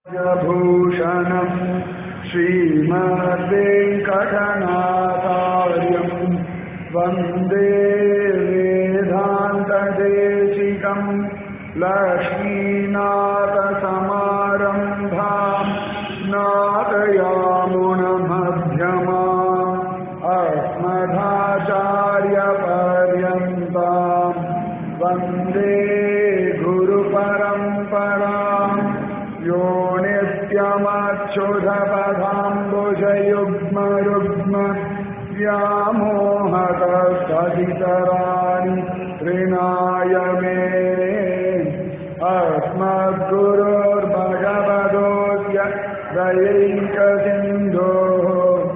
भूषणम् श्रीमद्वेङ्कटनाथार्यम् वन्दे वेदान्तदेशिकम् लक्ष्मीनाथसमारम्भाम् नादयामुणमध्यमाम् अस्मदाचार्यपर्यन्ताम् वन्दे गुरुपरम्पराम् यो नित्यमच्युतपदाम्बुजयुग्मयुग्म व्यामोहतस्तदितराणि तृणाय मे अस्मद्गुरोर्भगवतोऽस्य दयैकसिन्धोः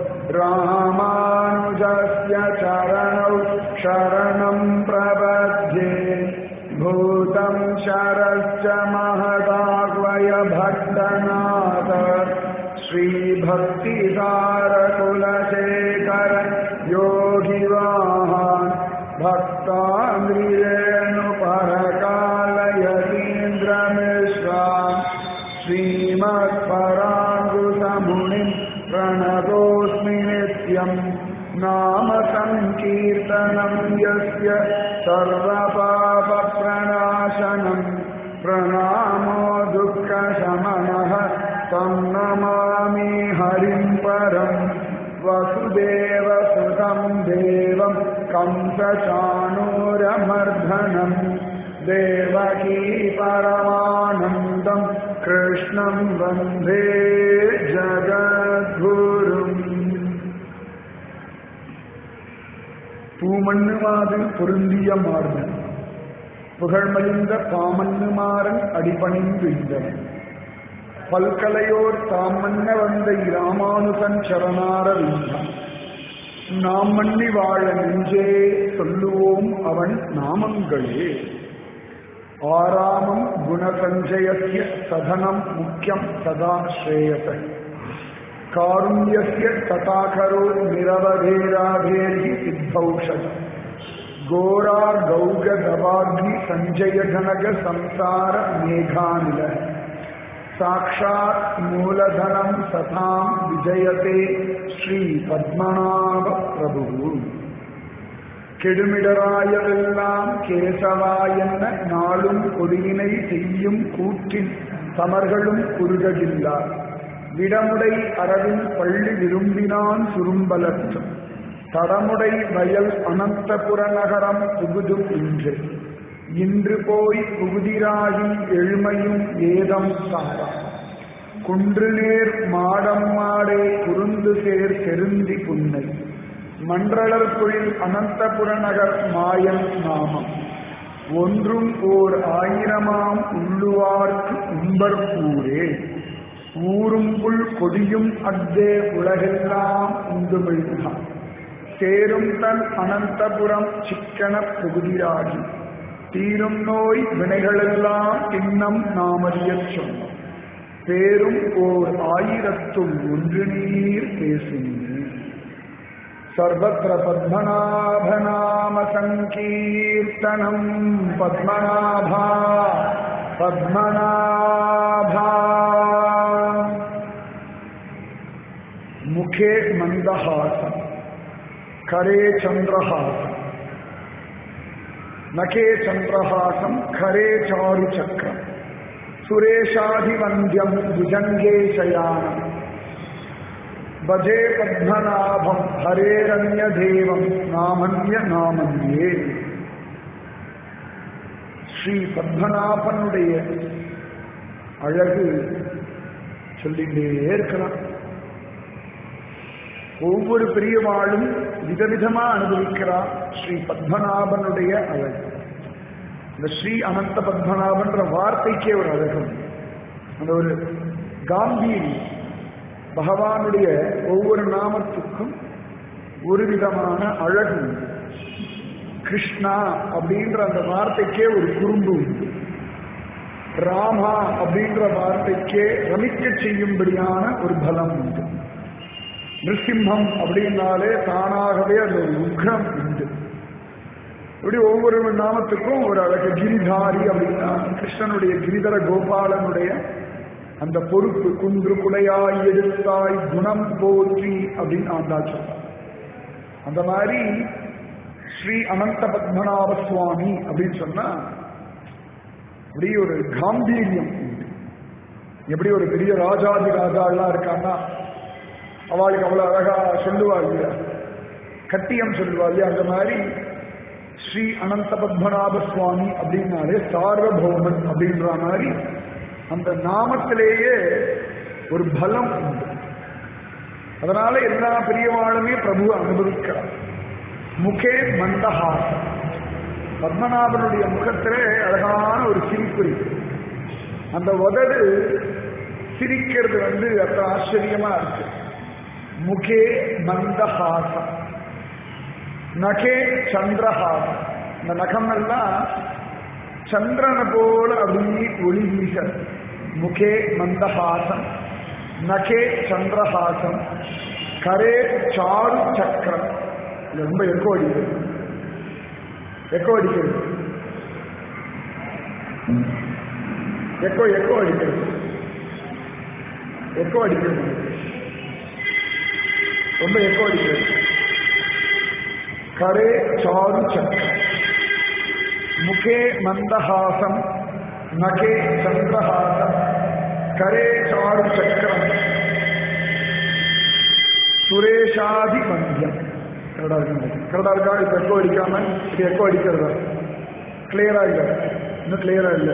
रामानुजस्य चरणौ शरणं प्रपद्ये भूतं शरश्च महदाह्वय भक्तनाथ श्रीभक्तिसारकुलशेखर योगिवान् भक्तान्द्रियेणुपरकालयतीन्द्रमिश्रा श्रीमत्पराङ्गुसमुनिं प्रणतोऽस्मि नित्यम् नाम सङ्कीर्तनं यस्य सर्वपापप्रणाशनम् प्रणामो दुःखशमनः तं नमामि हरिं परम् वसुदेवसुतं देवं कंसचाणूरमर्धनम् देवकी परमानन्दं कृष्णं वन्दे ஜகத்குரும் பூமண்ணுமாது பொருந்திய மார்பன் புகழ்மலிந்த பாமண்ணுமாறன் அடிபணிந்துள்ளன பல்கலையோர் தாம் மன்ன வந்த இராமானுசன் சரணார விந்தம் நாம் மன்னி வாழ நெஞ்சே சொல்லுவோம் அவன் நாமங்களே ஆராமம் குணசஞ்சயசிய சதனம் முக்கியம் சதா ஸ்ரேயச காருண்யஸ்ய ததாகரோ நிரவதேராதேர்ஹி சித்தௌஷத கோரா கௌக தவாக்னி சஞ்சய ஜனக சம்சார மேகாநில சாட்சாத் மூலதனம் சதாம் விஜயதே ஸ்ரீ பத்மநாப பிரபு கெடுமிடராயவெல்லாம் கேசவாயென்ன நாளும் கொடியினை செய்யும் கூற்றின் தமர்களும் குறுககில்லார் விடமுடை அரவின் பள்ளி விரும்பினான் சுரும்பலற்றும் தடமுடை வயல் அனந்தபுர நகரம் புகுதும் இன்று இன்று போய் புகுதிராகி எழுமையும் ஏதம் சாரா குன்று நேர் மாடம் மாடே குறுந்து சேர் செருந்தி புன்னை மன்றளர் பொழில் அனந்தபுர நகர் மாயன் நாமம் ஒன்றும் ஓர் ஆயிரமாம் உள்ளுவார்க்கு உம்பர் ஊரே ஊரும் புல் கொடியும் அத்தே உலகெல்லாம் உந்துமிழ்ந்தான் சேரும் தன் அனந்தபுரம் சிக்கன புகுதியாகி தீரும் நோய் வினைகளெல்லாம் இன்னம் நாமறியச் சொன்னோம் பேரும் ஓர் ஆயிரத்துள் ஒன்று நீர் பேசுங்கள் सर्वत्र पद्मनाभनाम सङ्कीर्तनम् पद्मनाभा पद्मनाभा मुखे मन्दहासम् करे चन्द्रहासम् नखे चन्द्रहासम् खरे चारुचक्रम् सुरेशाधिवन्द्यम् भुजङ्गे शयानम् भजे பத்மநாபம் ஹரேரண்ய தேவம் நாமன்ய நாமன்யே ஸ்ரீ பத்மநாபனுடைய அழகு சொல்லிட்டே இருக்கலாம் ஒவ்வொரு பிரியவாளும் விதவிதமா அனுபவிக்கிறார் ஸ்ரீ பத்மநாபனுடைய அழகு இந்த ஸ்ரீ அனந்த பத்மநாபன்ற வார்த்தைக்கே ஒரு அழகும் அந்த ஒரு காம்பீரியம் பகவானுடைய ஒவ்வொரு நாமத்துக்கும் ஒரு விதமான அழகு கிருஷ்ணா அப்படின்ற அந்த வார்த்தைக்கே ஒரு குறும்பு உண்டு ராமா அப்படின்ற வார்த்தைக்கே ரமிக்க செய்யும்படியான ஒரு பலம் உண்டு நிருசிம்மம் அப்படின்னாலே தானாகவே அந்த ஒரு உக்ரம் உண்டு இப்படி ஒவ்வொரு நாமத்துக்கும் ஒரு அழகு கிரிதாரி அப்படின்னா கிருஷ்ணனுடைய கிரிதர கோபாலனுடைய அந்த பொறுப்பு குன்று குலையாய் எடுத்தாய் குணம் போற்றி அப்படின்னு ஆண்டாள் சொல்றார் அந்த மாதிரி ஸ்ரீ அனந்த பத்மநாப சுவாமி அப்படின்னு சொன்னா அப்படி ஒரு காம்பீரியம் உண்டு. எப்படி ஒரு பெரிய ராஜாதி ராஜாலாம் இருக்கான்னா அவளுக்கு அவ்வளவு அழகா சொல்லுவா இல்லையா கட்டியம் சொல்லுவா இல்லையா அந்த மாதிரி ஸ்ரீ அனந்த பத்மநாப சுவாமி அப்படின்னாலே சார்வபௌமன் அப்படின்ற மாதிரி அந்த நாமத்திலேயே ஒரு பலம் உண்டு அதனால எல்லா பெரியவாளுமே பிரபு அனுபவிக்கிறார் முகே மந்தஹாசம் பத்மநாபனுடைய முகத்திலே அழகான ஒரு சிரிப்பு இருக்கு அந்த உதடு சிரிக்கிறது வந்து அത്ര ஆச்சரியமா இருக்கு முகே மந்தஹாசம் நகே சந்திரஹாசம் இந்த நகம் எல்லாம் சந்திரனை போல அப்படி ஒளி வீச முகே மந்தஹாசம் நகே சந்திரஹாசம் கரே சாரு சக்கரம் இது ரொம்ப எக்கோ அடிக்கிறது எக்கோ அடிக்கிறது எக்கோ எக்கோ அடிக்கிறது எக்கோ அடிக்கிறது ரொம்ப எக்கோ அடிக்கிறது கரே சாரு சக்கரம் முகே மந்தஹாசம் நகே சந்திரஹாசம் கரே சாரு சக்கரம் சுரேஷாதி மந்தியம் கரெக்டா இருக்கு கரெக்டா இருக்கா இப்ப எக்கோ அடிக்காம இது எக்கோ அடிக்கிறதா கிளியரா இல்ல இன்னும் கிளியரா இல்ல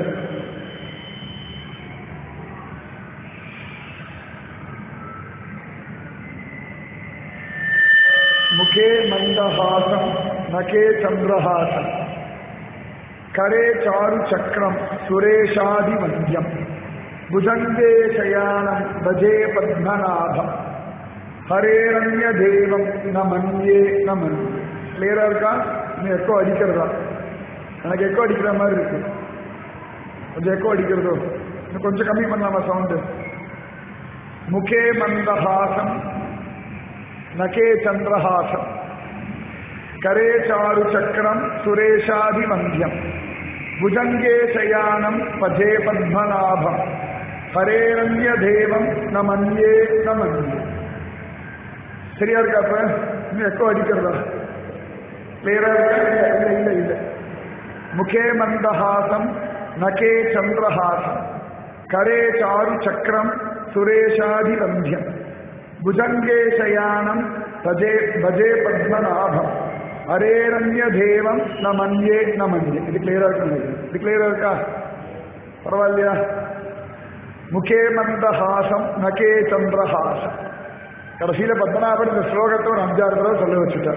முகே மந்தஹாசம் நகே சந்திரஹாசம் கரே சாரு சக்கரம் சுரேஷாதி மந்தியம் புஜங்கே சயானம் பஜே பத்மநாபம் ஹரேரண்ய தேவம் ந மன்யே ந மன்யே கிளியரா இருக்கா இன்னும் எக்கோ அடிக்கிறதா எனக்கு எக்கோ அடிக்கிற மாதிரி இருக்கு கொஞ்சம் எக்கோ அடிக்கிறதோ இன்னும் கொஞ்சம் கம்மி பண்ணலாமா சவுண்டு முகே மந்தஹாசம் நகே சந்திரஹாசம் கரே சாரு சக்கரம் சுரேஷாதி வந்தியம் புஜங்கே சயானம் பஜே பத்மநாபம் ஹரேரண்ய தேவம் ந மன்யே ந மன்யே சரியா இருக்கா அப்ப இன்னும் எக்கோ அடிக்கிறதா கிளியரா இருக்கா இல்ல இல்ல இல்ல இல்ல முகே மந்தஹாசம் நகே சந்திரஹாசம் கரே சாரு சக்கரம் சுரேஷாதி வந்தியம் புஜங்கே சயானம் பஜே பஜே பத்மநாபம் ஹரேரண்ய தேவம் ந மன்யே ந மன்யே இது கிளியரா இருக்கு இது கிளியரா இருக்கா பரவாயில்லையா முகே மந்தஹாசம் நகே சந்திரஹாசம் கடைசியில பத்மநாபன் இந்த ஸ்லோகத்தை ஒரு அஞ்சாறு தடவை சொல்ல வச்சுட்டார்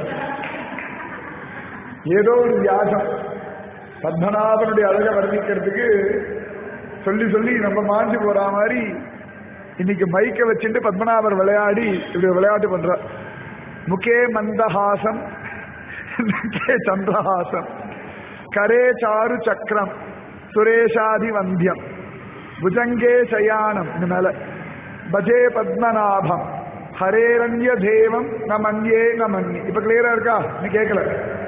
ஏதோ ஒரு வியாசம் பத்மநாபனுடைய அழகை வர்ணிக்கிறதுக்கு சொல்லி சொல்லி நம்ம மாஞ்சு போற மாதிரி இன்னைக்கு மைக்க வச்சுட்டு பத்மநாபர் விளையாடி இப்படி விளையாட்டு பண்ற முகே மந்தஹாசம் நகே சந்திரஹாசம் கரே சாரு சக்கரம் சுரேஷாதி வந்தியம் புஜங்கே சயானம் இந்த மேல பஜே பத்மநாபம் ஹரேரண்ய தேவம் ந மன்யே ந மன்யே இப்ப கிளியரா இருக்கா நீ கேட்கல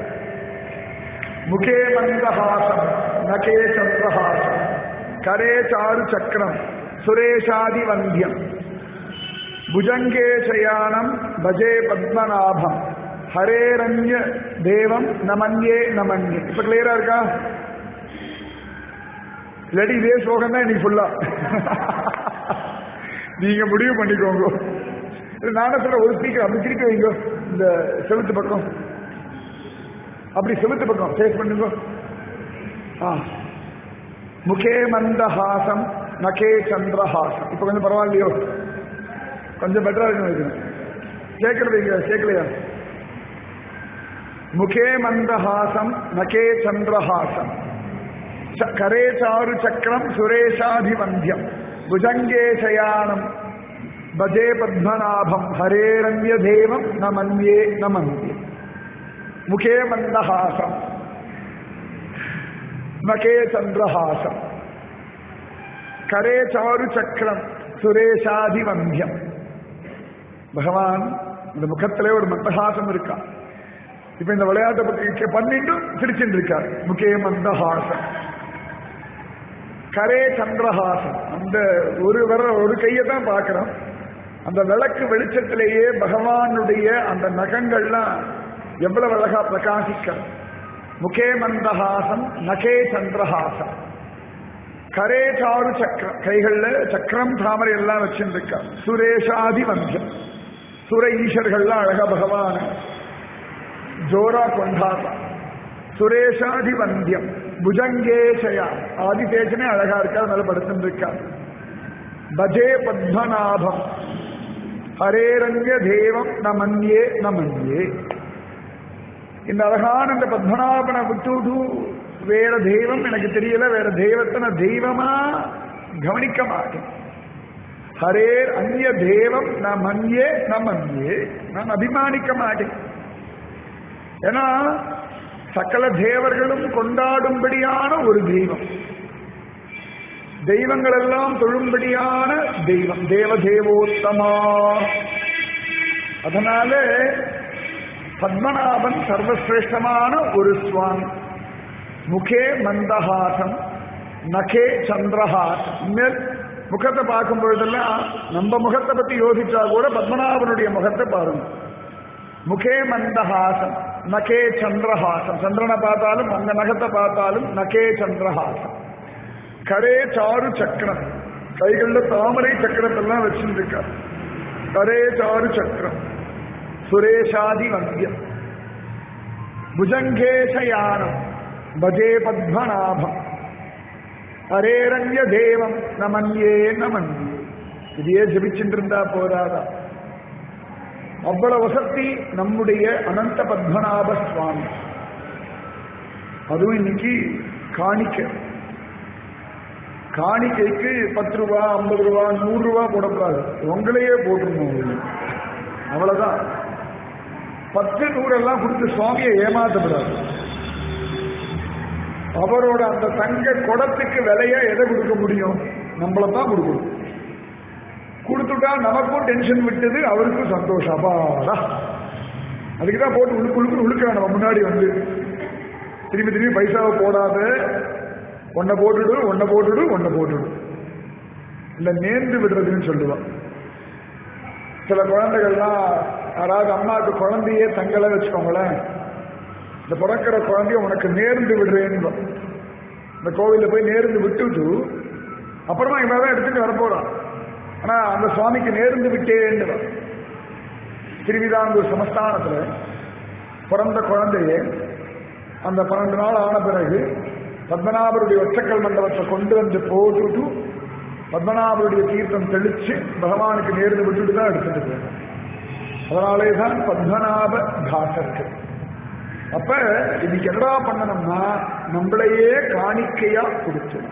முகே மந்தஹாசம் நகே சந்திரஹாசம் கரே சாரு சக்கரம் சுரேஷாதி வந்தியம் புஜங்கே சயானம் பஜே பத்மநாபம் ஹரேரண்ய தேவம் நமன்யே நமன்யே இப்ப கிளியரா இருக்கா இல்லாட்டி இதே ஸ்லோகம் தான் இன்னைக்கு ஃபுல்லா நீங்க முடிவு பண்ணிக்கோங்க இது நானே சொல்ற ஒரு ஸ்பீக்கர் அப்படி திருப்பி வைங்க இந்த செவுத்து பக்கம் அப்படி செவுத்து பக்கம் ஃபேஸ் பண்ணுங்க ஆ முகே மந்தஹாசம் நகே சந்திரஹாசம் இப்ப கொஞ்சம் பரவாயில்லையோ கொஞ்சம் பெட்டரா இருக்கு நினைக்கிறேன் கேட்கறது இங்க கேட்கலையா முகே மந்தஹாசம் நகே சந்திரஹாசம் ச- கரே சாரு சக்கரம் சுரேஷாதிவந்தியம் புஜங்கே சயானம் பஜே பத்மநாபம் ஹரேரண்ய தேவம் ந மன்யே ந மன்யே முகே மந்தஹாசம் நகே சந்திரஹாசம் கரே சாரு சக்கரம் சுரேஷாதிவந்தியம் பகவான் இந்த முகத்திலே ஒரு மந்தஹாசம் இருக்கா இப்ப இந்த விளையாட்டை பத்தி பண்ணிட்டு சிரிச்சுட்டு இருக்கார் முகே மந்தஹாசம் கரே சந்திரஹாசன் அந்த ஒரு வர ஒரு கையை தான் பார்க்கிறோம் அந்த விளக்கு வெளிச்சத்திலேயே பகவானுடைய அந்த நகங்கள்லாம் எவ்வளவு அழகா பிரகாசிக்கும் முகே மந்தஹாசம் நகே சந்திரஹாசம் கரே சாரு சக்கரம் கைகள்ல சக்கரம் தாமரை எல்லாம் வச்சிருக்கா சுரேஷாதி வந்தியம் சுர ஈஸ்வர்கள்லாம் அழகா பகவான ஜோரா கொண்டாடுறா சுரேஷாதி வந்தியம் புஜங்கேஷயா ஆதிதேஜனே அழகா இருக்கா அதனால படுத்துருக்கா பஜே பத்மநாபம் ஹரேரங்க தேவம் ந மன்யே ந மன்யே இந்த அழகான இந்த பத்மநாபனை விட்டுடு வேற தெய்வம் எனக்கு தெரியல வேற தெய்வத்தை நான் தெய்வமா கவனிக்க மாட்டேன் ஹரேர் அந்நிய தேவம் நான் மன்யே நான் மன்யே நான் அபிமானிக்க மாட்டேன் ஏன்னா சகல தேவர்களும் கொண்டாடும்படியான ஒரு தெய்வம் தெய்வங்கள் எல்லாம் தொழும்படியான தெய்வம் தேவ தேவோத்தமா அதனால பத்மநாபன் சர்வசிரேஷ்டமான ஒரு சுவாமி முகே மந்தஹாசம் நகே சந்திரஹாசம் இனிமேல் முகத்தை பார்க்கும் பொழுதெல்லாம் நம்ம முகத்தை பத்தி யோசிச்சா கூட பத்மநாபனுடைய முகத்தை பாருங்க முகே மந்தஹாசம் நகே சந்திரஹாசம் சந்திரனை பார்த்தாலும் உங்க நகத்தை பார்த்தாலும் நகே சந்திரஹாசம் கரே சாரு சக்கரம் கைகள்ல தாமரை சக்கரத்தெல்லாம் வச்சிருக்கார் கரே சாரு சக்கரம் சுரேஷாதி வந்தியம் புஜங்கேஷயானம் பஜே பத்மநாபம் ஹரேரண்ய தேவம் நமன்யே நமன்யே இதையே ஜபிச்சுட்டு இருந்தா போராதா அவ்வளவு வசதி நம்முடைய அனந்த பத்மநாப சுவாமி அதுவும் இன்னைக்கு காணிக்க காணிக்கைக்கு பத்து ரூபா ஐம்பது ரூபா நூறு ரூபா போடக்கூடாது உங்களையே போட்டுருணும் அவ்வளவுதான் பத்து நூறெல்லாம் கொடுத்து சுவாமியை ஏமாத்தக்கூடாது அவரோட அந்த தங்க குடத்துக்கு விலைய எதை கொடுக்க முடியும் நம்மளை தான் கொடுக்கணும் கொடுத்துட்டா நமக்கும் டென்ஷன் விட்டது அவருக்கும் சந்தோஷம் அப்பாடா அதுக்கு தான் போட்டு உழுக்கு உழுக்கு உழுக்கிறான் நம்ம முன்னாடி வந்து திரும்பி திரும்பி பைசாவை போடாத ஒன்னை போட்டுடு ஒன்னை போட்டுடு ஒன்னை போட்டுடு இந்த நேர்ந்து விடுறதுன்னு சொல்லுவான் சில குழந்தைகள்லாம் யாராவது அம்மாவுக்கு குழந்தையே தங்கலை வச்சுக்கோங்களேன் இந்த பிறக்கிற குழந்தைய உனக்கு நேர்ந்து விடுறேன்னு இந்த கோவிலில் போய் நேர்ந்து விட்டுட்டு அப்புறமா இவன் தான் எடுத்துட்டு வரப்போறான் ஆனா அந்த சுவாமிக்கு நேர்ந்து விட்டேன்னு திருவிதாங்கூர் சமஸ்தானத்துல பிறந்த குழந்தைய அந்த பன்னெண்டு நாள் ஆன பிறகு பத்மநாபருடைய ஒற்றக்கல் மண்டபத்தை கொண்டு வந்து போட்டுட்டு பத்மநாபருடைய தீர்த்தம் தெளிச்சு பகவானுக்கு நேர்ந்து விட்டுட்டு தான் எடுத்துட்டு போயிடும் அதனாலே தான் பத்மநாப தாசர்கள் அப்ப இன்னைக்கு என்னடா பண்ணணும்னா நம்மளையே காணிக்கையா கொடுக்கணும்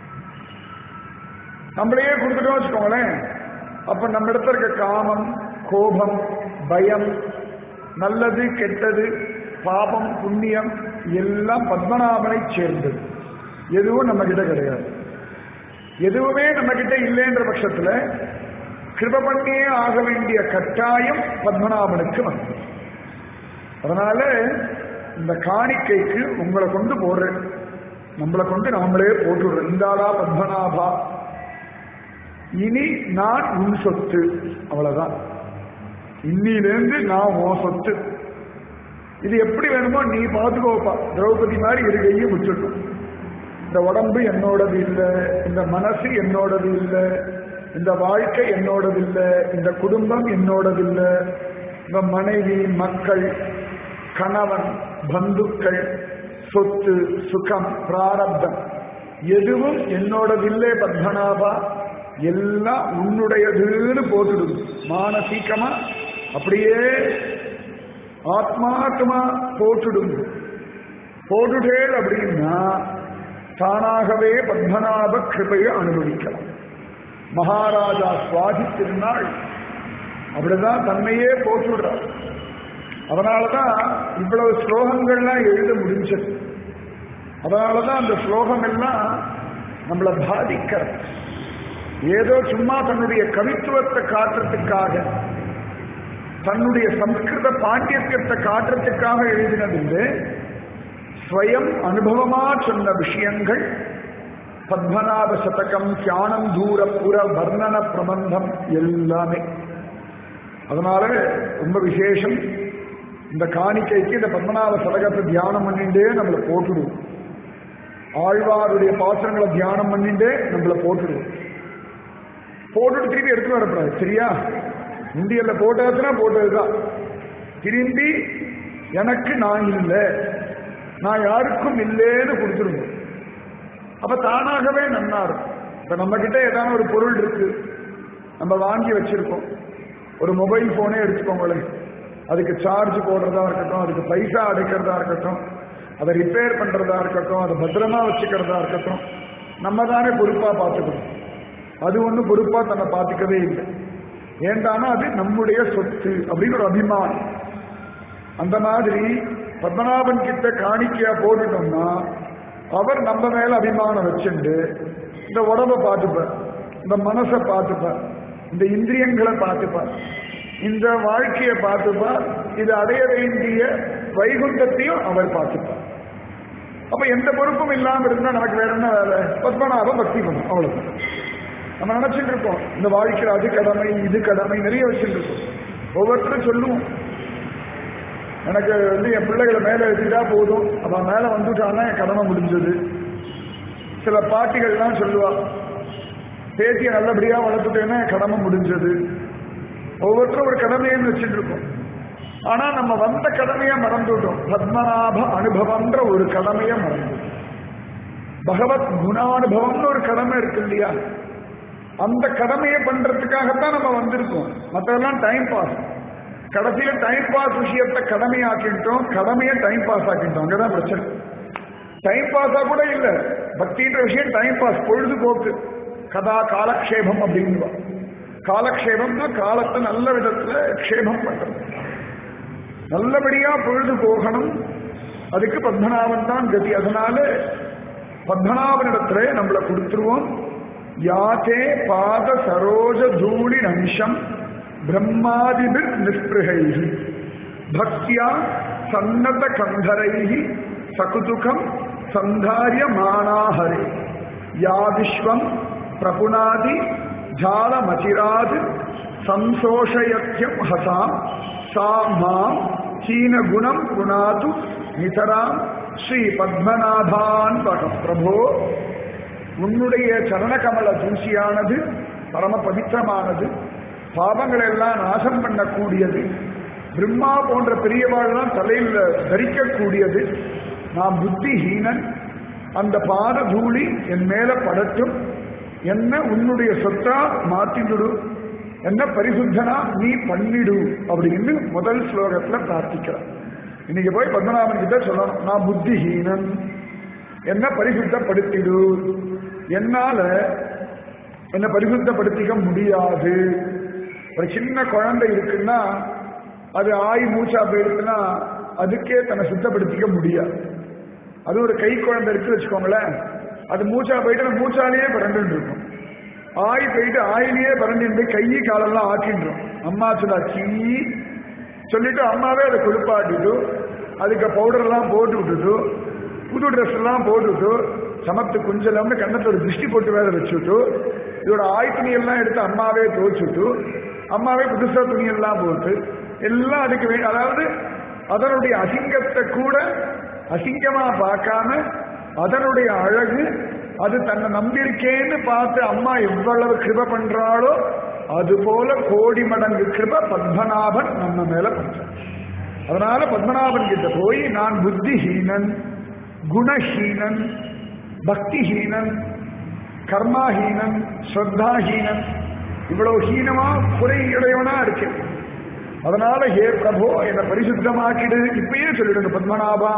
நம்மளையே கொடுத்துட்டோம் வச்சுக்கோங்களேன் அப்ப நம்ம இடத்துல இருக்க காமம் கோபம் பயம் நல்லது கெட்டது பாபம் புண்ணியம் எல்லாம் பத்மநாபனை சேர்ந்தது எதுவும் நம்ம கிட்ட கிடையாது எதுவுமே நம்ம கிட்ட இல்லைன்ற பட்சத்துல கிருப பண்ணியே ஆக வேண்டிய கட்டாயம் பத்மநாபனுக்கு வந்தது அதனால இந்த காணிக்கைக்கு உங்களை கொண்டு போடுறேன் நம்மளை கொண்டு நாமளே போட்டுடுறோம் இந்தாடா பத்மநாபா இனி நான் உன் சொத்து அவ்வளவுதான் இன்னிலிருந்து நான் உன் சொத்து இது எப்படி வேணுமோ நீ பார்த்துக்கோப்பா திரௌபதி மாதிரி இரு கையை விட்டுட்டும் இந்த உடம்பு என்னோடது இல்லை இந்த மனசு என்னோடது இல்லை இந்த வாழ்க்கை என்னோடது இல்லை இந்த குடும்பம் என்னோடது இல்லை இந்த மனைவி மக்கள் கணவன் பந்துக்கள் சொத்து சுகம் பிராரப்தம் எதுவும் என்னோடதில்லை பத்மநாபா எல்லாம் உன்னுடையதுன்னு போட்டுடும் மானசீகமா அப்படியே ஆத்மாத்மா போட்டுடும் போட்டுட்டேல் அப்படின்னா தானாகவே பத்மநாப கிருபையை அனுபவிக்கலாம் மகாராஜா சுவாதி திருநாள் அப்படிதான் தன்னையே போட்டுடுறார் அதனாலதான் இவ்வளவு ஸ்லோகங்கள்லாம் எழுத முடிஞ்சது அதனாலதான் அந்த ஸ்லோகம் எல்லாம் நம்மளை பாதிக்கிறது ஏதோ சும்மா தன்னுடைய கவித்துவத்தை காட்டுறதுக்காக தன்னுடைய சம்ஸ்கிருத பாண்டியத்தை காட்டுறதுக்காக எழுதினதில்லை ஸ்வயம் அனுபவமா சொன்ன விஷயங்கள் பத்மநாப சதகம் தியானம் தூர புற வர்ணன பிரபந்தம் எல்லாமே அதனால ரொம்ப விசேஷம் இந்த காணிக்கைக்கு இந்த பத்மநாப சதகத்தை தியானம் பண்ணிட்டே நம்மளை போட்டுடுவோம் ஆழ்வாருடைய பாத்திரங்களை தியானம் பண்ணிட்டே நம்மளை போட்டுடுவோம் போட்டுட்டு திருப்பி எடுத்து வரக்கூடாது சரியா இந்தியல்ல போட்டாச்சுன்னா போட்டதுதான் திரும்பி எனக்கு நான் இல்லை நான் யாருக்கும் இல்லைன்னு கொடுத்துருங்க அப்ப தானாகவே நன்னா இருக்கும் இப்ப நம்ம கிட்ட ஏதாவது ஒரு பொருள் இருக்கு நம்ம வாங்கி வச்சிருக்கோம் ஒரு மொபைல் போனே எடுத்துக்கோங்களேன் அதுக்கு சார்ஜ் போடுறதா இருக்கட்டும் அதுக்கு பைசா அடைக்கிறதா இருக்கட்டும் அதை ரிப்பேர் பண்றதா இருக்கட்டும் அதை பத்திரமா வச்சுக்கிறதா இருக்கட்டும் நம்ம தானே பொறுப்பா பார்த்துக்கணும் அது ஒன்றும் பொறுப்பா தன்னை பார்த்துக்கவே இல்லை ஏண்டானா அது நம்முடைய சொத்து அப்படின்னு ஒரு அபிமானம் அந்த மாதிரி பத்மநாபன் கிட்ட காணிக்கையா போட்டுட்டோம்னா அவர் நம்ம மேல அபிமானம் வச்சுண்டு இந்த உடம்ப பார்த்துப்பார் இந்த மனசை பார்த்துப்பார் இந்த இந்திரியங்களை பார்த்துப்பார் இந்த வாழ்க்கையை பார்த்துப்பார் இது அடைய வேண்டிய வைகுண்டத்தையும் அவர் பார்த்துப்பார் அப்ப எந்த பொறுப்பும் இல்லாம இருந்தா நமக்கு வேற என்ன வேலை பத்மநாபம் பக்தி பண்ணும் அவ்வளவுதான் நம்ம நினைச்சிட்டு இருக்கோம் இந்த வாழ்க்கையில் அது கடமை இது கடமை நிறைய வச்சுட்டு இருக்கோம் ஒவ்வொருத்தரும் சொல்லுவோம் எனக்கு வந்து என் பிள்ளைகளை மேலே எழுதிட்டா போதும் அவன் மேலே வந்துட்டான்னா என் கடமை முடிஞ்சது சில பாட்டிகள்லாம் சொல்லுவா பேத்தியை நல்லபடியா வளர்த்துட்டேன்னா என் கடமை முடிஞ்சது ஒவ்வொருத்தரும் ஒரு கடமைன்னு வச்சுட்டு இருக்கோம் ஆனா நம்ம வந்த கடமையை மறந்துட்டோம் பத்மநாப அனுபவம்ன்ற ஒரு கடமையை மறந்துட்டோம் பகவத் குணானுபவம்னு ஒரு கடமை இருக்கு இல்லையா அந்த கடமையை பண்றதுக்காகத்தான் நம்ம வந்திருக்கோம் மற்றதெல்லாம் டைம் பாஸ் கடைசியில டைம் பாஸ் விஷயத்தை கடமையாக்கிட்டோம் கடமையை டைம் பாஸ் ஆக்கிட்டோம் அங்கதான் பிரச்சனை டைம் பாஸா கூட இல்ல பக்தின்ற விஷயம் டைம் பாஸ் பொழுதுபோக்கு கதா காலக்ஷேபம் அப்படின்னு காலக்ஷேபம்னா காலத்தை நல்ல விதத்துல க்ஷேபம் பண்றது நல்லபடியா பொழுது போகணும் அதுக்கு பத்மநாபன் தான் கதி அதனால பத்மநாபனிடத்துல நம்மளை கொடுத்துருவோம் யாத்தே பாத சரோஜ தூளி அம்சம் பிரம்மாதிபிர் நிஸ்பிருகைஹி பக்தியா சன்னத கந்தரைஹி சகுதுகம் சந்தாரிய மானாஹரே யா விஸ்வம் பிரபுனாதி ஜாலமதிராத் சம்சோஷயத்யம் ஹசாம் சா மாம் சீனகுணம் குணாது நிதராம் ஸ்ரீ பத்மநாபான் பகம் பிரபோ உன்னுடைய சரணகமல தூசியானது பரம பவித்திரமானது பாவங்களை எல்லாம் நாசம் பண்ணக்கூடியது பிரம்மா போன்ற பெரியவாள்லாம் தலையில் தரிக்கக்கூடியது நான் புத்திஹீனன் அந்த பாத தூளி என் மேல படட்டும் என்ன உன்னுடைய சொத்தா மாத்திடுடு என்ன பரிசுத்தனா நீ பண்ணிடு அப்படின்னு முதல் ஸ்லோகத்துல பிரார்த்திக்கிறார் இன்னைக்கு போய் பத்மநாபன் கிட்ட சொல்லணும் நான் புத்திஹீனன் என்ன பரிசுத்தப்படுத்திடு என்னால என்ன பரிசுத்தப்படுத்திக்க முடியாது ஒரு சின்ன குழந்தை இருக்குன்னா அது ஆய் மூச்சா போயிருக்குன்னா அதுக்கே தன்னை சுத்தப்படுத்திக்க முடியாது அது ஒரு கை குழந்தை இருக்கு வச்சுக்கோங்களேன் அது மூச்சா போயிட்டு அந்த மூச்சாலேயே பிறண்டு இருக்கும் ஆய் போயிட்டு ஆயிலேயே பிறண்டு கை காலெல்லாம் ஆக்கின்றோம் அம்மா சொன்னா சீ சொல்லிட்டு அம்மாவே அதை குளிப்பாட்டிட்டு அதுக்கு பவுடர் எல்லாம் போட்டு விட்டுட்டு புது ட்ரெஸ் எல்லாம் போட்டுட்டு சமத்து குஞ்சலம்னு கண்ணத்துல ஒரு திருஷ்டி போட்டு வேற வச்சுட்டு இதோட ஆய் துணி எல்லாம் எடுத்து அம்மாவே துவைச்சுட்டு அம்மாவே புதுசா துணி எல்லாம் போட்டு எல்லாம் அதுக்கு வே- அதாவது அதனுடைய அசிங்கத்தை கூட அசிங்கமா பார்க்காம அதனுடைய அழகு அது தன்னை நம்பியிருக்கேன்னு பார்த்து அம்மா எவ்வளவு கிருப பண்றாளோ அது போல கோடி மடங்கு கிருப பத்மநாபன் நம்ம மேல பண்றான் அதனால பத்மநாபன் கிட்ட போய் நான் புத்திஹீனன் குணஹீனன் பக்திஹீனன் கர்மாஹீனன் ஸ்ரத்தாஹீனன் இவ்வளவு ஹீனமா குறையுடையவனா இருக்கேன் அதனால ஹே பிரபோ என்னை பரிசுத்தமாக்கிடு இப்பயே சொல்லிடுங்க பத்மநாபா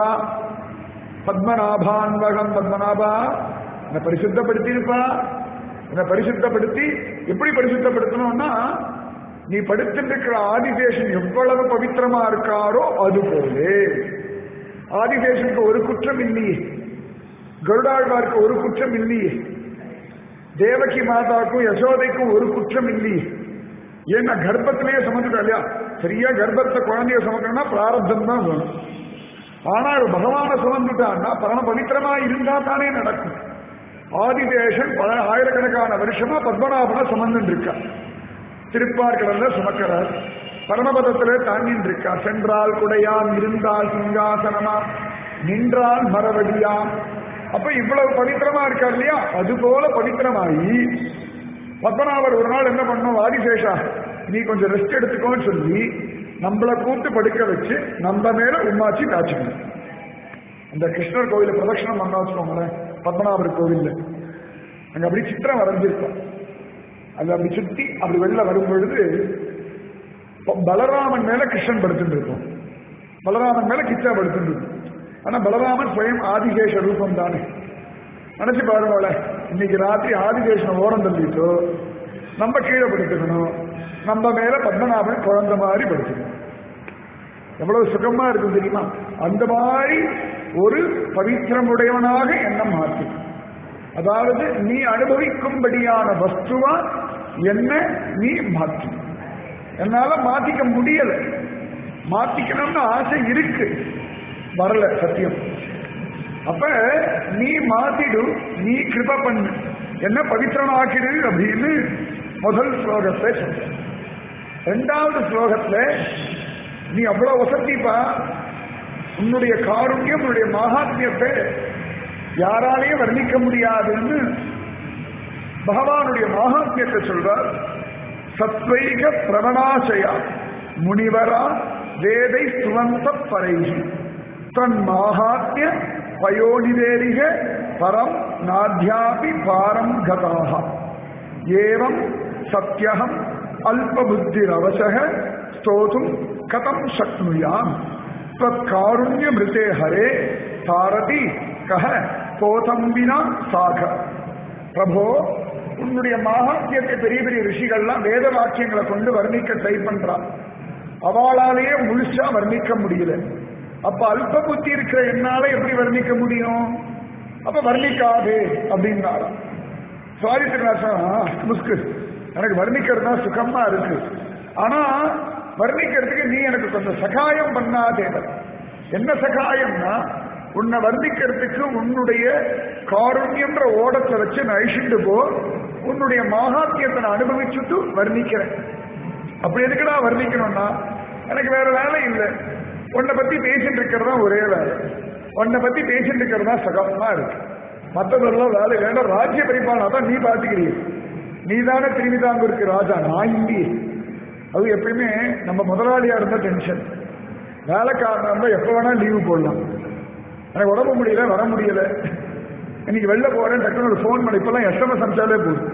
பத்மநாபான்வகம் பத்மநாபா என்னை பரிசுத்தப்படுத்தியிருப்பா என்னை பரிசுத்தப்படுத்தி எப்படி பரிசுத்தப்படுத்தணும்னா நீ படுத்திருக்கிற ஆதிசேஷன் எவ்வளவு பவித்திரமா இருக்காரோ அது போலே ஆதிசேஷனுக்கு ஒரு குற்றம் இல்லையே கருடாழ்வாருக்கு ஒரு குற்றம் இல்லையே தேவகி மாதாவுக்கும் யசோதைக்கும் ஒரு குற்றம் இல்லையே ஏன்னா கர்ப்பத்திலேயே சுமந்துட்டா இல்லையா சரியா கர்ப்பத்தை குழந்தைய சுமக்கணும்னா பிராரப்தம் தான் வேணும் ஆனா அது பகவான சுமந்துட்டான்னா பரம பவித்திரமா இருந்தா தானே நடக்கும் ஆதிதேசன் பல ஆயிரக்கணக்கான வருஷமா பத்மநாபனை சுமந்துட்டு இருக்கா திருப்பார்கடல்ல சுமக்கிறார் பரமபதத்திலே தாங்கிட்டு இருக்கா சென்றால் குடையாம் இருந்தால் சிங்காசனமா நின்றால் மரவடியாம் அப்ப இவ்வளவு பவித்திரமா இருக்கார் இல்லையா அது போல பவித்திரமாயி பத்மநாபர் ஒரு நாள் என்ன பண்ணோம் ஆதிசேஷா நீ கொஞ்சம் ரெஸ்ட் எடுத்துக்கோன்னு சொல்லி நம்மளை கூட்டு படுக்க வச்சு நம்ம மேல உமாச்சி காய்ச்சிக்கணும் அந்த கிருஷ்ணர் கோவில பிரதட்சணம் பண்ணா வச்சுக்கோங்களேன் பத்மநாபர் கோவில்ல அங்க அப்படி சித்திரம் வரைஞ்சிருக்கோம் அது அப்படி சுத்தி அப்படி வெளில வரும் பொழுது ப- பலராமன் மேல கிருஷ்ணன் படுத்துட்டு இருக்கும் பலராமன் மேல கிச்சா படுத்துட்டு இருக்கும் ஆனா பலராமன் ஸ்வயம் ஆதிசேஷ ரூபம் தானே நினைச்சு பாருங்களேன் இன்னைக்கு ராத்திரி ஆதிசேஷன் ஓரம் தள்ளிட்டோ நம்ம கீழே படுத்துக்கணும் நம்ம மேல பத்மநாபன் குழந்தை மாதிரி படுத்துக்கணும் எவ்வளவு சுகமா இருக்கும் தெரியுமா அந்த மாதிரி ஒரு பவித்திரமுடையவனாக எண்ணம் மாற்றி அதாவது நீ அனுபவிக்கும்படியான வஸ்துவா என்ன நீ மாற்றி என்னால மாத்திக்க முடியல மாத்திக்கணும்னு ஆசை இருக்கு வரல சத்தியம் அப்ப நீ மாத்திடு நீ கிருப பண்ணு என்ன பவித்திரனாக்கிடு அப்படின்னு முதல் ஸ்லோகத்தை சொல்ற ரெண்டாவது ஸ்லோகத்துல நீ அவ்வளவு வசதிப்பா உன்னுடைய காருண்யம் உன்னுடைய மகாத்மியத்தை யாராலையும் வர்ணிக்க முடியாதுன்னு பகவானுடைய மகாத்மியத்தை சொல்றார் சத்வைக பிரவணாசயா முனிவரா வேதை சுவந்த பரைகி தன் மாகாத்மிய பயோனிவேரிக பரம் நாத்யாபி பாரம் கதாக ஏவம் சத்யகம் அல்பபுத்திரவசக ஸ்தோதும் கதம் சக்னுயாம் தற்காருண்யமிருதே ஹரே தாரதி கஹ போதம்பினா சாக பிரபோ உன்னுடைய மகாத்தியத்தை பெரிய பெரிய ரிஷிகள்லாம் வேத வாக்கியங்களை கொண்டு வர்ணிக்க ட்ரை பண்றான் அவளாலேயே முழுசா வர்ணிக்க முடியல அப்ப அல்ப புத்தி இருக்கிற என்னால எப்படி வர்ணிக்க முடியும் அப்ப வர்ணிக்காதே அப்படின்னாராம் சுவாரி திருநாசம் முஸ்கு எனக்கு வர்ணிக்கிறது தான் சுகமா இருக்கு ஆனா வர்ணிக்கிறதுக்கு நீ எனக்கு கொஞ்சம் சகாயம் பண்ணாதே என்ன சகாயம்னா உன்னை வர்ணிக்கிறதுக்கு உன்னுடைய காருண்யன்ற ஓடத்தை வச்சு நான் அழிச்சுட்டு போ உன்னுடைய மகாத்தியத்தை நான் அனுபவிச்சுட்டு வர்ணிக்கிறேன் அப்படி எதுக்குடா வர்ணிக்கணும்னா எனக்கு வேற வேலை இல்லை உன்னை பத்தி பேசிட்டு இருக்கிறது தான் ஒரே வேலை உன்னை பத்தி பேசிட்டு இருக்கிறது தான் சகமா இருக்கு மற்றதெல்லாம் வேலை வேண்டாம் ராஜ்ய பரிபாலனா தான் நீ பாத்துக்கிறீங்க நீ தானே திருவிதாங்கூருக்கு ராஜா நான் இந்திய அது எப்பயுமே நம்ம முதலாளியா இருந்த டென்ஷன் வேலைக்காரனா இருந்தா எப்ப வேணா லீவு போடலாம் எனக்கு உடம்பு முடியல வர முடியல இன்னைக்கு வெளில போறேன் டக்குனு ஒரு ஃபோன் பண்ணி இப்பெல்லாம் எஸ்எம்எஸ் அனுப்பிச்சாலே போதும்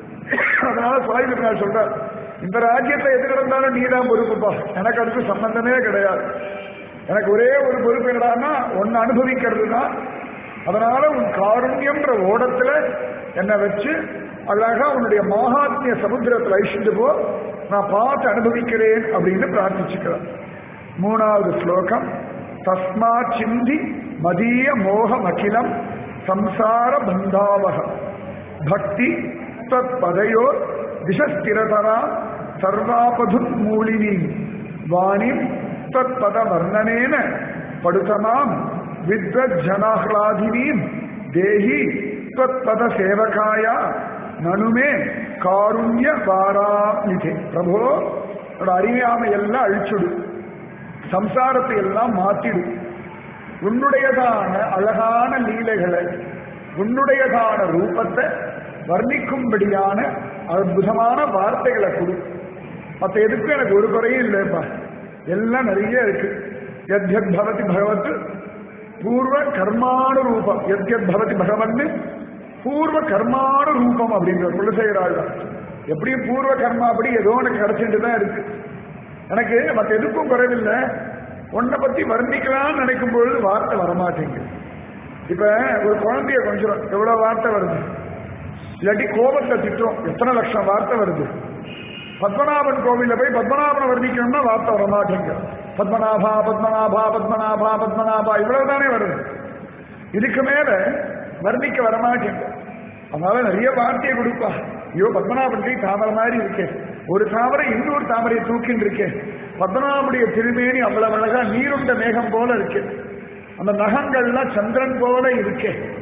அதனால சுவாமி நான் சொல்றேன் இந்த ராஜ்யத்தை எது கிடந்தாலும் நீ தான் பொறுப்புப்பா எனக்கு அதுக்கு சம்பந்தமே கிடையாது எனக்கு ஒரே ஒரு பொறுப்பு என்னடான்னா ஒன்னு அனுபவிக்கிறது தான் அதனால உன் காருண்யம்ன்ற ஓடத்துல என்னை வச்சு அழகா உன்னுடைய மகாத்மிய சமுத்திரத்தில் ஐஷிட்டு போ நான் பார்த்து அனுபவிக்கிறேன் அப்படின்னு பிரார்த்திச்சுக்கிறேன் மூணாவது ஸ்லோகம் தஸ்மா சிந்தி மதிய மோகம் அகிலம் சம்சார பந்தாவகம் பக்தி தத் பதையோ திசஸ்திரதரா சர்வாபதுன் மூலினி வாணிம் தத் பத வர்ணனேன படுத்தமாம் வித்வத் ஜனாஹ்லாதினீம் தேஹி தத் பத சேவகாயா நனுமே காருண்ய வாராநிதே பிரபோ உன்னோட அறியாமை எல்லாம் அழிச்சுடு சம்சாரத்தை எல்லாம் மாத்திடு உன்னுடையதான அழகான லீலைகளை உன்னுடையதான ரூபத்தை வர்ணிக்கும்படியான அற்புதமான வார்த்தைகளை கொடு மற்ற எதுக்கும் எனக்கு ஒரு குறையும் இல்லைப்பா எல்லாம் நிறைய இருக்கு எத்யத் பவதி பகவத் பூர்வ கர்மானு ரூபம் எத்யத் பவதி பகவன் பூர்வ கர்மானு ரூபம் அப்படிங்கிற குலசேகராள் தான் எப்படியும் பூர்வ கர்மா அப்படி ஏதோ எனக்கு கிடைச்சிட்டு தான் இருக்கு எனக்கு மற்ற எதுக்கும் குறைவில்லை உன்னை பத்தி வர்ணிக்கலாம்னு நினைக்கும் பொழுது வார்த்தை வரமாட்டேங்குது இப்ப ஒரு குழந்தைய கொஞ்சம் எவ்வளவு வார்த்தை வருது இல்லாட்டி கோபத்தை திட்டம் எத்தனை லட்சம் வார்த்தை வருது பத்மநாபன் கோவில்ல போய் பத்மநாபனை வர்ணிக்கணும்னா வார்த்தை வரமாட்டேங்க பத்மநாபா பத்மநாபா பத்மநாபா பத்மநாபா இவ்வளவுதானே வருது இதுக்கு மேல வர்ணிக்க வரமாட்டேங்க அதனால நிறைய வார்த்தையை கொடுப்பா ஐயோ பத்மநாபன் கை தாமரை மாதிரி இருக்கே ஒரு தாமரை இன்னொரு தாமரையை தூக்கின்னு இருக்கே பத்மநாபனுடைய திருமேனி அவ்வளவு அழகா நீருண்ட மேகம் போல இருக்கு அந்த நகங்கள்லாம் சந்திரன் போல இருக்கே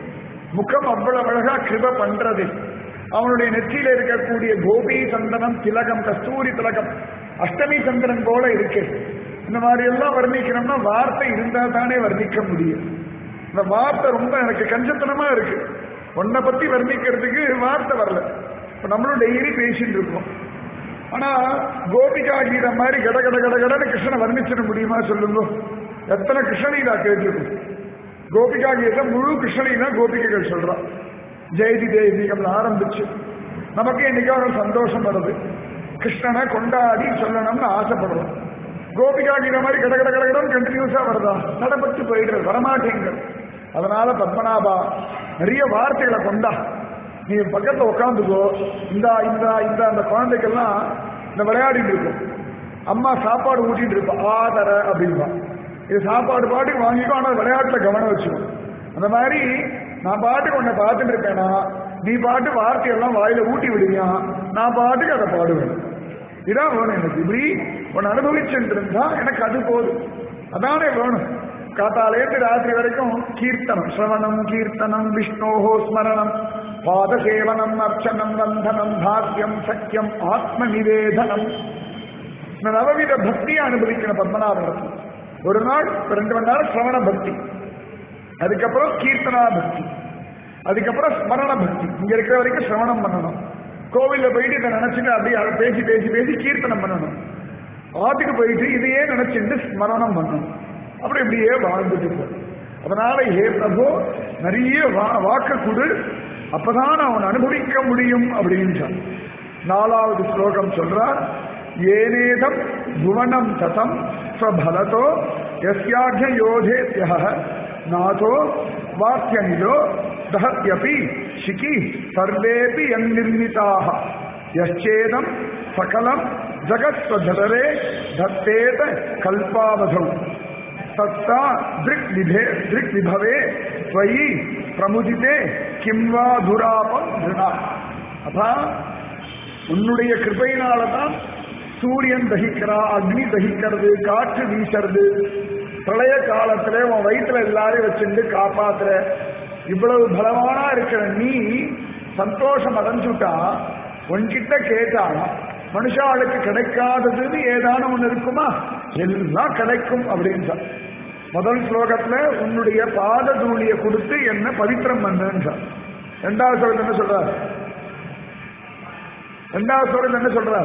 முகம் அவ்வளவு அழகா கிருப பண்றது அவனுடைய நெற்றியில இருக்கக்கூடிய கோபி சந்தனம் திலகம் கஸ்தூரி திலகம் அஷ்டமி சந்திரன் போல இருக்கு இந்த மாதிரி எல்லாம் வர்ணிக்கணும்னா வார்த்தை இருந்தா தானே வர்ணிக்க முடியும் இந்த வார்த்தை ரொம்ப எனக்கு கஞ்சத்தனமா இருக்கு உன்னை பத்தி வர்ணிக்கிறதுக்கு வார்த்தை வரல இப்ப நம்மளும் டெய்லி பேசிட்டு இருக்கோம் ஆனா கோபிகா கீதம் மாதிரி கட கட கட கடன்னு கிருஷ்ணனை வர்ணிச்சிட முடியுமா சொல்லுங்க எத்தனை கிருஷ்ணலீலா கேட்டிருக்கும் கோபிகா கீதம் முழு கிருஷ்ணலீலா கோபிகைகள் சொல்றான் ஜெயதி தேவிகள் ஆரம்பிச்சு நமக்கு என்னைக்கோ ஒரு சந்தோஷம் வருது கிருஷ்ணனை கொண்டாடி சொல்லணும்னு ஆசைப்படுறோம் கோபிகா கீதம் மாதிரி கட கட கட கடன்னு கண்டினியூஸா வருதா நடப்பட்டு போயிடுறது வரமாட்டேங்க அதனால பத்மநாபா நிறைய வார்த்தைகளை கொண்டா நீ பக்கத்துல உட்காந்துக்கோ இந்த இந்த இந்த அந்த குழந்தைக்கெல்லாம் இந்த விளையாடிட்டு இருக்கும் அம்மா சாப்பாடு ஊட்டிட்டு இருப்பா ஆதர அப்படின்பா இது சாப்பாடு பாட்டுக்கு வாங்கிக்கோ ஆனால் விளையாட்டுல கவனம் வச்சுக்கோ அந்த மாதிரி நான் பாட்டுக்கு உன்னை பார்த்துட்டு இருப்பேனா நீ பாட்டு வார்த்தையெல்லாம் வாயில ஊட்டி விடுவியா நான் பாட்டுக்கு அதை பாடுவேன் இதான் வேணும் எனக்கு இப்படி உன்னை அனுபவிச்சுட்டு இருந்தா எனக்கு அது போதும் அதானே வேணும் காத்தாலேருந்து ராத்திரி வரைக்கும் கீர்த்தனம் சிரவணம் கீர்த்தனம் விஷ்ணோஹோ ஸ்மரணம் பாதசேவனம் அர்ச்சனம் வந்தனம் பாக்கியம் சக்கியம் ஆத்ம நிவேதனம் இந்த நவவித பக்தியை அனுபவிக்கணும் பத்மநாபன் ஒரு நாள் ரெண்டு மணி நேரம் சிரவண பக்தி அதுக்கப்புறம் கீர்த்தனா பக்தி அதுக்கப்புறம் ஸ்மரண பக்தி இங்க இருக்கிற வரைக்கும் சிரவணம் பண்ணணும் கோவில்ல போயிட்டு இதை நினைச்சுட்டு அப்படியே அதை பேசி பேசி பேசி கீர்த்தனம் பண்ணணும் ஆத்துக்கு போயிட்டு இதையே நினைச்சுட்டு ஸ்மரணம் பண்ணணும் அப்படி இப்படியே வாழ்ந்துட்டு போ அதனால ஹே பிரபு நிறைய வா- வாக்கு கொடு அப்பதான் அவன் அனுபவிக்க முடியும் அப்படின்றான் நாலாவது ஸ்லோகம் சொல்றார் ஏனேதம் புவனம் ததம் ஸ்வபலதோ யஸ்யாக்ய யோதேத்ய நாதோ வாக்கியனிலோ தஹத்யபி சிகி சர்வேபி யன்னிர்மிதாக யச்சேதம் சகலம் ஜகத்ஸ்வஜதரே தத்தேத கல்பாவதௌ சத்தா திருக் விபே திருக் விபவே ஸ்வயி பிரமுதிதே கிம்வா துராபம் திருணா அப்பா உன்னுடைய கிருபையினால தான் சூரியன் தகிக்கிறா அக்னி தகிக்கிறது காற்று வீசுறது பிரளய காலத்துல உன் வயிற்றுல எல்லாரையும் வச்சுட்டு காப்பாத்துற இவ்வளவு பலவானா இருக்கிற நீ சந்தோஷம் அடைஞ்சுட்டா உன்கிட்ட கேட்டா மனுஷாளுக்கு கிடைக்காததுன்னு ஏதான ஒண்ணு இருக்குமா எல்லாம் கிடைக்கும் அப்படின்னு சொல். முதல் ஸ்லோகத்துல உன்னுடைய பாத தூளியை கொடுத்து என்ன பவித்திரம் பண்ணுன்னு சொல். ரெண்டாவது ஸ்லோகத்துல என்ன சொல்றார் ரெண்டாவது ஸ்லோகத்தில் என்ன சொல்றார்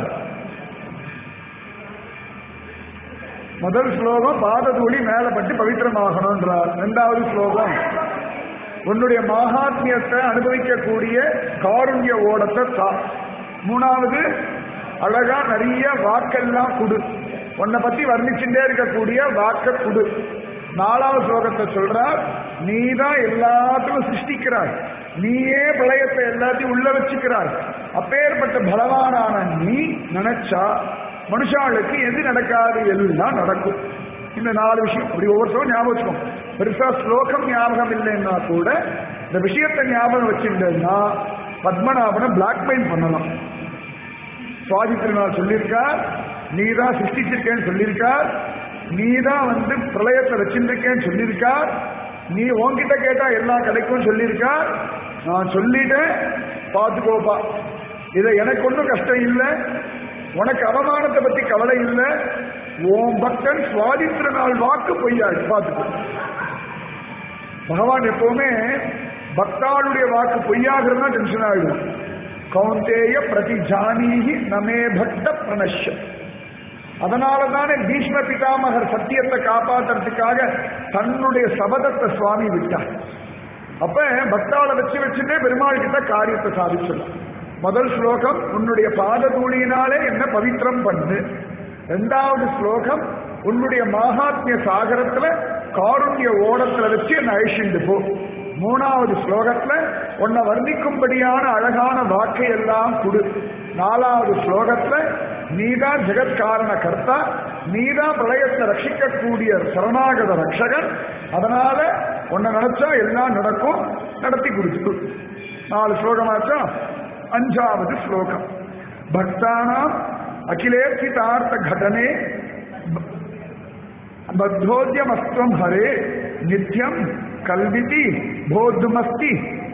முதல் ஸ்லோகம் பாததூளி மேல பட்டு பவித்திரமாகணும்ன்றார் ரெண்டாவது ஸ்லோகம் உன்னுடைய மகாத்மியத்தை அனுபவிக்கக்கூடிய காருண்ய ஓடத்தை தா மூணாவது அழகா நிறைய வாக்கெல்லாம் குடு உன்னை பத்தி வர்ணிச்சுட்டே இருக்கக்கூடிய வாக்க குடு நாலாவது ஸ்லோகத்தை சொல்றார் நீ தான் எல்லாத்துக்கும் சிருஷ்டிக்கிறாய் நீயே பிரளயத்தை எல்லாத்தையும் உள்ள வச்சுக்கிறாய் அப்பேற்பட்ட பலவானான நீ நினைச்சா மனுஷாளுக்கு எது நடக்காது எல்லாம் நடக்கும் இந்த நாலு விஷயம் அப்படி ஒவ்வொருத்தரும் ஞாபகம் வச்சுக்கோம் பெருசா ஸ்லோகம் ஞாபகம் இல்லைன்னா கூட இந்த விஷயத்தை ஞாபகம் வச்சுட்டேன்னா பத்மநாபனை பிளாக்மெயில் பண்ணலாம் சுவாதி திருநாள் சொல்லியிருக்கார் நீ தான் சிருஷ்டிச்சிருக்கேன்னு சொல்லியிருக்கார் நீ தான் வந்து பிரளயத்தை வச்சிருக்கேன்னு சொல்லியிருக்கார் நீ உன்கிட்ட கேட்டா எல்லாம் கிடைக்கும் சொல்லியிருக்கார் நான் சொல்லிட்டேன் பார்த்துக்கோப்பா இதை எனக்கு ஒன்றும் கஷ்டம் இல்லை உனக்கு அவமானத்தை பத்தி கவலை இல்லை ஓம் பக்தன் சுவாதி திருநாள் வாக்கு பொய்யாச்சு பார்த்துக்கோ பகவான் எப்பவுமே பக்தாளுடைய வாக்கு பொய்யாகிறதுனா டென்ஷன் ஆயிடும் கௌந்தேய பிரதி ஜானீகி நமே பக்த பிரணஷ்ய அதனால தானே பீஷ்ம பிதாமகர் சத்தியத்தை காப்பாத்துறதுக்காக தன்னுடைய சபதத்தை சுவாமி விட்டார் அப்ப பக்தாளை வச்சு வச்சுட்டே பெருமாள் கிட்ட காரியத்தை சாதிச்சிடலாம் முதல் ஸ்லோகம் உன்னுடைய பாத தூளியினாலே என்ன பவித்திரம் பண்ணு ரெண்டாவது ஸ்லோகம் உன்னுடைய மகாத்மிய சாகரத்துல காருண்ய ஓடத்துல வச்சு என்ன அழிச்சுண்டு போ மூணாவது ஸ்லோகத்துல உன்னை வர்ணிக்கும்படியான அழகான வாக்கை எல்லாம் கொடு நாலாவது ஸ்லோகத்துல நீதான் ஜெகத்காரண கர்த்தா நீதான் பிரளயத்தை ரட்சிக்கக்கூடிய சரணாகத ரட்சகன் அதனால உன்னை நினைச்சா எல்லாம் நடக்கும் நடத்தி கொடுத்து நாலு ஸ்லோகமாச்சா அஞ்சாவது ஸ்லோகம் பக்தானாம் அகிலேர்த்திதார்த்த கடனே பத்தோத்யமஸ்துவம் ஹரே நித்யம் கல்விதி போத்துமஸ்தி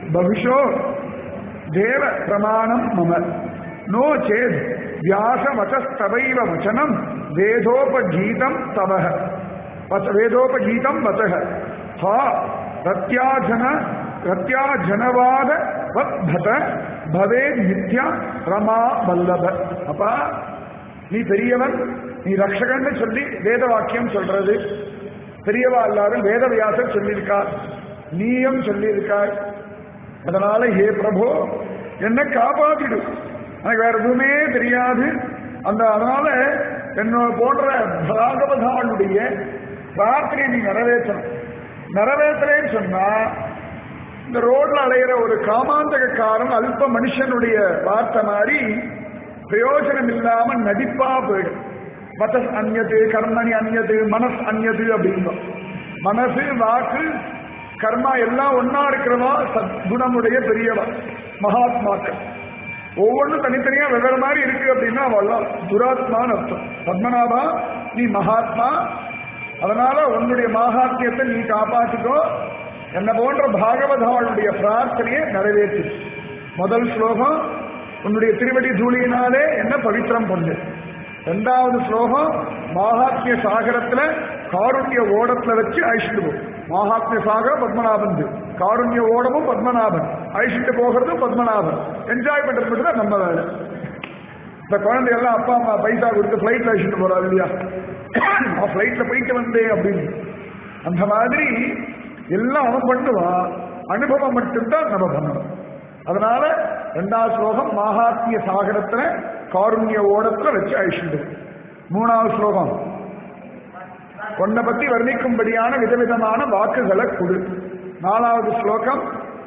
பகுஷோ தேவ பிரமாணம் மம நோ சேத் வியாச வச்சஸ்தவைவ வச்சனம் வேதோபகீதம் தவக வச்ச- வேதோபகீதம் வச்சக ஹா ரத்யாஜன ரத்யாஜனவாத வத்பத பவே நித்யா ரமா வல்லப அப்பா நீ பெரியவன் நீ ரக்ஷகன்னு சொல்லி வேத வாக்கியம் சொல்றது பெரியவா எல்லாரும் வேதவியாசர் சொல்லியிருக்கார் நீயும் சொல்லியிருக்காய் அதனால ஹே பிரபு என்ன காப்பாத்திடு எனக்கு வேற எதுவுமே தெரியாது அந்த அதனால என்னோட போன்ற பாகவதாளுடைய பிரார்த்தனை நீ நிறைவேற்றணும் நிறைவேற்றலேன்னு சொன்னா இந்த ரோட்ல அலையிற ஒரு காமாந்தகக்காரன் அல்ப மனுஷனுடைய வார்த்தை மாதிரி பிரயோஜனம் இல்லாம நடிப்பா போயிடும் மதஸ் அந்நது கர்மணி அந்நது மனஸ் அந்நது அப்படிங்கும் மனசு வாக்கு கர்மா எல்லாம் ஒன்னா இருக்கிறவா சத்குணமுடைய பெரியவா மகாத்மாக்கள் ஒவ்வொன்றும் தனித்தனியா வெவ்வேறு மாதிரி இருக்கு அப்படின்னா அவெல்லாம் துராத்மான்னு அர்த்தம் பத்மநாபா நீ மகாத்மா அதனால உன்னுடைய மகாத்மியத்தை நீ காப்பாற்றிக்கோ என்ன போன்ற பாகவதாளுடைய பிரார்த்தனையை நிறைவேற்று முதல் ஸ்லோகம் உன்னுடைய திருவடி தூளியினாலே என்ன பவித்திரம் பண்ணு ரெண்டாவது ஸ்லோகம் மகாத்மிய சாகரத்துல காருண்ய ஓடத்துல வச்சு அழிச்சுட்டு போ மகாத்மிய சாகரம் பத்மநாபன் காருண்ய ஓடமும் பத்மநாபன் அழிச்சுட்டு போகிறதும் பத்மநாபன் என்ஜாய் பண்றது மட்டும் தான் நம்ம வேலை இந்த குழந்தை எல்லாம் அப்பா அம்மா பைசா கொடுத்து ஃபிளைட்ல அழிச்சுட்டு போறாரு இல்லையா அவன் ஃபிளைட்ல போயிட்டு வந்தேன் அப்படின்னு அந்த மாதிரி எல்லாம் அவன் பண்ணுவான் அனுபவம் மட்டும்தான் நம்ம பண்ணணும் அதனால ரெண்டாவது ஸ்லோகம் மகாத்மிய சாகரத்துல காருண்ய ஓடத்துல வச்சு அழிச்சுட்டு மூணாவது ஸ்லோகம் உன்னை பத்தி வர்ணிக்கும்படியான விதவிதமான வாக்குகளை கொடு நாலாவது ஸ்லோகம்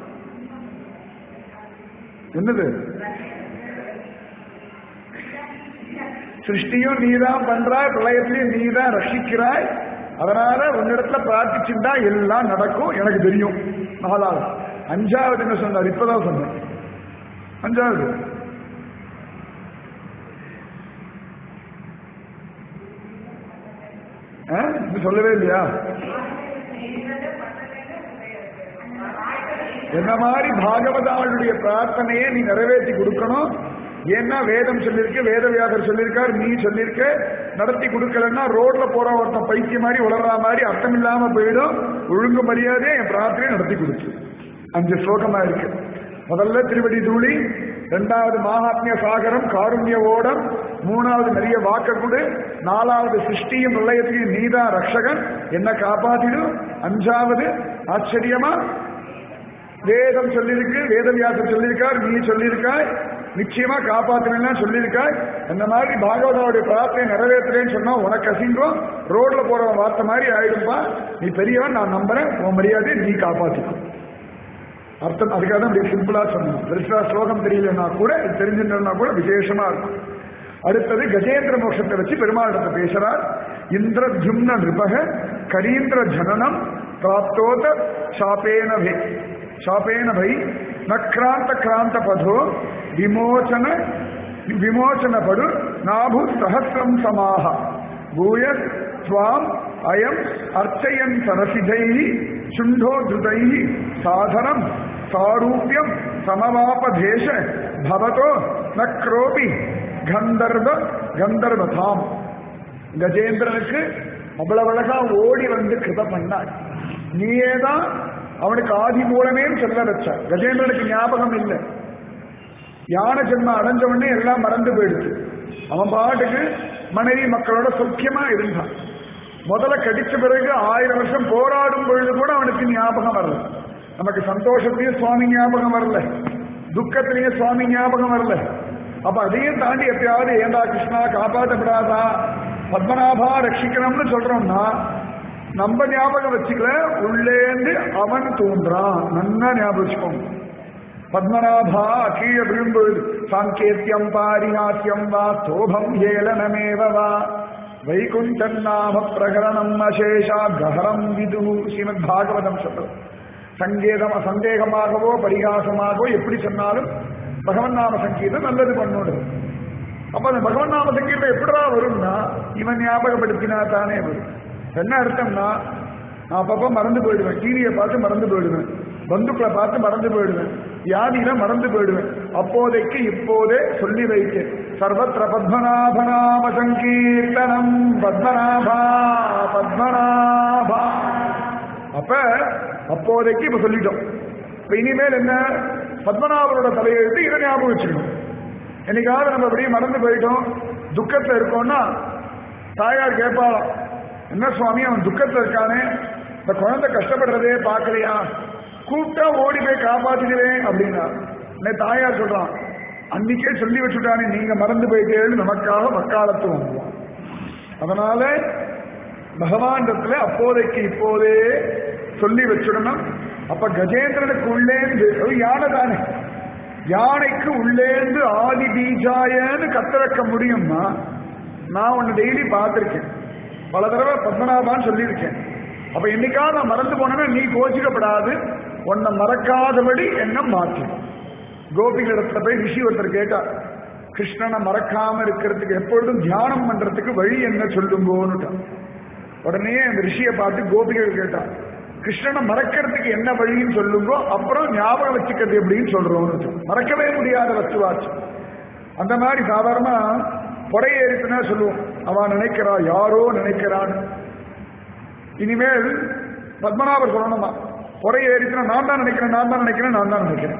என்னது சிருஷ்டியும் நீதான் பண்றாய் பிரளயத்திலையும் நீதான் ரட்சிக்கிறாய் அதனால உன்னிடத்துல பிரார்த்திச்சுட்டா எல்லாம் நடக்கும் எனக்கு தெரியும் நாலாவது அஞ்சாவது என்ன சொன்னார் இப்பதான் சொன்னேன் அஞ்சாவது ஆ? இது சொல்லவே இல்லையா என்ன மாதிரி பாகவதாளுடைய பிரார்த்தனையை நீ நிறைவேற்றி கொடுக்கணும் ஏன்னா வேதம் சொல்லியிருக்கு வேதவியாசர் சொல்லியிருக்கார் நீ சொல்லியிருக்க நடத்தி கொடுக்கலன்னா ரோட்ல போற ஒருத்தன் பைத்திய மாதிரி உளர்ற மாதிரி அர்த்தம் இல்லாம போயிடும் ஒழுங்கு மரியாதை என் பிரார்த்தனை நடத்தி கொடுத்து அஞ்சு ஸ்லோகமா இருக்கு முதல்ல திருவடி தூளி ரெண்டாவது மகாத்மிய சாகரம் காருண்ய ஓடம் மூணாவது நிறைய வாக்க கொடு நாலாவது சிருஷ்டியும் பிரளயத்தையும் நீதான் ரக்ஷகன் என்ன காப்பாத்திடும் அஞ்சாவது ஆச்சரியமா வேதம் சொல்லியிருக்கு வேதவியாசர் சொல்லியிருக்கார் நீ சொல்லியிருக்காய் நிச்சயமா காப்பாத்தினா சொல்லியிருக்காய் அந்த மாதிரி பாகவதாவுடைய பிரார்த்தனை நிறைவேற்றுறேன்னு சொன்னா உனக்கு அசிங்கம் ரோட்ல போறவன் வார்த்தை மாதிரி ஆயிடும்பா நீ பெரியவன் நான் நம்புறேன் உன் மரியாதையை நீ காப்பாத்திக்கும் அர்த்தம் அதுக்காக தான் அப்படி சிம்பிளா சொன்னோம் பெருசா ஸ்லோகம் தெரியலன்னா கூட இது தெரிஞ்சிருந்தா கூட விசேஷமா இருக்கும் அடுத்தது கஜேந்திர மோட்சத்தை வச்சு பெருமாளிடத்தை பேசுறார் இந்திரத்யும்ன நிருபக கரீந்திர ஜனனம் பிராப்தோத சாபேன வே சாபேன வை நக்ராந்த கிராந்த பதோ விமோச்சன விமோச்சன படு நாபு சஹசிரம் சமாக பூய ஸ்வாம் அயம் அர்ச்சயன் சரசிதை சுண்டோத்ருதை சாதனம் சாரூபியம் சமவாபதேச பவதோ நக்ரோபி கந்தர்வ கந்தர்வதாம் கஜேந்திரனுக்கு அவ்வளவு அழகா ஓடி வந்து கிருத பண்ணாய் நீயே தான் அவனுக்கு ஆதி மூலமேன்னு சொல்ல வச்ச கஜேந்திரனுக்கு ஞாபகம் இல்லை யானை ஜென்மம் அடைஞ்ச உடனே எல்லாம் மறந்து போயிடுச்சு அவன் பாட்டுக்கு மனைவி மக்களோட சௌக்கியமா இருந்தான் முதல்ல கடிச்ச பிறகு ஆயிரம் வருஷம் போராடும் பொழுது கூட அவனுக்கு ஞாபகம் வரல நமக்கு சந்தோஷத்திலையும் சுவாமி ஞாபகம் வரல துக்கத்திலையும் சுவாமி ஞாபகம் வரல அப்ப அதையும் தாண்டி எப்பயாவது ஏண்டா கிருஷ்ணா காப்பாற்றப்படாதா பத்மநாபா ரட்சிக்கணும்னு சொல்றோம்னா நம்ம ஞாபகம் வச்சுக்கல உள்ளேந்து அவன் தோன்றான் நன்னா ஞாபகம் வச்சுக்கோங்க பத்மநாபா கீழே விழும்பொழுது சாங்கேத்தியம் பாரிஹாசியம் வா சோபம் ஏளனமேவ வா வைகுண்டன் நாம பிரகரணம் அசேஷா கஹரம் விது ஸ்ரீமத் பாகவதம் சொல்றது சங்கேதம் சந்தேகமாகவோ பரிகாசமாகவோ எப்படி சொன்னாலும் பகவன் நாம சங்கீதம் நல்லது பண்ணணும் அப்ப அந்த பகவன் நாம சங்கீதம் எப்படிடா வரும்னா இவன் ஞாபகப்படுத்தினா தானே வரும் என்ன அர்த்தம்னா நான் அப்பப்போ மறந்து போயிடுவேன் டிவியை பார்த்து மறந்து போயிடுவேன் பந்துக்களை பார்த்து மறந்து போயிடுவேன் வியாதியில மறந்து போயிடுவேன் அப்போதைக்கு இப்போதே சொல்லி வைக்க சர்வத்திர பத்மநாபநாம சங்கீர்த்தனம் பத்மநாபா பத்மநாபா அப்ப அப்போதைக்கு இப்ப சொல்லிட்டோம் இப்ப இனிமேல் என்ன பத்மநாபரோட தலையெழுத்து இதை ஞாபகம் வச்சுக்கணும் என்னைக்காவது நம்ம அப்படியே மறந்து போயிட்டோம் துக்கத்துல இருக்கோம்னா தாயார் கேட்பாளாம் என்ன சுவாமி அவன் துக்கத்துல இருக்கானே இந்த குழந்தை கஷ்டப்படுறதே பார்க்கலையா கூப்பிட்டா ஓடி போய் காப்பாத்திடுவேன் அப்படின்னா உடனே தாயார் சொல்றான் அன்னைக்கே சொல்லி வச்சுட்டானே நீங்க மறந்து போயிட்டேன்னு நமக்காக வக்காலத்து வாங்குவான் அதனால பகவானிடத்துல அப்போதைக்கு இப்போதே சொல்லி வச்சுடணும் அப்ப கஜேந்திரனுக்கு உள்ளேந்து அது யானை தானே யானைக்கு உள்ளேந்து ஆதி பீஜாயன்னு கத்த வைக்க முடியும்னா நான் உன்னை டெய்லி பார்த்திருக்கேன் பல தடவை பத்மநாபான்னு சொல்லியிருக்கேன் அப்ப என்னைக்காவது நான் மறந்து போனேன்னா நீ கோச்சிக்கப்படாது உன்னை மறக்காதபடி என்ன மாற்று கோபிகளிடத்துல போய் ரிஷி ஒருத்தர் கேட்டார் கிருஷ்ணனை மறக்காம இருக்கிறதுக்கு எப்பொழுதும் தியானம் பண்றதுக்கு வழி என்ன சொல்லுங்கோன்னுட்டான் உடனே அந்த ரிஷியை பார்த்து கோபிகள் கேட்டான் கிருஷ்ணனை மறக்கிறதுக்கு என்ன வழின்னு சொல்லுங்கோ அப்புறம் ஞாபகம் வச்சுக்கிறது எப்படின்னு சொல்றோம்னு மறக்கவே முடியாத வஸ்துவாச்சு அந்த மாதிரி சாதாரண புறையேறித்துனா சொல்லுவோம் அவன் நினைக்கிறா யாரோ நினைக்கிறான் இனிமேல் பத்மநாபர் சொல்லணுமா புறையேறித்துனா நான் தான் நினைக்கிறேன் நான் தான் நினைக்கிறேன் நான் தான் நினைக்கிறேன்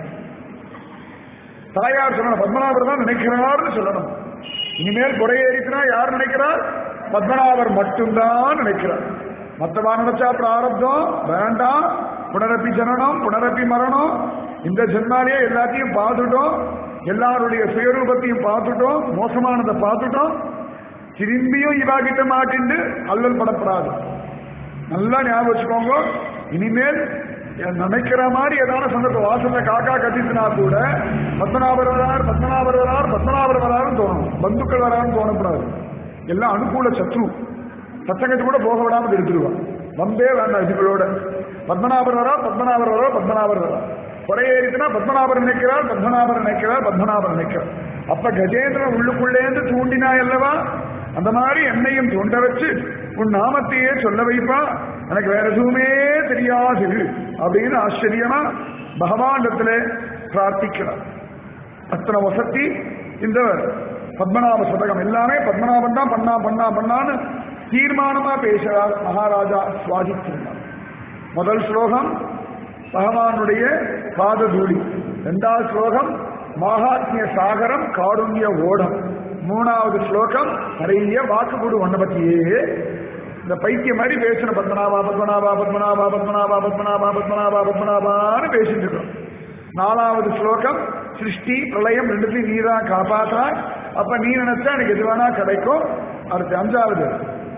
தாயார் சொல்லணும் பத்மநாபர் தான் நினைக்கிறார்னு சொல்லணும் இனிமேல் புறையேறித்துனா யார் நினைக்கிறார் பத்மநாபர் மட்டும்தான் நினைக்கிறார் மற்றவா நினைச்சா பிராரப்தம் வேண்டாம் புனரப்பி ஜனனம் புனரப்பி மரணம் இந்த ஜென்மாலேயே எல்லாத்தையும் பார்த்துட்டோம் எல்லாருடைய சுயரூபத்தையும் பார்த்துட்டோம் மோசமானதை பார்த்துட்டோம் திரும்பியும் இவா கிட்ட மாட்டிண்டு அல்லல் படப்படாது நல்லா ஞாபகம் வச்சுக்கோங்க இனிமேல் நினைக்கிற மாதிரி ஏதாவது சந்தர்ப்பம் வாசல்ல காக்கா கத்திச்சுனா கூட பத்மநாபர் வரார் பத்மநாபர் வரார் பத்மநாபர் வராருன்னு தோணும் பந்துக்கள் வராருன்னு தோணப்படாது எல்லாம் அனுகூல சத்ரு சத்தங்கத்து கூட போக விடாம எடுத்துருவான் வம்பே வேண்டாம் இதுகளோட பத்மநாபர் வரா பத்மநாபர் வரா பத்மநாபர் வரா குறையேறிச்சுனா பத்மநாபர் நினைக்கிறார் பத்மநாபர் நினைக்கிறார் பத்மநாபர் நினைக்கிறார் அப்ப கஜேந்திரன் உள்ளுக்குள்ளேந்து தூண்டினா அல்லவா அந்த மாதிரி என்னையும் தூண்ட வச்சு உன் நாமத்தையே சொல்ல வைப்பா எனக்கு வேற எதுவுமே தெரியாது அப்படின்னு ஆச்சரியமா பகவானிடத்துல பிரார்த்திக்கிறார் அத்தனை வசதி இந்த பத்மநாப சதகம் எல்லாமே பத்மநாபன் தான் பண்ணா பண்ணா பண்ணான்னு தீர்மானமா பேசுறார் மகாராஜா சுவாதித்திருந்தார் முதல் ஸ்லோகம் பகவானுடைய பாததூளி இரண்டாவது ஸ்லோகம் மகாத்மிய சாகரம் காருண்ய ஓடம் மூணாவது ஸ்லோகம் நிறைய வாக்கு கொடு ஒன்ன பத்தியே இந்த பைத்திய மாதிரி பேசின பத்மநாபா பத்மநாபா பத்மநாபா பத்மநாபா பத்மநாபா பத்மநாபா பத்மநாபான்னு பேசிட்டு இருக்கோம் நாலாவது ஸ்லோகம் சிருஷ்டி பிரளயம் ரெண்டுத்தையும் நீ தான் காப்பாற்றாய் அப்ப நீ நினைச்சா எனக்கு எது வேணா கிடைக்கும் அடுத்து அஞ்சாவது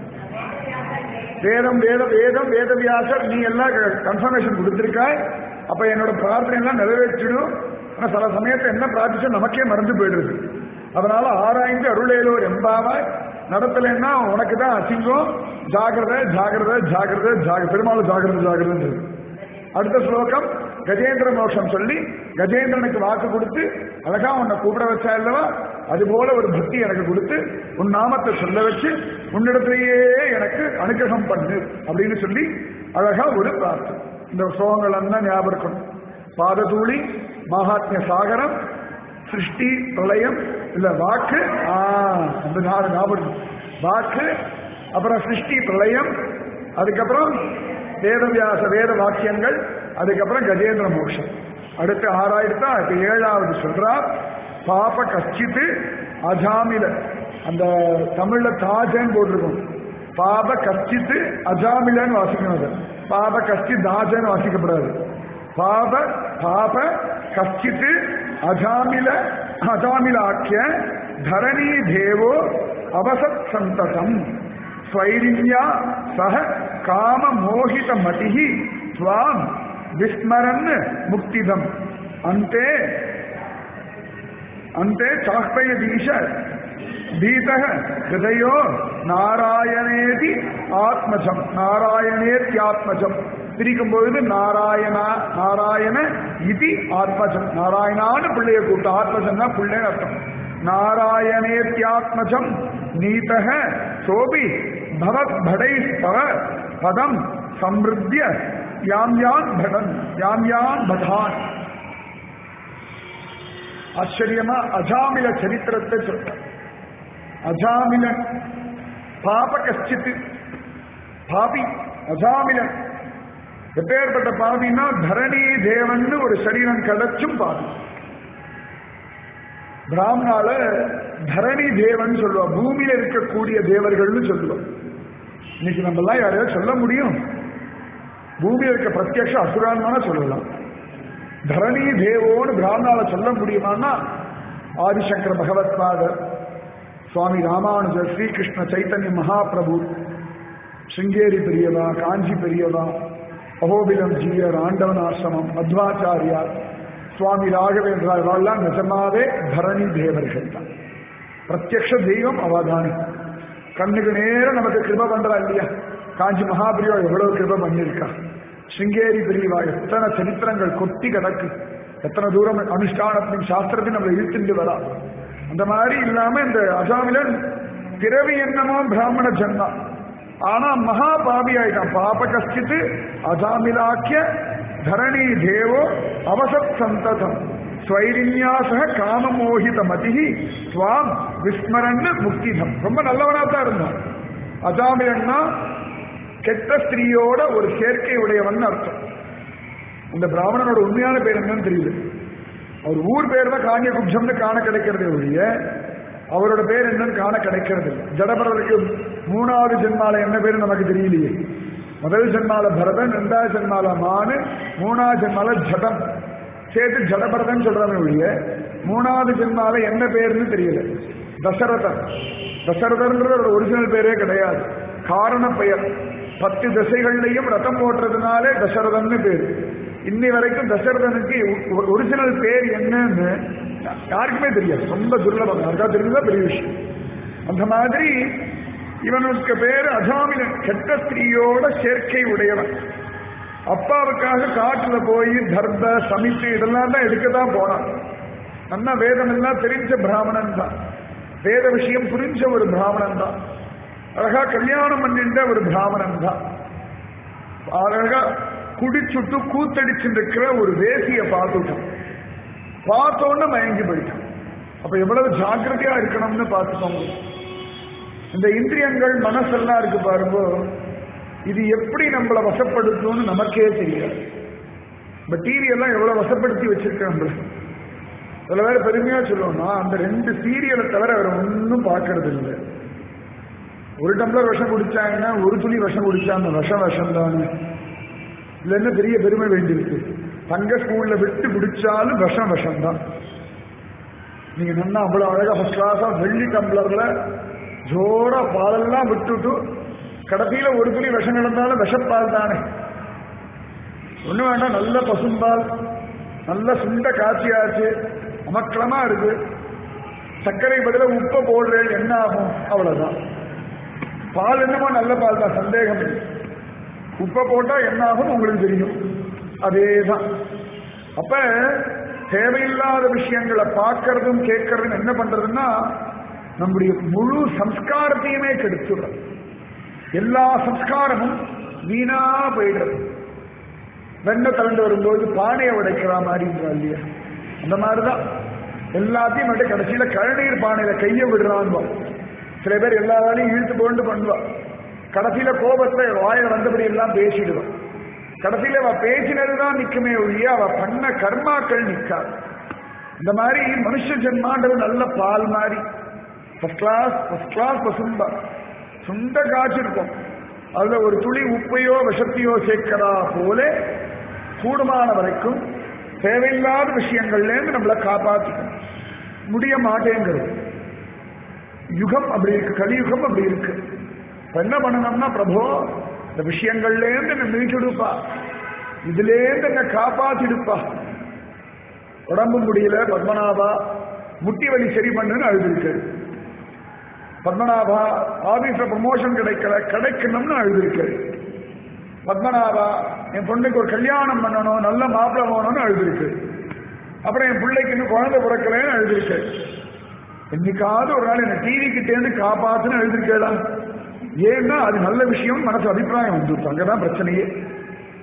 வேதம் வேத வேதம் வேத வியாசர் நீ எல்லாம் கன்ஃபர்மேஷன் கொடுத்திருக்காய் அப்ப என்னோட பிரார்த்தனை எல்லாம் நிறைவேற்றிடும் ஆனா சில சமயத்தை என்ன பிரார்த்திச்சா நமக்கே மறந்து போயிடுது அதனால ஆராய்ந்து அருளேலோர் எம்பாவாய் நடத்தலைன்னா உனக்கு தான் அசிங்கம் ஜாகிரத ஜாகிரத ஜாகிரத ஜாக பெருமாள் ஜாகிரத ஜாகிரதை அடுத்த ஸ்லோகம் கஜேந்திர மோட்சம் சொல்லி கஜேந்திரனுக்கு வாக்கு கொடுத்து அழகா உன்னை கூப்பிட வச்சா இல்லவா அது போல ஒரு பக்தி எனக்கு கொடுத்து உன் நாமத்தை சொல்ல வச்சு உன்னிடத்திலேயே எனக்கு அனுகிரகம் பண்ணு அப்படின்னு சொல்லி அழகா ஒரு பிரார்த்தனை இந்த ஸ்லோகங்கள் எல்லாம் ஞாபகம் இருக்கணும் பாததூளி மகாத்மிய சாகரம் சிருஷ்டி பிரளயம் இல்ல வாக்கு ஆ அந்த நாலு ஞாபகம் இருக்கு. வாக்கு அப்புறம் சிருஷ்டி பிரளயம் அதுக்கப்புறம் வேதவியாச வேத வாக்கியங்கள் அதுக்கப்புறம் கஜேந்திர மோட்சம் அடுத்து ஆறாயிரத்தா இப்ப ஏழாவது சொல்றார் பாப கச்சித்து அஜாமில அந்த தமிழ்ல தாஜன்னு போட்டிருக்கும் பாப கச்சித்து அஜாமிலன்னு வாசிக்கணும் அது பாப கச்சி தாஜன்னு வாசிக்கப்படாது பாப பாப கச்சித்து அஜாமில அஜாமிலாக்கிய தரணி தேவோ அவசத் சந்ததம் ஸ்வைரிண்யா சக காம மோகித மதிஹி ஸ்வாம் விஸ்மரன் முக்திதம் அந்தே அந்தே சாஸ்பயதீஷ பீதக ஹிருதயோ நாராயணேதி ஆத்மஜம் நாராயணேத்யாத்மஜம் பிரிக்கும் பொழுது நாராயணா நாராயண இது ஆத்மஜம் நாராயணான்னு பிள்ளைய கூப்பிட்டு ஆத்மஜம்னா பிள்ளைன்னு அர்த்தம் நாராயணேத்யாத்மஜம் நீதக சோபி பவத் படை பவ பதம் சம்ருத்திய யாம் யான் படன் யாம் யான் பதான் ஆச்சரியமா அஜாமில சரித்திரத்தை சொல்ற அஜாமிலன் பாப கஷ்டித்து பாபி அஜாமிலன் எப்பேற்பட்ட பாவினா தரணி தேவன் ஒரு சரீரம் கிடைச்சும் பாவி பிராமணால தரணி தேவன் சொல்லுவா பூமியில இருக்கக்கூடிய தேவர்கள்னு சொல்லுவா இன்னைக்கு நம்ம எல்லாம் யாரையாவது சொல்ல முடியும் பூமியில இருக்க பிரத்யக்ஷ அசுரான்மான சொல்லலாம் தரணி தேவோன்னு பிராமணால சொல்ல முடியுமான்னா ஆதிசங்கர பகவத்பாதர் சுவாமி ராமானுஜர் ஸ்ரீகிருஷ்ண சைத்தன்ய மகாபிரபு சிங்கேரி பெரியவா காஞ்சி பெரியவா அகோபிலம் ஜீயர் ஆண்டவன் ஆசிரமம் மத்வாச்சாரியா சுவாமி ராகவேந்திரா இவாள்லாம் நிஜமாவே தரணி தேவர்கள் தான் பிரத்யக்ஷ தெய்வம் அவதானி கண்ணுக்கு நேரம் நமக்கு கிருப பண்றா இல்லையா காஞ்சி மகாபிரிவா எவ்வளவு கிருப பண்ணியிருக்கா சிங்கேரி பிரிவா எத்தனை சரித்திரங்கள் கொட்டி கிடக்கு எத்தனை தூரம் அனுஷ்டானத்தின் சாஸ்திரத்தையும் நம்மளை இழுத்துட்டு வரா அந்த மாதிரி இல்லாம இந்த அசாமிலன் பிறவி என்னமோ பிராமண ஜன்மா ஆனா மகா பாபி ஆயிட்டான் பாப கஷ்டித்து அஜாமிலாக்கிய தரணி தேவோ அவசத் சந்ததம் ஸ்வைரின்யாச காமமோகித மதி துவாம் விஸ்மரன்னு முக்திதம் ரொம்ப நல்லவனா தான் இருந்தான் அஜாமிலன்னா கெட்ட ஸ்திரீயோட ஒரு சேர்க்கை உடையவன் அர்த்தம் இந்த பிராமணனோட உண்மையான பேர் என்னன்னு தெரியல அவர் ஊர் பேர் தான் காணிய குப்ஜம்னு காண கிடைக்கிறதே ஒழிய அவரோட பேர் என்னன்னு காண கிடைக்கிறது இல்லை ஜடபரருக்கு மூணாவது ஜென்மால என்ன பேரு நமக்கு தெரியலையே முதல் ஜென்மால பரதன் ரெண்டாவது ஜென்மால மானு மூணாவது ஜென்மால ஜடம் சேர்த்து ஜடபரதன் சொல்றாங்க ஒழிய மூணாவது ஜென்மால என்ன பேருன்னு தெரியல தசரதன் தசரதன்றது ஒரு ஒரிஜினல் பேரே கிடையாது காரண பெயர் பத்து திசைகள்லையும் ரதம் ஓட்டுறதுனாலே தசரதன்னு பேர் இன்னி வரைக்கும் தசரதனுக்கு ஒரிஜினல் பேர் என்னன்னு யாருக்குமே தெரியாது ரொம்ப துர்லபம் யாருக்கா தெரிஞ்சதா பெரிய விஷயம் அந்த மாதிரி இவனுக்கு பேர் அஜாமிலன் கெட்ட ஸ்திரீயோட சேர்க்கை உடையவன் அப்பாவுக்காக காட்டுல போய் தர்ப சமித்து இதெல்லாம் தான் எடுக்கதான் போனான் நல்லா வேதம் எல்லாம் தெரிஞ்ச பிராமணன் தான் வேத விஷயம் புரிஞ்ச ஒரு பிராமணன் தான் அழகா கல்யாணம் பண்ணின்ற ஒரு பிராமணன் தான் அழகா குடிச்சுட்டு கூத்தடிச்சுட்டு இருக்கிற ஒரு வேசிய பார்த்துட்டான் பார்த்தோன்னு மயங்கி போயிட்டான் அப்ப எவ்வளவு ஜாக்கிரதையா இருக்கணும்னு பார்த்துக்கோங்க இந்த இந்திரியங்கள் மனசெல்லாம் இருக்கு பாருங்க இது எப்படி நம்மளை வசப்படுத்தும்னு நமக்கே தெரியாது இந்த டிவி எல்லாம் எவ்வளவு வசப்படுத்தி வச்சிருக்க நம்மள அதுல வேற பெருமையா சொல்லணும்னா அந்த ரெண்டு சீரியலை தவிர வேற ஒன்றும் பார்க்கறது இல்லை ஒரு டம்ளர் விஷம் குடிச்சாங்கன்னா ஒரு துளி விஷம் குடிச்சா அந்த விஷம் விஷம் தானே இதுல என்ன பெரிய பெருமை வேண்டியிருக்கு தங்க ஸ்கூல்ல விட்டு குடிச்சாலும் விஷம் விஷம் தான் நீங்க நல்லா அவ்வளவு அழகா ஃபர்ஸ்ட் கிளாஸா வெள்ளி டம்ளர்ல ஜோரா பாலெல்லாம் விட்டுட்டு கடைசியில ஒரு துளி விஷம் கிடந்தாலும் விஷப்பால் தானே ஒண்ணு வேண்டாம் நல்ல பசும்பால் நல்ல சுண்ட காய்ச்சியாச்சு அமக்கலமா இருக்கு சர்க்கரை பதில உப்பை போடுறேன் என்ன ஆகும் அவ்வளவுதான் பால் என்னமோ நல்ல பால் தான் சந்தேகம் இல்லை உப்பை போட்டா என்ன ஆகும் உங்களுக்கு தெரியும் அதேதான் அப்ப தேவையில்லாத விஷயங்களை பார்க்கறதும் கேட்கறதும் என்ன பண்றதுன்னா நம்முடைய முழு சம்ஸ்காரத்தையுமே கெடுத்துடுறது எல்லா சம்ஸ்காரமும் வீணா போயிடுறது வெண்ணெய் தளர்ந்து வரும்போது பானையை உடைக்கிற மாதிரின்றா இல்லையா அந்த மாதிரிதான் எல்லாத்தையும் மட்டும் கடைசியில கழநீர் பானையில கையை விடுறான்னு சில பேர் எல்லா வேலையும் இழுத்து போண்டு பண்ணுவா கடைசியில கோபத்துல வாயில வந்தபடி எல்லாம் பேசிடுவான் கடைசியில அவ பேசினதுதான் நிக்குமே ஒழிய அவ பண்ண கர்மாக்கள் நிக்காது இந்த மாதிரி மனுஷ ஜென்மான்றது நல்ல பால் மாதிரி ஃபர்ஸ்ட் கிளாஸ் ஃபர்ஸ்ட் கிளாஸ் பசும்பா சுண்ட காய்ச்சிருக்கும் அதுல ஒரு துளி உப்பையோ விஷத்தையோ சேர்க்கிறா போல கூடுமான வரைக்கும் தேவையில்லாத விஷயங்கள்ல இருந்து நம்மளை காப்பாற்றிக்கணும் முடிய மாட்டேங்கிறது யுகம் அப்படி இருக்கு கலியுகம் அப்படி இருக்கு இப்ப என்ன பண்ணணும்னா பிரபு இந்த விஷயங்கள்ல இருந்து என்ன மீட்டெடுப்பா இதுல இருந்து என்ன காப்பாத்திடுப்பா உடம்பு முடியல பத்மநாபா முட்டி வலி சரி பண்ணுன்னு அழுதுருக்கு பத்மநாபா ஆபீஸ்ல ப்ரமோஷன் கிடைக்கல கிடைக்கணும்னு அழுதுருக்கு பத்மநாபா என் பொண்ணுக்கு ஒரு கல்யாணம் பண்ணணும் நல்ல மாப்பிள்ளை போகணும்னு அழுதுருக்கு அப்புறம் என் பிள்ளைக்கு இன்னும் குழந்தை பிறக்கலன்னு அழுதுருக்கு என்னைக்காவது ஒரு நாள் என்ன டிவி கிட்டேருந்து காப்பாத்துன்னு எழுதிருக்கேடா ஏன்னா அது நல்ல விஷயம் மனசு அபிப்பிராயம் வந்துருச்சு அங்கதான் பிரச்சனையே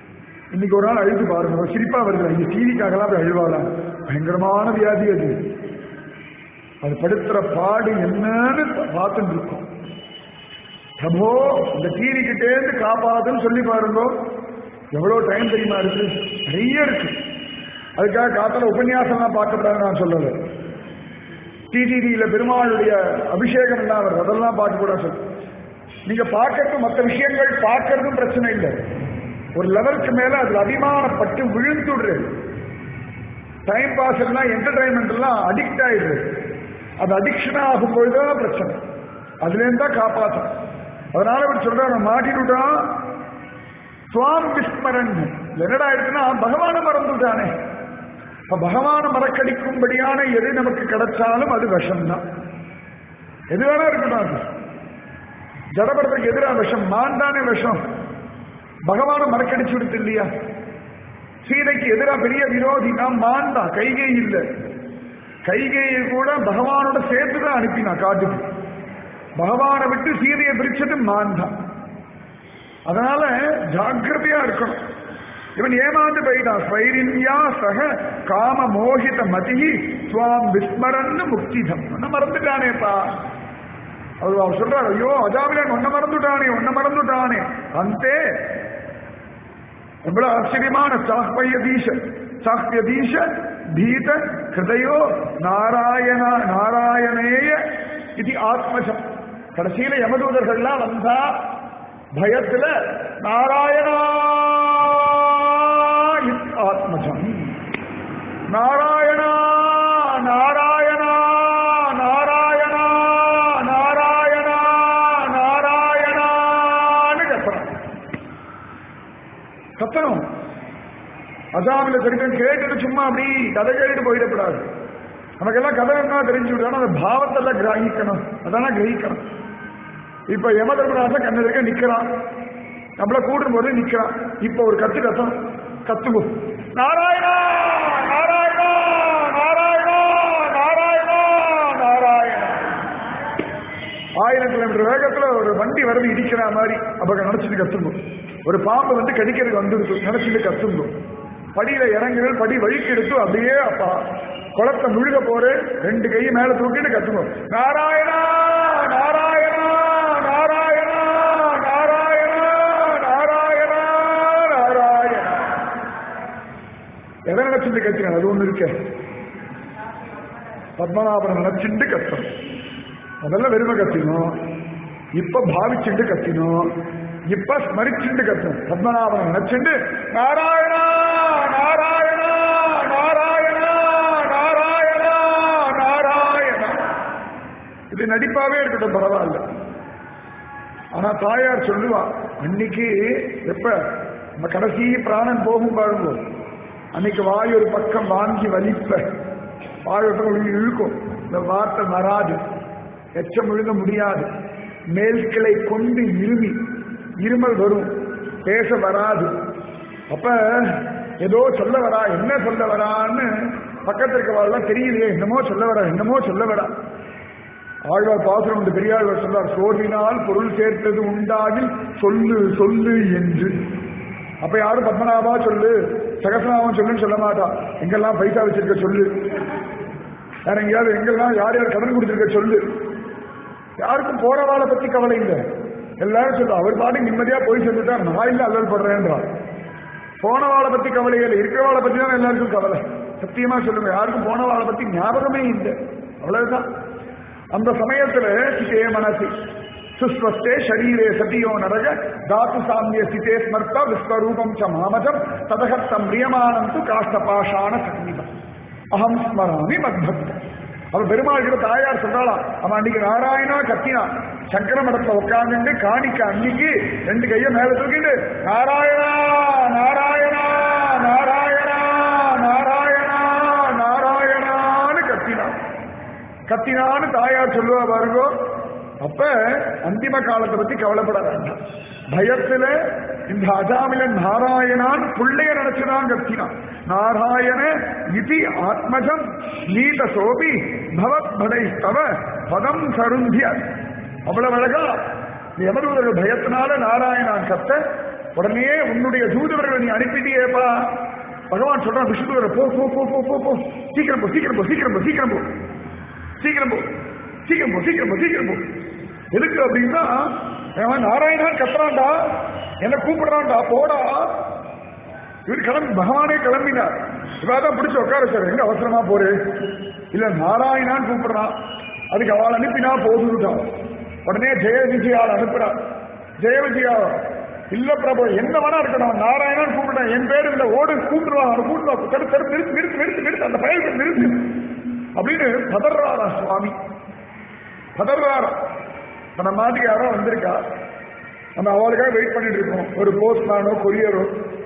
இன்னைக்கு ஒரு நாள் அழுது பாருங்க ஒரு சிரிப்பா வருது இங்க டிவிக்காகலாம் போய் அழுவாளா பயங்கரமான வியாதி அது அது படுத்துற பாடு என்னன்னு பார்த்துட்டு இருக்கோம் பிரபோ இந்த டிவி கிட்டே இருந்து காப்பாதுன்னு சொல்லி பாருங்க எவ்வளவு டைம் தெரியுமா இருக்கு நிறைய இருக்கு அதுக்காக காத்துல உபன்யாசம்லாம் பார்க்கப்படாது நான் சொல்லல டிடிடியில பெருமாளுடைய அபிஷேகம் எல்லாம் வருது அதெல்லாம் பார்க்க கூட சொல்ல நீங்க பார்க்கறது மற்ற விஷயங்கள் பார்க்கறதும் பிரச்சனை இல்லை ஒரு லெவலுக்கு மேல அதுல அபிமானப்பட்டு விழுந்துடுறது டைம் பாஸ் எல்லாம் என்டர்டைன்மெண்ட் எல்லாம் அடிக்ட் ஆயிடுது அது அடிக்ஷன் ஆகும் பொழுதுதான் பிரச்சனை அதுல இருந்தா காப்பாற்றும் அதனால அவர் சொல்றாரு மாட்டிட்டுட்டான் சுவாம் விஸ்மரன் என்னடா ஆயிடுச்சுன்னா பகவான மறந்துட்டானே இப்ப பகவான மறக்கடிக்கும்படியான எது நமக்கு கிடைச்சாலும் அது விஷம்தான் எது வேணா இருக்கட்டும் அது ஜடபடத்துக்கு எதிராக விஷம் மான் தானே விஷம் பகவான மறக்கடிச்சு விடுத்து இல்லையா சீதைக்கு எதிராக பெரிய விரோதி நாம் மான் தான் கைகை இல்லை கைகையை கூட பகவானோட சேர்த்து தான் அனுப்பினா காட்டுக்கு பகவானை விட்டு சீதையை பிரிச்சது மான் தான் அதனால ஜாக்கிரதையா இருக்கணும் இவன் ஏமாந்து போயிட்டான் ஸ்வைரின்யா சக காம மோகித மதி சுவாம் விஸ்மரன்னு முக்திதம் ஒன்ன மறந்துட்டானேப்பா அவர் அவர் சொல்றாரு ஐயோ அஜாமிலன் ஒன்ன மறந்துட்டானே ஒன்ன மறந்துட்டானே அந்தே எவ்வளவு ஆச்சரியமான சாஹ்வயதீஷ சாஹ்யதீஷ பீத ஹிருதயோ நாராயண நாராயணேய இது ஆத்மஜம் கடைசியில யமதூதர்கள்லாம் வந்தா பயத்துல நாராயணா இத் ஆத்மஜம் நாராயணா நாராயணா நாராயணா நாராயணா நாராயணான்னு கத்துறான் கத்தணும் அசாமில சரித்திரம் கேட்டுட்டு சும்மா அப்படி கதை கேட்டுட்டு போயிடக்கூடாது நமக்கெல்லாம் கதை என்ன தெரிஞ்சு விடணும் அந்த பாவத்தெல்லாம் கிரகிக்கணும் அதெல்லாம் கிரகிக்கணும் இப்ப யம தர்மராசன் கண்ணெதிர்க்க நிக்கிறான் நம்மள கூடும் போது நிக்கிறான் இப்ப ஒரு கத்து கத்தம் கத்துங்கோ நாராயணா நாராயணா நாராயணா நாராயணா நாராயணா ஆயிரம் கிலோமீட்டர் வேகத்துல ஒரு வண்டி வருது இடிக்கிற மாதிரி அப்ப நினைச்சிட்டு கத்துங்க ஒரு பாம்பு வந்து கடிக்கிறதுக்கு வந்துருக்கு நினைச்சிட்டு கத்துங்க படியில இறங்குறது படி வழிக்கு எடுத்து அப்படியே அப்பா குளத்தை முழுக போற ரெண்டு கையை மேல தூக்கிட்டு கத்துங்க நாராயணா நாராயணா நாராயணா நாராயணா நாராயணா நாராயணா எதை நினைச்சிட்டு கத்துறேன் அது ஒண்ணு இருக்க பத்மநாபன் நினைச்சிட்டு கத்தணும் முதல்ல வெறுமை கத்தினோம் இப்ப பாவிச்சுட்டு கத்தினோம் இப்ப ஸ்மரிச்சுட்டு கத்தணும் பத்மநாபன் நினைச்சுட்டு நாராயணா நாராயணா நாராயணா நாராயணா நாராயணா இது நடிப்பாவே இருக்கட்டும் பரவாயில்ல ஆனா தாயார் சொல்லுவா அன்னைக்கு எப்ப நம்ம கடைசி பிராணன் போகும் பாருங்க அன்னைக்கு வாய் ஒரு பக்கம் வாங்கி வலிப்ப வாய் ஒரு பக்கம் இழுக்கும் இந்த வார்த்தை வராது எச்சம் விழுங்க முடியாது மேல்கிளை கொண்டு இருமி இருமல் வரும் பேச வராது அப்ப ஏதோ சொல்ல வரா என்ன சொல்ல வரான்னு பக்கத்துல இருக்கவாள்லாம் தெரியலையே என்னமோ சொல்ல வரா என்னமோ சொல்ல வரா ஆழ்வார் பாசுரம் உண்டு பெரியாழ்வார் சொல்றார் சோர்வினால் பொருள் சேர்த்தது உண்டாகில் சொல்லு சொல்லு என்று அப்ப யாரும் பத்மநாபா சொல்லு சகசநாமம் சொல்லுன்னு சொல்ல மாட்டா எங்கெல்லாம் பைசா வச்சிருக்க சொல்லு வேற எங்கேயாவது எங்கெல்லாம் யார் யார் கடன் கொடுத்திருக்க சொல்லு யாருக்கும் போறவாளை பத்தி கவலை இல்லை எல்லாரும் சொல்லு அவர் பாட்டு நிம்மதியா போய் சேர்ந்துட்டா நான் இல்ல அல்லல் படுறேன்றான் போனவாளை பத்தி கவலை இல்லை இருக்கிறவாளை பத்தி தான் எல்லாருக்கும் கவலை சத்தியமா சொல்லுங்க யாருக்கும் போனவாளை பத்தி ஞாபகமே இல்லை அவ்வளவுதான் அந்த சமயத்துல சிதே மனசி சுஸ்வஸ்தே ஷரீரே சதியோ நரக தாத்து சாமிய சிதே ஸ்மர்த்த விஸ்வரூபம் ச மாமஜம் ததகத்தம் பிரியமானம் து காஷ்டபாஷான சன்னிதம் அகம் ஸ்மராமி மத்பக்தம் அவன் பெருமாள் கிட்ட தாயார் சொல்றாளாம் அவன் அன்னைக்கு நாராயணா கத்தினான் சங்கர மடத்துல உட்கார்ந்துட்டு காணிக்க அன்னைக்கு ரெண்டு கையை மேல தூக்கிட்டு நாராயணா நாராயணா நாராயணா நாராயணா நாராயணான்னு கத்தினான் கத்தினான்னு தாயார் சொல்லுவா பாருங்க அப்ப அந்திம காலத்தை பத்தி கவலைப்பட வேண்டாம் பயத்துல இந்த அஜாமிலன் நாராயணான் பிள்ளைய நினைச்சுதான் கத்தினான் நாராயண இதி ஆத்மஜம் நீத சோபி பவத் படை தவ பதம் சருந்திய அவ்வளவு அழகா யமதூதர்கள் பயத்தினால நாராயணான் கத்த உடனே உன்னுடைய தூதுவர்களை நீ அனுப்பிட்டியேப்பா பகவான் சொல்றான் விஷ்ணுவரை போ போ போ போ போ போ சீக்கிரம் போ சீக்கிரம் போ சீக்கிரம் போ சீக்கிரம் போ சீக்கிரம் போ சீக்கிரம் போ சீக்கிரம் போ சீக்கிரம் போ எதுக்கு அப்படின்னா அவன் நாராயணன் கத்துறான்டா என்ன கூப்பிடுறான்டா போடா இவர் கிளம்பி பகவானே கிளம்பினார் இவாதான் பிடிச்சு உட்கார சார் எங்க அவசரமா போரு இல்ல நாராயணான்னு கூப்பிடுறான் அதுக்கு அவள் அனுப்பினா போதுட்டான் உடனே ஜெய விஜயால் அனுப்புறார் ஜெய விஜயா இல்ல பிரபு என்ன வேணா இருக்கணும் நாராயணன் கூப்பிடுறேன் என் பேரு இல்ல ஓடு கூப்பிடுவான் அவனை கூப்பிடுவான் தடு தடு நிறுத்து நிறுத்து நிறுத்து நிறுத்து அந்த பயத்தை நிறுத்து அப்படின்னு பதறாரா சுவாமி பதறாரா இப்ப நம்ம மாட்டுக்கு யாரோ வந்திருக்கா நம்ம அவளுக்காக வெயிட் பண்ணிட்டு இருக்கோம் ஒரு போஸ்ட்மேனோ கொரியரோ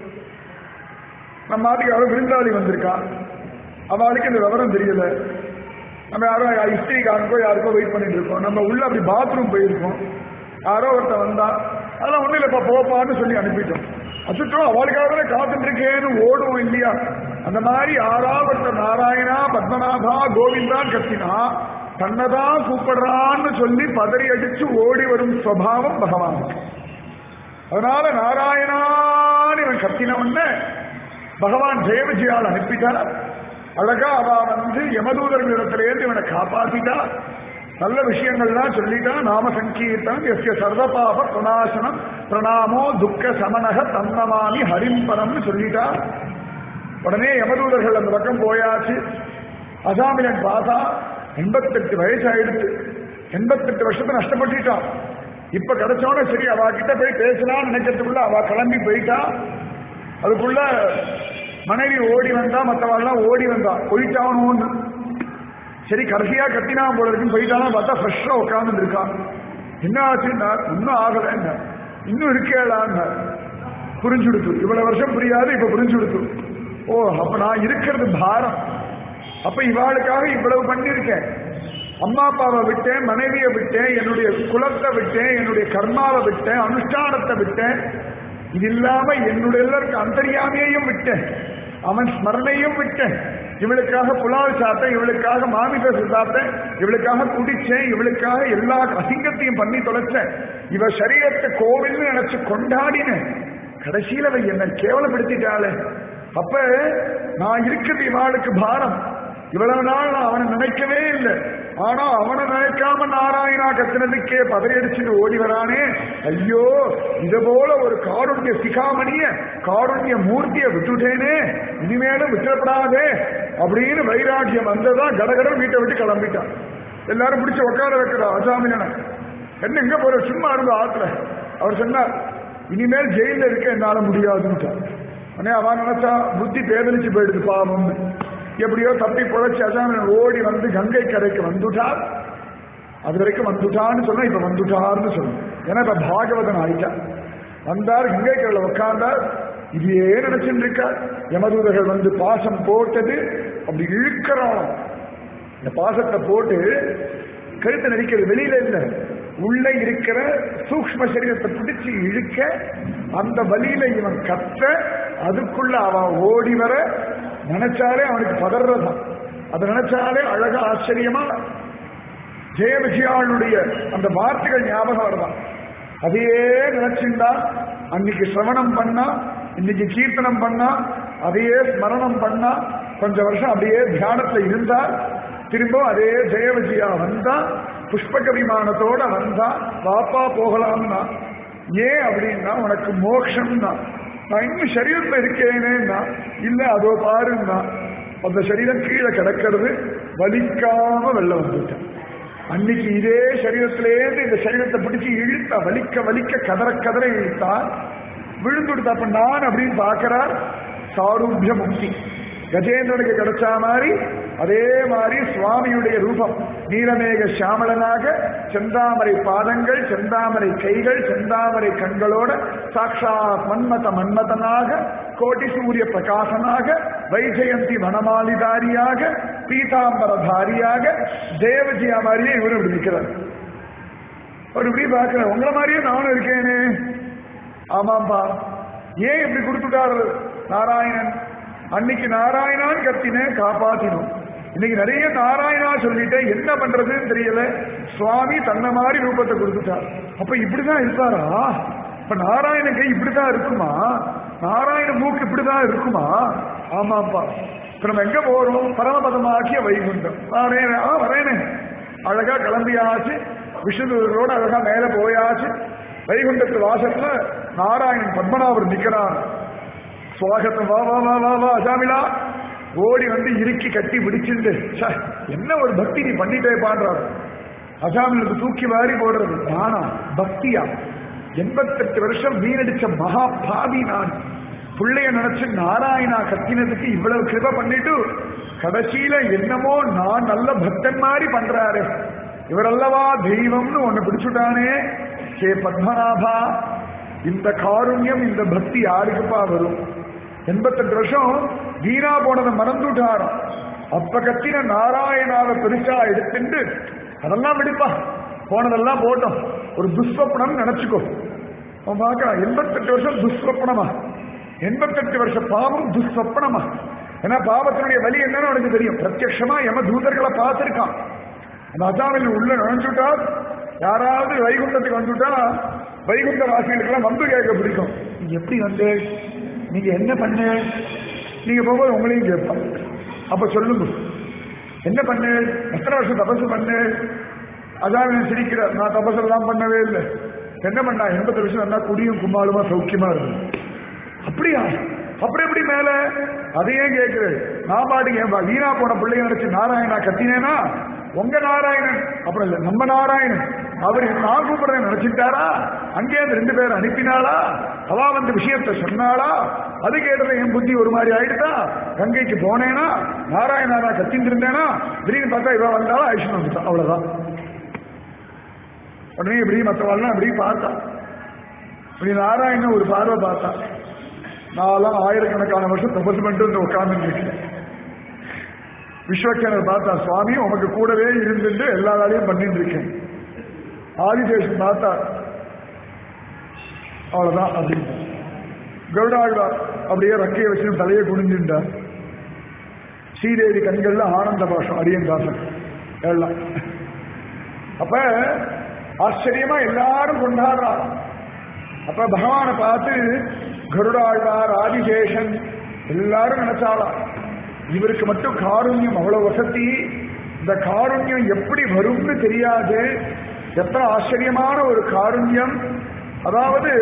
நம்ம மாட்டுக்கு யாரோ விருந்தாளி வந்திருக்கா அவளுக்கு இந்த விவரம் தெரியல நம்ம யாரோ ஹிஸ்டரிக்காரனுக்கோ யாருக்கோ வெயிட் பண்ணிட்டு இருக்கோம் நம்ம உள்ள அப்படி பாத்ரூம் போயிருக்கோம் யாரோ ஒருத்தன் வந்தா அதெல்லாம் ஒண்ணு இல்லப்பா போப்பான்னு சொல்லி அனுப்பிட்டோம் அச்சுட்டோம் அவளுக்காகவே காத்துட்டு இருக்கேன்னு ஓடுவோம் இல்லையா அந்த மாதிரி யாராவது ஒருத்தர் நாராயணா பத்மநாபா கோவிந்தான் கத்தினா தன்னதான் கூப்பிடுறான்னு சொல்லி பதறி அடிச்சு ஓடி வரும் சுவாவம் பகவானுக்கு அதனால நாராயணான்னு இவன் கத்தினவன்ன பகவான் ஜெய விஜயால் அனுப்பிட்டார் அழகா அவ வந்து யமதூதர்களிடத்திலேருந்து இவனை காப்பாத்திட்டா நல்ல விஷயங்கள்லாம் சொல்லிட்டா நாம சங்கீர்த்தனம் எஸ்ய சர்வபாப பிரணாசனம் பிரணாமோ துக்க சமனக தன்னமாமி ஹரிம்பரம்னு சொல்லிட்டா உடனே யமதூதர்கள் அந்த பக்கம் போயாச்சு அசாமிலன் பார்த்தா எண்பத்தெட்டு வயசு ஆயிடுச்சு எண்பத்தெட்டு வருஷத்தை நஷ்டப்பட்டுட்டான் இப்ப கிடைச்சோட சரி அவ கிட்ட போய் பேசலாம்னு நினைக்கிறதுக்குள்ள அவ கிளம்பி போயிட்டா அதுக்குள்ள மனைவி ஓடி வந்தா மற்றவாள்லாம் ஓடி வந்தா போயிட்டானோன்னு சரி கடைசியா கத்தினா போல இருக்குன்னு போயிட்டானா பார்த்தா ஃப்ரெஷ்ஷா உட்கார்ந்து இருக்கான் என்ன ஆச்சுன்னா இன்னும் ஆகலைன்னா இன்னும் இருக்கேளான்னு புரிஞ்சுடுத்து இவ்வளவு வருஷம் புரியாது இப்ப புரிஞ்சுடுத்து ஓ அப்ப நான் இருக்கிறது பாரம் அப்ப இவாளுக்காக இவ்வளவு பண்ணிருக்கேன் அம்மா அப்பாவை விட்டேன் மனைவியை விட்டேன் என்னுடைய குலத்தை விட்டேன் என்னுடைய கர்மாவை விட்டேன் அனுஷ்டானத்தை விட்டேன் இது இல்லாம என்னுடைய எல்லாருக்கும் அந்தரியாமையையும் விட்டேன் அவன் ஸ்மரணையும் விட்டேன் இவளுக்காக புலால் சாப்பிட்டேன் இவளுக்காக மாமிச சாப்பிட்டேன் இவளுக்காக குடிச்சேன் இவளுக்காக எல்லா அசிங்கத்தையும் பண்ணி தொலைச்சேன் இவ சரீரத்தை கோவில்னு நினைச்சு கொண்டாடினேன் கடைசியில அவ என்னை கேவலப்படுத்திட்டாளே அப்ப நான் இருக்கிறது இவாளுக்கு பாரம் இவ்வளவு நாள் நான் அவனை நினைக்கவே இல்லை ஆனா அவனை நினைக்காம நாராயணா கத்தினதுக்கே பதறியடிச்சுட்டு ஓடி வரானே ஐயோ இத போல ஒரு காருண்ய சிகாமணிய காருண்ய மூர்த்திய விட்டுட்டேனே இனிமேலும் விட்டுறப்படாதே அப்படின்னு வைராக்கியம் வந்ததான் கடகடன் வீட்டை விட்டு கிளம்பிட்டான் எல்லாரும் பிடிச்சு உட்கார வைக்கிறா அசாமிலன என்ன எங்க போற சும்மா இருந்த ஆத்துல அவர் சொன்னார் இனிமேல் ஜெயில இருக்க என்னால முடியாதுன்ட்டார் உடனே அவன் நினைச்சா புத்தி பேதலிச்சு போயிடுது பாவம்னு எப்படியோ தப்பி புழைச்சி அசாமிலன் ஓடி வந்து கங்கை கரைக்கு வந்துட்டார் அது வரைக்கும் வந்துட்டான்னு சொன்னா இப்ப வந்துட்டார்னு சொல்லணும் ஏன்னா இப்ப பாகவதன் ஆயிட்டார் வந்தார் கங்கை கரையில உட்கார்ந்தார் இதையே நினைச்சுட்டு இருக்கார் யமதூதர்கள் வந்து பாசம் போட்டது அப்படி இழுக்கிறான் இந்த பாசத்தை போட்டு கழுத்தை நடிக்கிறது வெளியில இல்ல உள்ள இருக்கிற சூக்ம சரீரத்தை பிடிச்சு இழுக்க அந்த வழியில இவன் கத்த அதுக்குள்ள அவன் ஓடி வர நினைச்சாலே அவனுக்கு பதறதான் அதை நினைச்சாலே அழகா ஆச்சரியமா ஜெய விஜயாளுடைய அந்த வார்த்தைகள் ஞாபகம் வருதான் அதையே நினைச்சுண்டா அன்னைக்கு சிரவணம் பண்ணா இன்னைக்கு கீர்த்தனம் பண்ணா அதையே ஸ்மரணம் பண்ணா கொஞ்ச வருஷம் அப்படியே தியானத்துல இருந்தா திரும்ப அதே ஜெய விஜயா வந்தா புஷ்பக விமானத்தோட வந்தா வாப்பா போகலாம்னா ஏன் அப்படின்னா உனக்கு மோட்சம்னா நான் இன்னும் சரீரத்துல இருக்கேனேன்னா இல்ல அதோ பாருன்னா அந்த சரீரம் கீழே கிடக்கிறது வலிக்காம வெளில வந்துட்டேன் அன்னைக்கு இதே சரீரத்திலேருந்து இந்த சரீரத்தை பிடிச்சு இழுத்தா வலிக்க வலிக்க கதற கதற இழுத்தா விழுந்துடுது அப்ப நான் அப்படின்னு பார்க்கிறார் சாரூபிய முக்தி கஜேந்திரனுக்கு கிடைச்ச மாதிரி அதே மாதிரி சுவாமியுடைய ரூபம் நீலமேக சியாமலனாக செந்தாமரை பாதங்கள் செந்தாமரை கைகள் செந்தாமரை கண்களோட சாட்சாத் மன்மத மன்மதனாக கோட்டி சூரிய பிரகாசனாக வைஜெயந்தி வனமாலிதாரியாக பீதாம்பரதாரியாக தேவஜியா மாதிரியே இவரு இப்படி நிற்கிறார் அவர் இப்படி பார்க்கிறார் உங்களை மாதிரியே நானும் இருக்கேனே ஆமாம்பா ஏன் இப்படி கொடுத்துட்டாரு நாராயணன் அன்னைக்கு நாராயணான்னு கத்தினேன் காப்பாத்தினோம் இன்னைக்கு நிறைய நாராயணா சொல்லிட்டேன் என்ன பண்றதுன்னு தெரியல சுவாமி தன்ன மாதிரி ரூபத்தை கொடுத்துட்டார் அப்ப இப்படிதான் இருப்பாரா இப்ப நாராயண கை இப்படிதான் இருக்குமா நாராயண மூக்கு இப்படிதான் இருக்குமா ஆமாப்பா இப்ப நம்ம எங்க போறோம் பரமபதமாக்கிய வைகுண்டம் வரேனே ஆ வரேனே அழகா கிளம்பியாச்சு விஷ்ணுதூரோட அழகா மேல போயாச்சு வைகுண்டத்து வாசல்ல நாராயணன் பத்மநாபர் நிக்கிறார் சுவாகத்தம் வா வா வா வா வா அஜாமிலா ஓடி வந்து இறுக்கி கட்டி பிடிச்சிருந்து ச்சே, என்ன ஒரு பக்தி நீ பண்ணிட்டே பாடுறாரு அஜாமிலுக்கு தூக்கி வாரி போடுறது நானா பக்தியா எண்பத்தெட்டு வருஷம் வீணடிச்ச மகா பாவி நான் பிள்ளைய நினைச்சு நாராயணா கத்தினதுக்கு இவ்வளவு கிருப பண்ணிட்டு கடைசியில என்னமோ நான் நல்ல பக்தன் மாதிரி பண்றாரு இவரல்லவா தெய்வம்னு ஒண்ணு பிடிச்சுட்டானே ஹே பத்மநாபா இந்த காருண்யம் இந்த பக்தி யாருக்குப்பா வரும் எண்பத்தெட்டு வருஷம் வீணா போனதை மறந்துட்டாராம் அப்ப கத்தின நாராயணாவை பெருசா எடுத்துட்டு அதெல்லாம் விடுப்பா போனதெல்லாம் போட்டோம் ஒரு துஸ்வப்னம் நினைச்சுக்கோ அவன் பார்க்கலாம் எண்பத்தெட்டு வருஷம் துஸ்வப்னமா எண்பத்தெட்டு வருஷ பாவம் துஸ்வப்னமா ஏன்னா பாவத்தினுடைய வலி என்னன்னு அவனுக்கு தெரியும் பிரத்யட்சமா யம தூதர்களை பார்த்திருக்கான் அந்த அசாமில் உள்ள நுழைஞ்சுட்டா யாராவது வைகுண்டத்துக்கு வந்துட்டா வைகுண்ட வாசிகளுக்கெல்லாம் வந்து கேட்க பிடிக்கும் நீங்க எப்படி வந்து நீங்க என்ன பண்ணு நீங்க போகும்போது உங்களையும் கேட்பான் அப்ப சொல்லுங்க என்ன பண்ணு எத்தனை வருஷம் தபசு பண்ணு அதான் சிரிக்கிறார் நான் தபசு எல்லாம் பண்ணவே இல்லை என்ன பண்ணா எண்பது வருஷம் என்ன குடியும் கும்மாளுமா சௌக்கியமா இருக்கு அப்படியா அப்படி எப்படி மேல அதையே கேட்குறது நான் பாட்டுக்கு ஏன் வீணா போன பிள்ளைய நினைச்சு நாராயணா கத்தினேனா உங்க நாராயணன் அப்புறம் இல்ல நம்ம நாராயணன் அவர் நான் கூப்பிடுறேன் நினைச்சுட்டாரா அங்கே அந்த ரெண்டு பேரும் அனுப்பினாளா அவா வந்து விஷயத்த சொன்னாளா அது கேட்டது என் புத்தி ஒரு மாதிரி ஆயிடுதா கங்கைக்கு போனேனா நாராயணாரா கத்தின்னு இருந்தேனா திடீர்னு பார்த்தா இவ வந்தாலும் ஐஸ்வன் வந்துட்டான் அவ்வளவுதான் உடனே இப்படி மற்றவாள்லாம் இப்படி பார்த்தா இப்படி நாராயணன் ஒரு பார்வை பார்த்தா நான்லாம் ஆயிரக்கணக்கான வருஷம் தபசு பண்ணிட்டு வந்து உட்கார்ந்து இருக்கேன் விஸ்வக்கனர் பார்த்தா சுவாமி உனக்கு கூடவே இருந்துட்டு எல்லா வேலையும் பண்ணிட்டு இருக்கேன் ஆதிசேஷன் பார்த்தா அவ்வளவுதான் அப்படின்னு கருடாழ்வார் அப்படியே ரக்கையை வச்சு தலையை குனிஞ்சுட்டார் ஸ்ரீதேவி கண்கள்ல ஆனந்த பாஷம் அரியந்தாசன் எல்லாம் அப்ப ஆச்சரியமா எல்லாரும் கொண்டாடுறாங்க அப்ப பகவானை பார்த்து கருடாழ்வார் ஆதிசேஷன் எல்லாரும் நினைச்சாலாம் இவருக்கு மட்டும் காருண்யம் அவ்வளவு வசதி இந்த காருண்யம் எப்படி வரும்னு தெரியாது எத்தனை ஆச்சரியமான ஒரு காருண்யம் அதாவது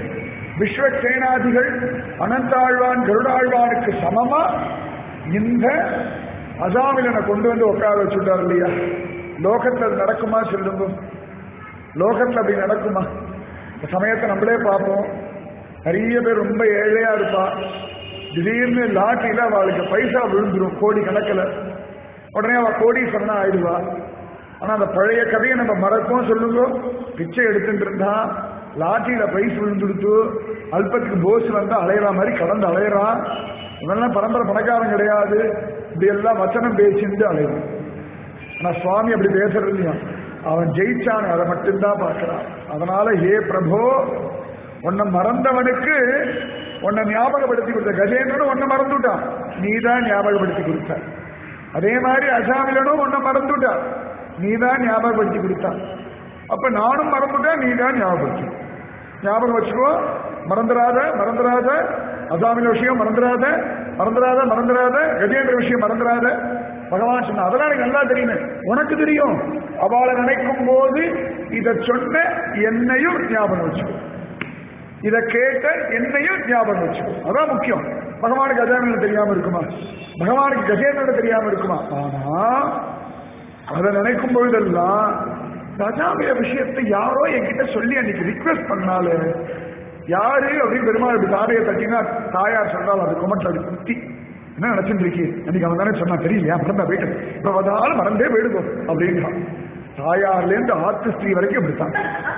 விஸ்வசேனாதிகள் அனந்தாழ்வான் கருடாழ்வானுக்கு சமமா இந்த அசாமிலனை கொண்டு வந்து உட்கார வச்சுட்டார் இல்லையா லோகத்துல அது நடக்குமா சொல்லுங்க லோகத்துல அப்படி நடக்குமா இந்த சமயத்தை நம்மளே பார்ப்போம் நிறைய பேர் ரொம்ப ஏழையா இருப்பா திடீர்னு லாட்டில அவளுக்கு பைசா விழுந்துரும் கோடி கணக்கில் உடனே அவ கோடீஸ்வரனா ஆயிடுவா ஆனா அந்த பழைய கதையை நம்ம மறப்போம் சொல்லுங்க பிச்சை எடுத்துட்டு இருந்தா லாட்டியில பைஸ் விழுந்துடுத்து அல்பத்துக்கு போஸ் வந்து அலையிற மாதிரி கடந்து அலையிறான் இவெல்லாம் பரம்பரை பணக்காரன் கிடையாது இப்படி எல்லாம் வச்சனம் பேசிட்டு அலையிறான் ஆனா சுவாமி அப்படி பேசுறது இல்லையா அவன் ஜெயிச்சான் அதை மட்டும்தான் பார்க்கிறான் அதனால ஏ பிரபோ உன்னை மறந்தவனுக்கு உன்னை ஞாபகப்படுத்தி கொடுத்த கஜேந்திரனும் உன்னை மறந்துட்டான் நீ தான் ஞாபகப்படுத்தி கொடுத்த அதே மாதிரி அசாமிலனும் உன்னை மறந்துட்டான் நீ தான் ஞாபகப்படுத்தி கொடுத்தான் அப்ப நானும் மறந்துட்டேன் நீ தான் ஞாபகப்படுத்தி ஞாபகம் வச்சுக்கோ மறந்துடாத மறந்துடாத அசாமில விஷயம் மறந்துடாத மறந்துடாத மறந்துடாத கஜேந்திர விஷயம் மறந்துடாத பகவான் சொன்ன அதெல்லாம் எனக்கு நல்லா தெரியுமே உனக்கு தெரியும் அவளை நினைக்கும் போது இதை சொன்ன என்னையும் ஞாபகம் வச்சுக்கோ இதை கேட்ட என்னையும் ஞாபகம் வச்சுக்கோ அதான் முக்கியம் பகவானுக்கு அஜாமில தெரியாம இருக்குமா பகவானுக்கு கஜேந்திர தெரியாம இருக்குமா ஆனா அதை நினைக்கும் பொழுதெல்லாம் கஜாமிய விஷயத்தை யாரோ என்கிட்ட சொல்லி அன்னைக்கு ரிக்வெஸ்ட் பண்ணாலே யாரு அப்படின்னு பெருமாள் இப்படி தாரையை தட்டினா தாயார் சொன்னால் அது குமட்டல் அது குத்தி என்ன நினைச்சுட்டு இருக்கி அன்னைக்கு அவன் தானே சொன்னா தெரியலையா மறந்தா போயிட்டு இப்ப வந்தாலும் மறந்தே போயிடுவோம் அப்படின்றான் தாயார்ல இருந்து ஆத்து ஸ்திரீ வரைக்கும் இப்படித்தான்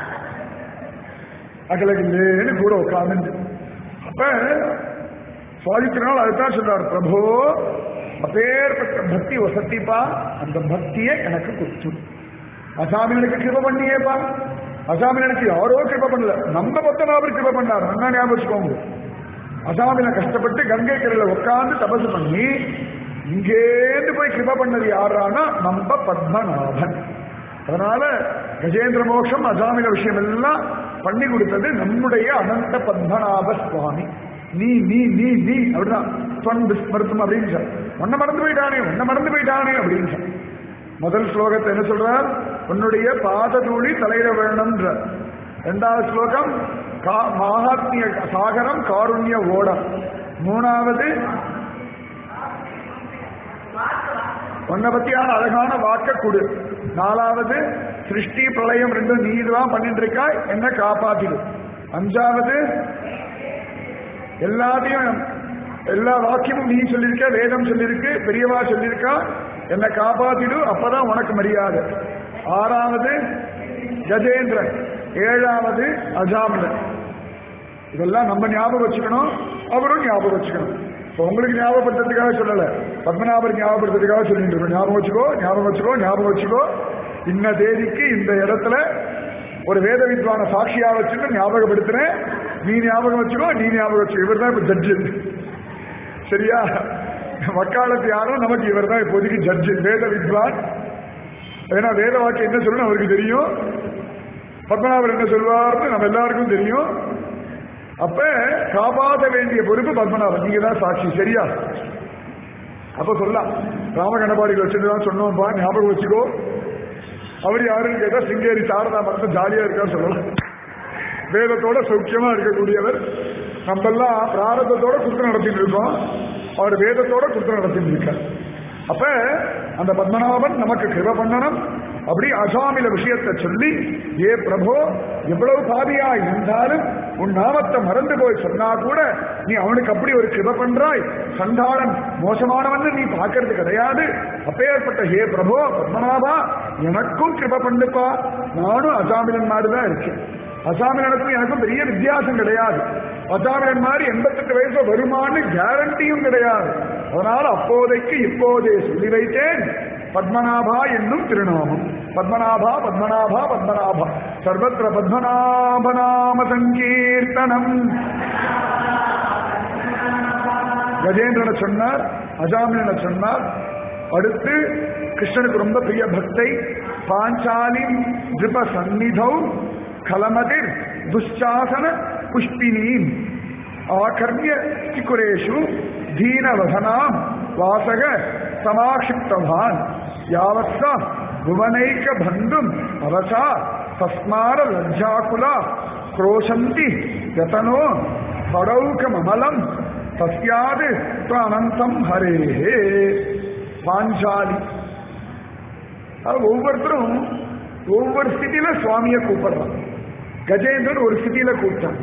அகலகில்லேன்னு கூட உட்கார்ந்து அப்ப சுவாதித்தினால் அதுதான் சொல்றார் பிரபு அப்பேற்பட்ட பக்தி வசத்திப்பா அந்த பக்தியை எனக்கு கொடுத்து அசாமியனுக்கு கிருப பண்ணியேப்பா அசாமியனுக்கு யாரோ கிருப பண்ணல நம்ம பத்தனாவர் கிருப பண்ணார் நல்லா ஞாபகம் வச்சுக்கோங்க அசாமில கஷ்டப்பட்டு கங்கை கரையில உட்கார்ந்து தபசு பண்ணி இங்கேருந்து போய் கிருப பண்ணது யாரானா நம்ம பத்மநாபன் அதனால கஜேந்திர மோட்சம் அஜாமில விஷயம் எல்லாம் பண்ணி கொடுத்தது நம்முடைய அனந்த பத்மநாப சுவாமி நீ நீ நீ நீ அப்படிதான் தொன் விஸ்மருத்தம் அப்படின்னு சொல் ஒன்ன மறந்து போயிட்டானே ஒன்ன மறந்து போயிட்டானே அப்படின்னு சொல் முதல் ஸ்லோகத்தை என்ன சொல்றார் உன்னுடைய பாத தூளி தலையிட வேணும்ன்ற இரண்டாவது ஸ்லோகம் கா- மாகாத்மிய சாகரம் காருண்ய ஓடம் மூணாவது உன்னை பத்தியான அழகான வாக்க கொடு நாலாவது சிருஷ்டி பிரளயம் ரெண்டும் நீ தான் பண்ணிட்டு இருக்காய் என்ன காப்பாத்திடு அஞ்சாவது எல்லாத்தையும் எல்லா வாக்கியமும் நீ சொல்லியிருக்க வேதம் சொல்லியிருக்கு பெரியவா சொல்லியிருக்கா என்னை காப்பாத்திடு அப்பதான் உனக்கு மரியாதை ஆறாவது கஜேந்திரன் ஏழாவது அஜாமிலன் இதெல்லாம் நம்ம ஞாபகம் வச்சுக்கணும் அவரும் ஞாபகம் வச்சுக்கணும் இப்போ உங்களுக்கு ஞாபகப்படுத்துறதுக்காக சொல்லல பத்மநாபர் ஞாபகப்படுத்துறதுக்காக சொல்லிட்டு இருக்கோம் ஞாபகம் வச்சுக்கோ ஞாபகம் வச்சுக்கோ ஞாபகம் வச்சுக்கோ இன்ன தேதிக்கு இந்த இடத்துல ஒரு வேத வித்வான சாட்சியா வச்சுட்டு ஞாபகப்படுத்துறேன் நீ ஞாபகம் வச்சுக்கோ நீ ஞாபகம் வச்சுக்கோ இவர் தான் இப்ப ஜட்ஜு சரியா வக்காலத்து யாரும் நமக்கு இவர் தான் இப்போதைக்கு ஜட்ஜு வேத வித்வான் ஏன்னா வேத வாக்கு என்ன சொல்லணும் அவருக்கு தெரியும் பத்மநாபர் என்ன சொல்வார்னு நம்ம எல்லாருக்கும் தெரியும் அப்ப காப்பாற்ற வேண்டிய பொறுப்பு பத்மநாபன் நீங்க தான் சாட்சி சரியா அப்ப சொல்லலாம் ராமகணபாடிகள் வச்சுட்டு தான் சொன்னோம்ப்பா ஞாபகம் வச்சுக்கோ அவர் யாருன்னு கேட்டா சிங்கேரி சாரதா மட்டும் ஜாலியா இருக்கான்னு சொல்லலாம் வேதத்தோட சௌக்கியமா இருக்கக்கூடியவர் நம்மெல்லாம் பிராரதத்தோட குற்றம் நடத்திட்டு இருக்கோம் அவர் வேதத்தோட குற்றம் நடத்திட்டு இருக்கார் அப்ப அந்த பத்மநாபன் நமக்கு கிருப பண்ணணும் அப்படி அசாமில விஷயத்தை சொல்லி ஏ பிரபோ எவ்வளவு பாதியா இருந்தாலும் உன் நாமத்தை மறந்து போய் சொன்னா கூட நீ அவனுக்கு அப்படி ஒரு கிருப பண்றாய் சண்டாளன் மோசமானவன் நீ பார்க்கறது கிடையாது அப்பேற்பட்ட ஹே பிரபோ பத்மநாபா எனக்கும் கிருப பண்ணுப்பா நானும் அசாமிலன் மாதிரி தான் இருக்கேன் அசாமிலனுக்கும் எனக்கும் பெரிய வித்தியாசம் கிடையாது அசாமிலன் மாதிரி எண்பத்தெட்டு வயசு வருமானு கேரண்டியும் கிடையாது அதனால அப்போதைக்கு இப்போதே சொல்லி வைத்தேன் பத்மநாபா என்னும் திருநாமம் பத்மநாபா பத்மநாபா பத்மநாபா சர்வத்திர பத்மநாப நாம சங்கீர்த்தனம் கஜேந்திரனை சொன்னார் அஜாமிலனை சொன்னார் அடுத்து கிருஷ்ணனுக்கு ரொம்ப பிரிய பக்தை பாஞ்சாலி நிருப சந்நிதௌ கலமதிர் துஷாசன புஷ்பினீம் ஆகர்மிய கிகுரேஷு தீனவதனாம் வாசக சமாஷிப்தவான் யாவத்ச புவனைக பந்தும் அவசா தஸ்மார லஜ்ஜாகுலா क्रोशन्ति यतनो படௌகமலம் தஸ்யாது அனந்தம் ஹரேஹே பாஞ்சாலி அது ஒவ்வொருத்தரும் ஒவ்வொரு ஸ்திதியில சுவாமியை கூப்பிடுறான் கஜேந்திரன் ஒரு ஸ்திதியில கூப்பிட்டான்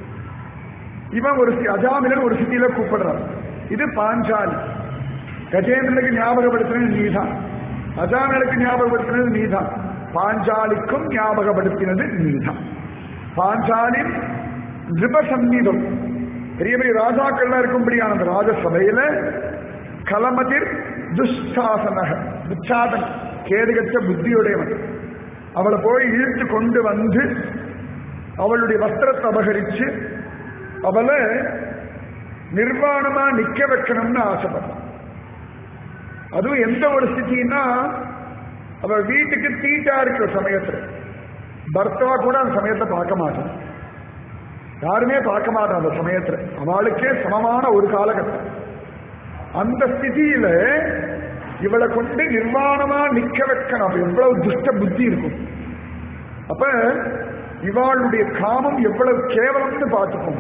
இவன் ஒரு ஸ்தி- அஜாமிலன் ஒரு ஸ்திதியில கூப்பிடுறான் இது பாஞ்சாலி கஜேந்திரனுக்கு ஞாபகப்படுத்தினது நீதான் அஜாமிலனுக்கு ஞாபகப்படுத்தினது நீதான் பாஞ்சாலிக்கும் ஞாபகப்படுத்தினது நீதான் பாஞ்சாலின் நிருபசந்நிதம் பெரிய பெரிய ராஜாக்கள்லாம் இருக்கும்படியான அந்த ராஜசபையில கலமதிர் துஷ்டாசனக துச்சாதன் கேடுகற்ற புத்தியுடையவன் அவளை போய் இழுத்து கொண்டு வந்து அவளுடைய வஸ்திரத்தை அபகரிச்சு அவளை நிர்வாணமா நிக்க வைக்கணும்னு ஆசைப்பட்டான் அதுவும் எந்த ஒரு ஸ்திதின்னா அவ வீட்டுக்கு தீட்டா இருக்கிற சமயத்துல பர்த்தவா கூட அந்த சமயத்தை பார்க்க மாட்டான் யாருமே பார்க்க மாட்டான் அந்த சமயத்துல அவளுக்கே சமமான ஒரு காலகட்டம் அந்த ஸ்திதியில இவளை கொண்டு நிர்வாணமா நிக்க வைக்கணும் அப்ப எவ்வளவு துஷ்ட புத்தி இருக்கும் அப்ப இவாளுடைய காமம் எவ்வளவு கேவலம்னு பார்த்துக்கோங்க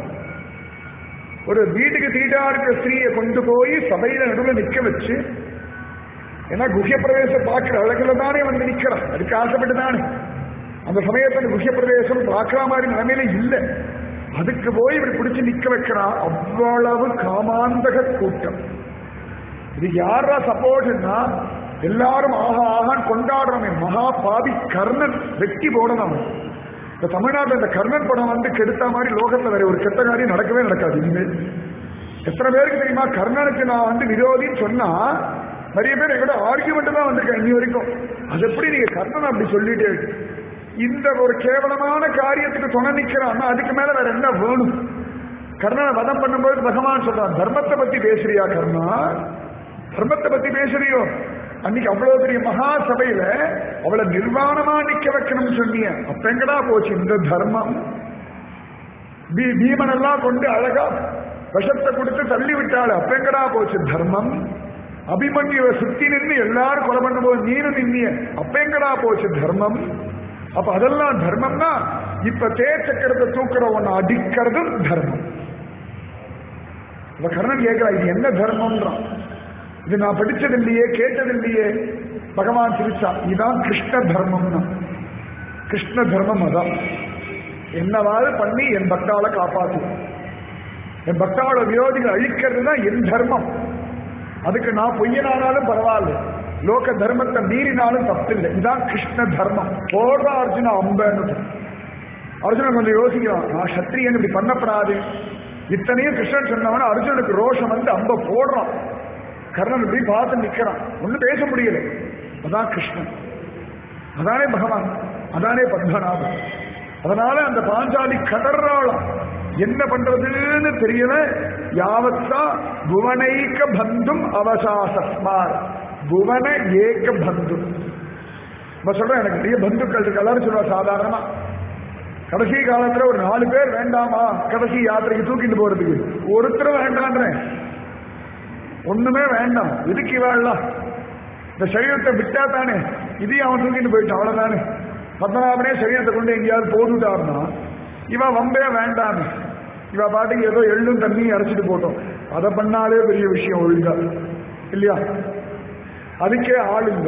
ஒரு வீட்டுக்கு தீட்டா இருக்கிற ஸ்திரீயை கொண்டு போய் சபையில நடுவில் நிக்க வச்சு ஏன்னா குஹ்ய பிரவேசம் பார்க்கிற அழகுல தானே வந்து நிக்கிறான் அதுக்கு ஆசைப்பட்டு தானே அந்த சமயத்துல குஹ்ய பிரவேசம் பார்க்கிற மாதிரி நிலைமையில இல்லை அதுக்கு போய் இப்படி பிடிச்சு நிக்க வைக்கிறான் அவ்வளவு காமாந்தக கூட்டம் இது யாரா சப்போர்ட்னா எல்லாரும் ஆஹா ஆகான்னு கொண்டாடுறோமே மகா பாவி கர்ணன் வெட்டி போடணும் அவன். இந்த தமிழ்நாட்டில் இந்த கர்ணன் படம் வந்து கெடுத்த மாதிரி லோகத்துல வேற ஒரு கெட்ட காரியம் நடக்கவே நடக்காது இனிமேல் எத்தனை பேருக்கு தெரியுமா கர்ணனுக்கு நான் வந்து விரோதின்னு சொன்னா நிறைய பேர் எங்கிட்ட ஆர்கியூமெண்ட் தான் வந்திருக்கேன் இன்னி வரைக்கும் அது எப்படி நீங்க கர்ணன் அப்படி சொல்லிட்டே இந்த ஒரு கேவலமான காரியத்துக்கு துணை நிக்கிறான்னா அதுக்கு மேல வேற என்ன வேணும் கர்ணனை வதம் பண்ணும்போது பகவான் சொல்றான் தர்மத்தை பத்தி பேசுறியா கர்ணா தர்மத்தை பத்தி பேசுறியோ அன்னைக்கு அவ்வளவு பெரிய மகா சபையில அவளை நிர்வாணமா நிக்க வைக்கணும்னு சொன்னீங்க அப்ப எங்கடா போச்சு இந்த தர்மம் பீ- பீமன் எல்லாம் கொண்டு அழகா விஷத்தை கொடுத்து தள்ளி விட்டாள் அப்ப எங்கடா போச்சு தர்மம் அபிமன்யுவை சுத்தி நின்று எல்லாரும் கொலை பண்ணும்போது நீனும் நின்னிய அப்ப எங்கடா போச்சு தர்மம் அப்ப அதெல்லாம் தர்மம்னா இப்ப தேர் சக்கரத்தை தூக்குற ஒண்ணு அடிக்கிறதும் தர்மம் இப்ப கர்ணன் கேட்கிறா இது என்ன தர்மம்ன்றான் இது நான் படிச்சது இல்லையே கேட்டது இல்லையே பகவான் சிரிச்சான் இதான் கிருஷ்ண தர்மம்னா கிருஷ்ண தர்மம் அதான் என்னவாது பண்ணி என் பக்தாவை காப்பாத்து என் பக்தாவோட விரோதிகள் அழிக்கிறது தான் என் தர்மம் அதுக்கு நான் பொய்யனானாலும் பரவாயில்ல லோக தர்மத்தை மீறினாலும் தப்பில்லை இதான் கிருஷ்ண தர்மம் போடுற அர்ஜுனா அம்பன்னு அர்ஜுனன் கொஞ்சம் யோசிக்கிறான் நான் சத்திரியன் இப்படி பண்ணப்படாது இத்தனையும் கிருஷ்ணன் சொன்னவன அர்ஜுனுக்கு ரோஷம் வந்து அம்ப போடுறான் கர்ணன் இப்படி பார்த்து நிக்கிறான் ஒண்ணும் பேச முடியல அதான் கிருஷ்ணன் அதானே பகவான் அதானே பத்மநாபன் அதனால அந்த பாஞ்சாலி கதறாளாம் என்ன பண்றதுன்னு தெரியல யாவத்தா புவனைக்க பந்தும் அவசாசஸ்மார் புவன ஏக பந்து இப்ப சொல்றேன் எனக்கு நிறைய பந்துக்கள் இருக்கு எல்லாரும் சொல்லுவா சாதாரணமா கடைசி காலத்துல ஒரு நாலு பேர் வேண்டாமா கடைசி யாத்திரைக்கு தூக்கிட்டு போறதுக்கு ஒருத்தரும் வேண்டான்றேன் ஒண்ணுமே வேண்டாம் எதுக்கு இவாள்லாம் இந்த சரீரத்தை விட்டா தானே இதையும் அவன் தூக்கிட்டு போயிட்டான் அவ்வளவுதானே பத்மநாபனே சரீரத்தை கொண்டு எங்கேயாவது போட்டுட்டாருன்னா இவன் வம்பே வேண்டாம் இவ பாட்டுக்கு ஏதோ எள்ளும் தண்ணியும் அரைச்சிட்டு போட்டோம் அதை பண்ணாலே பெரிய விஷயம் ஒழுங்கா இல்லையா அதுக்கே ஆள் இல்லை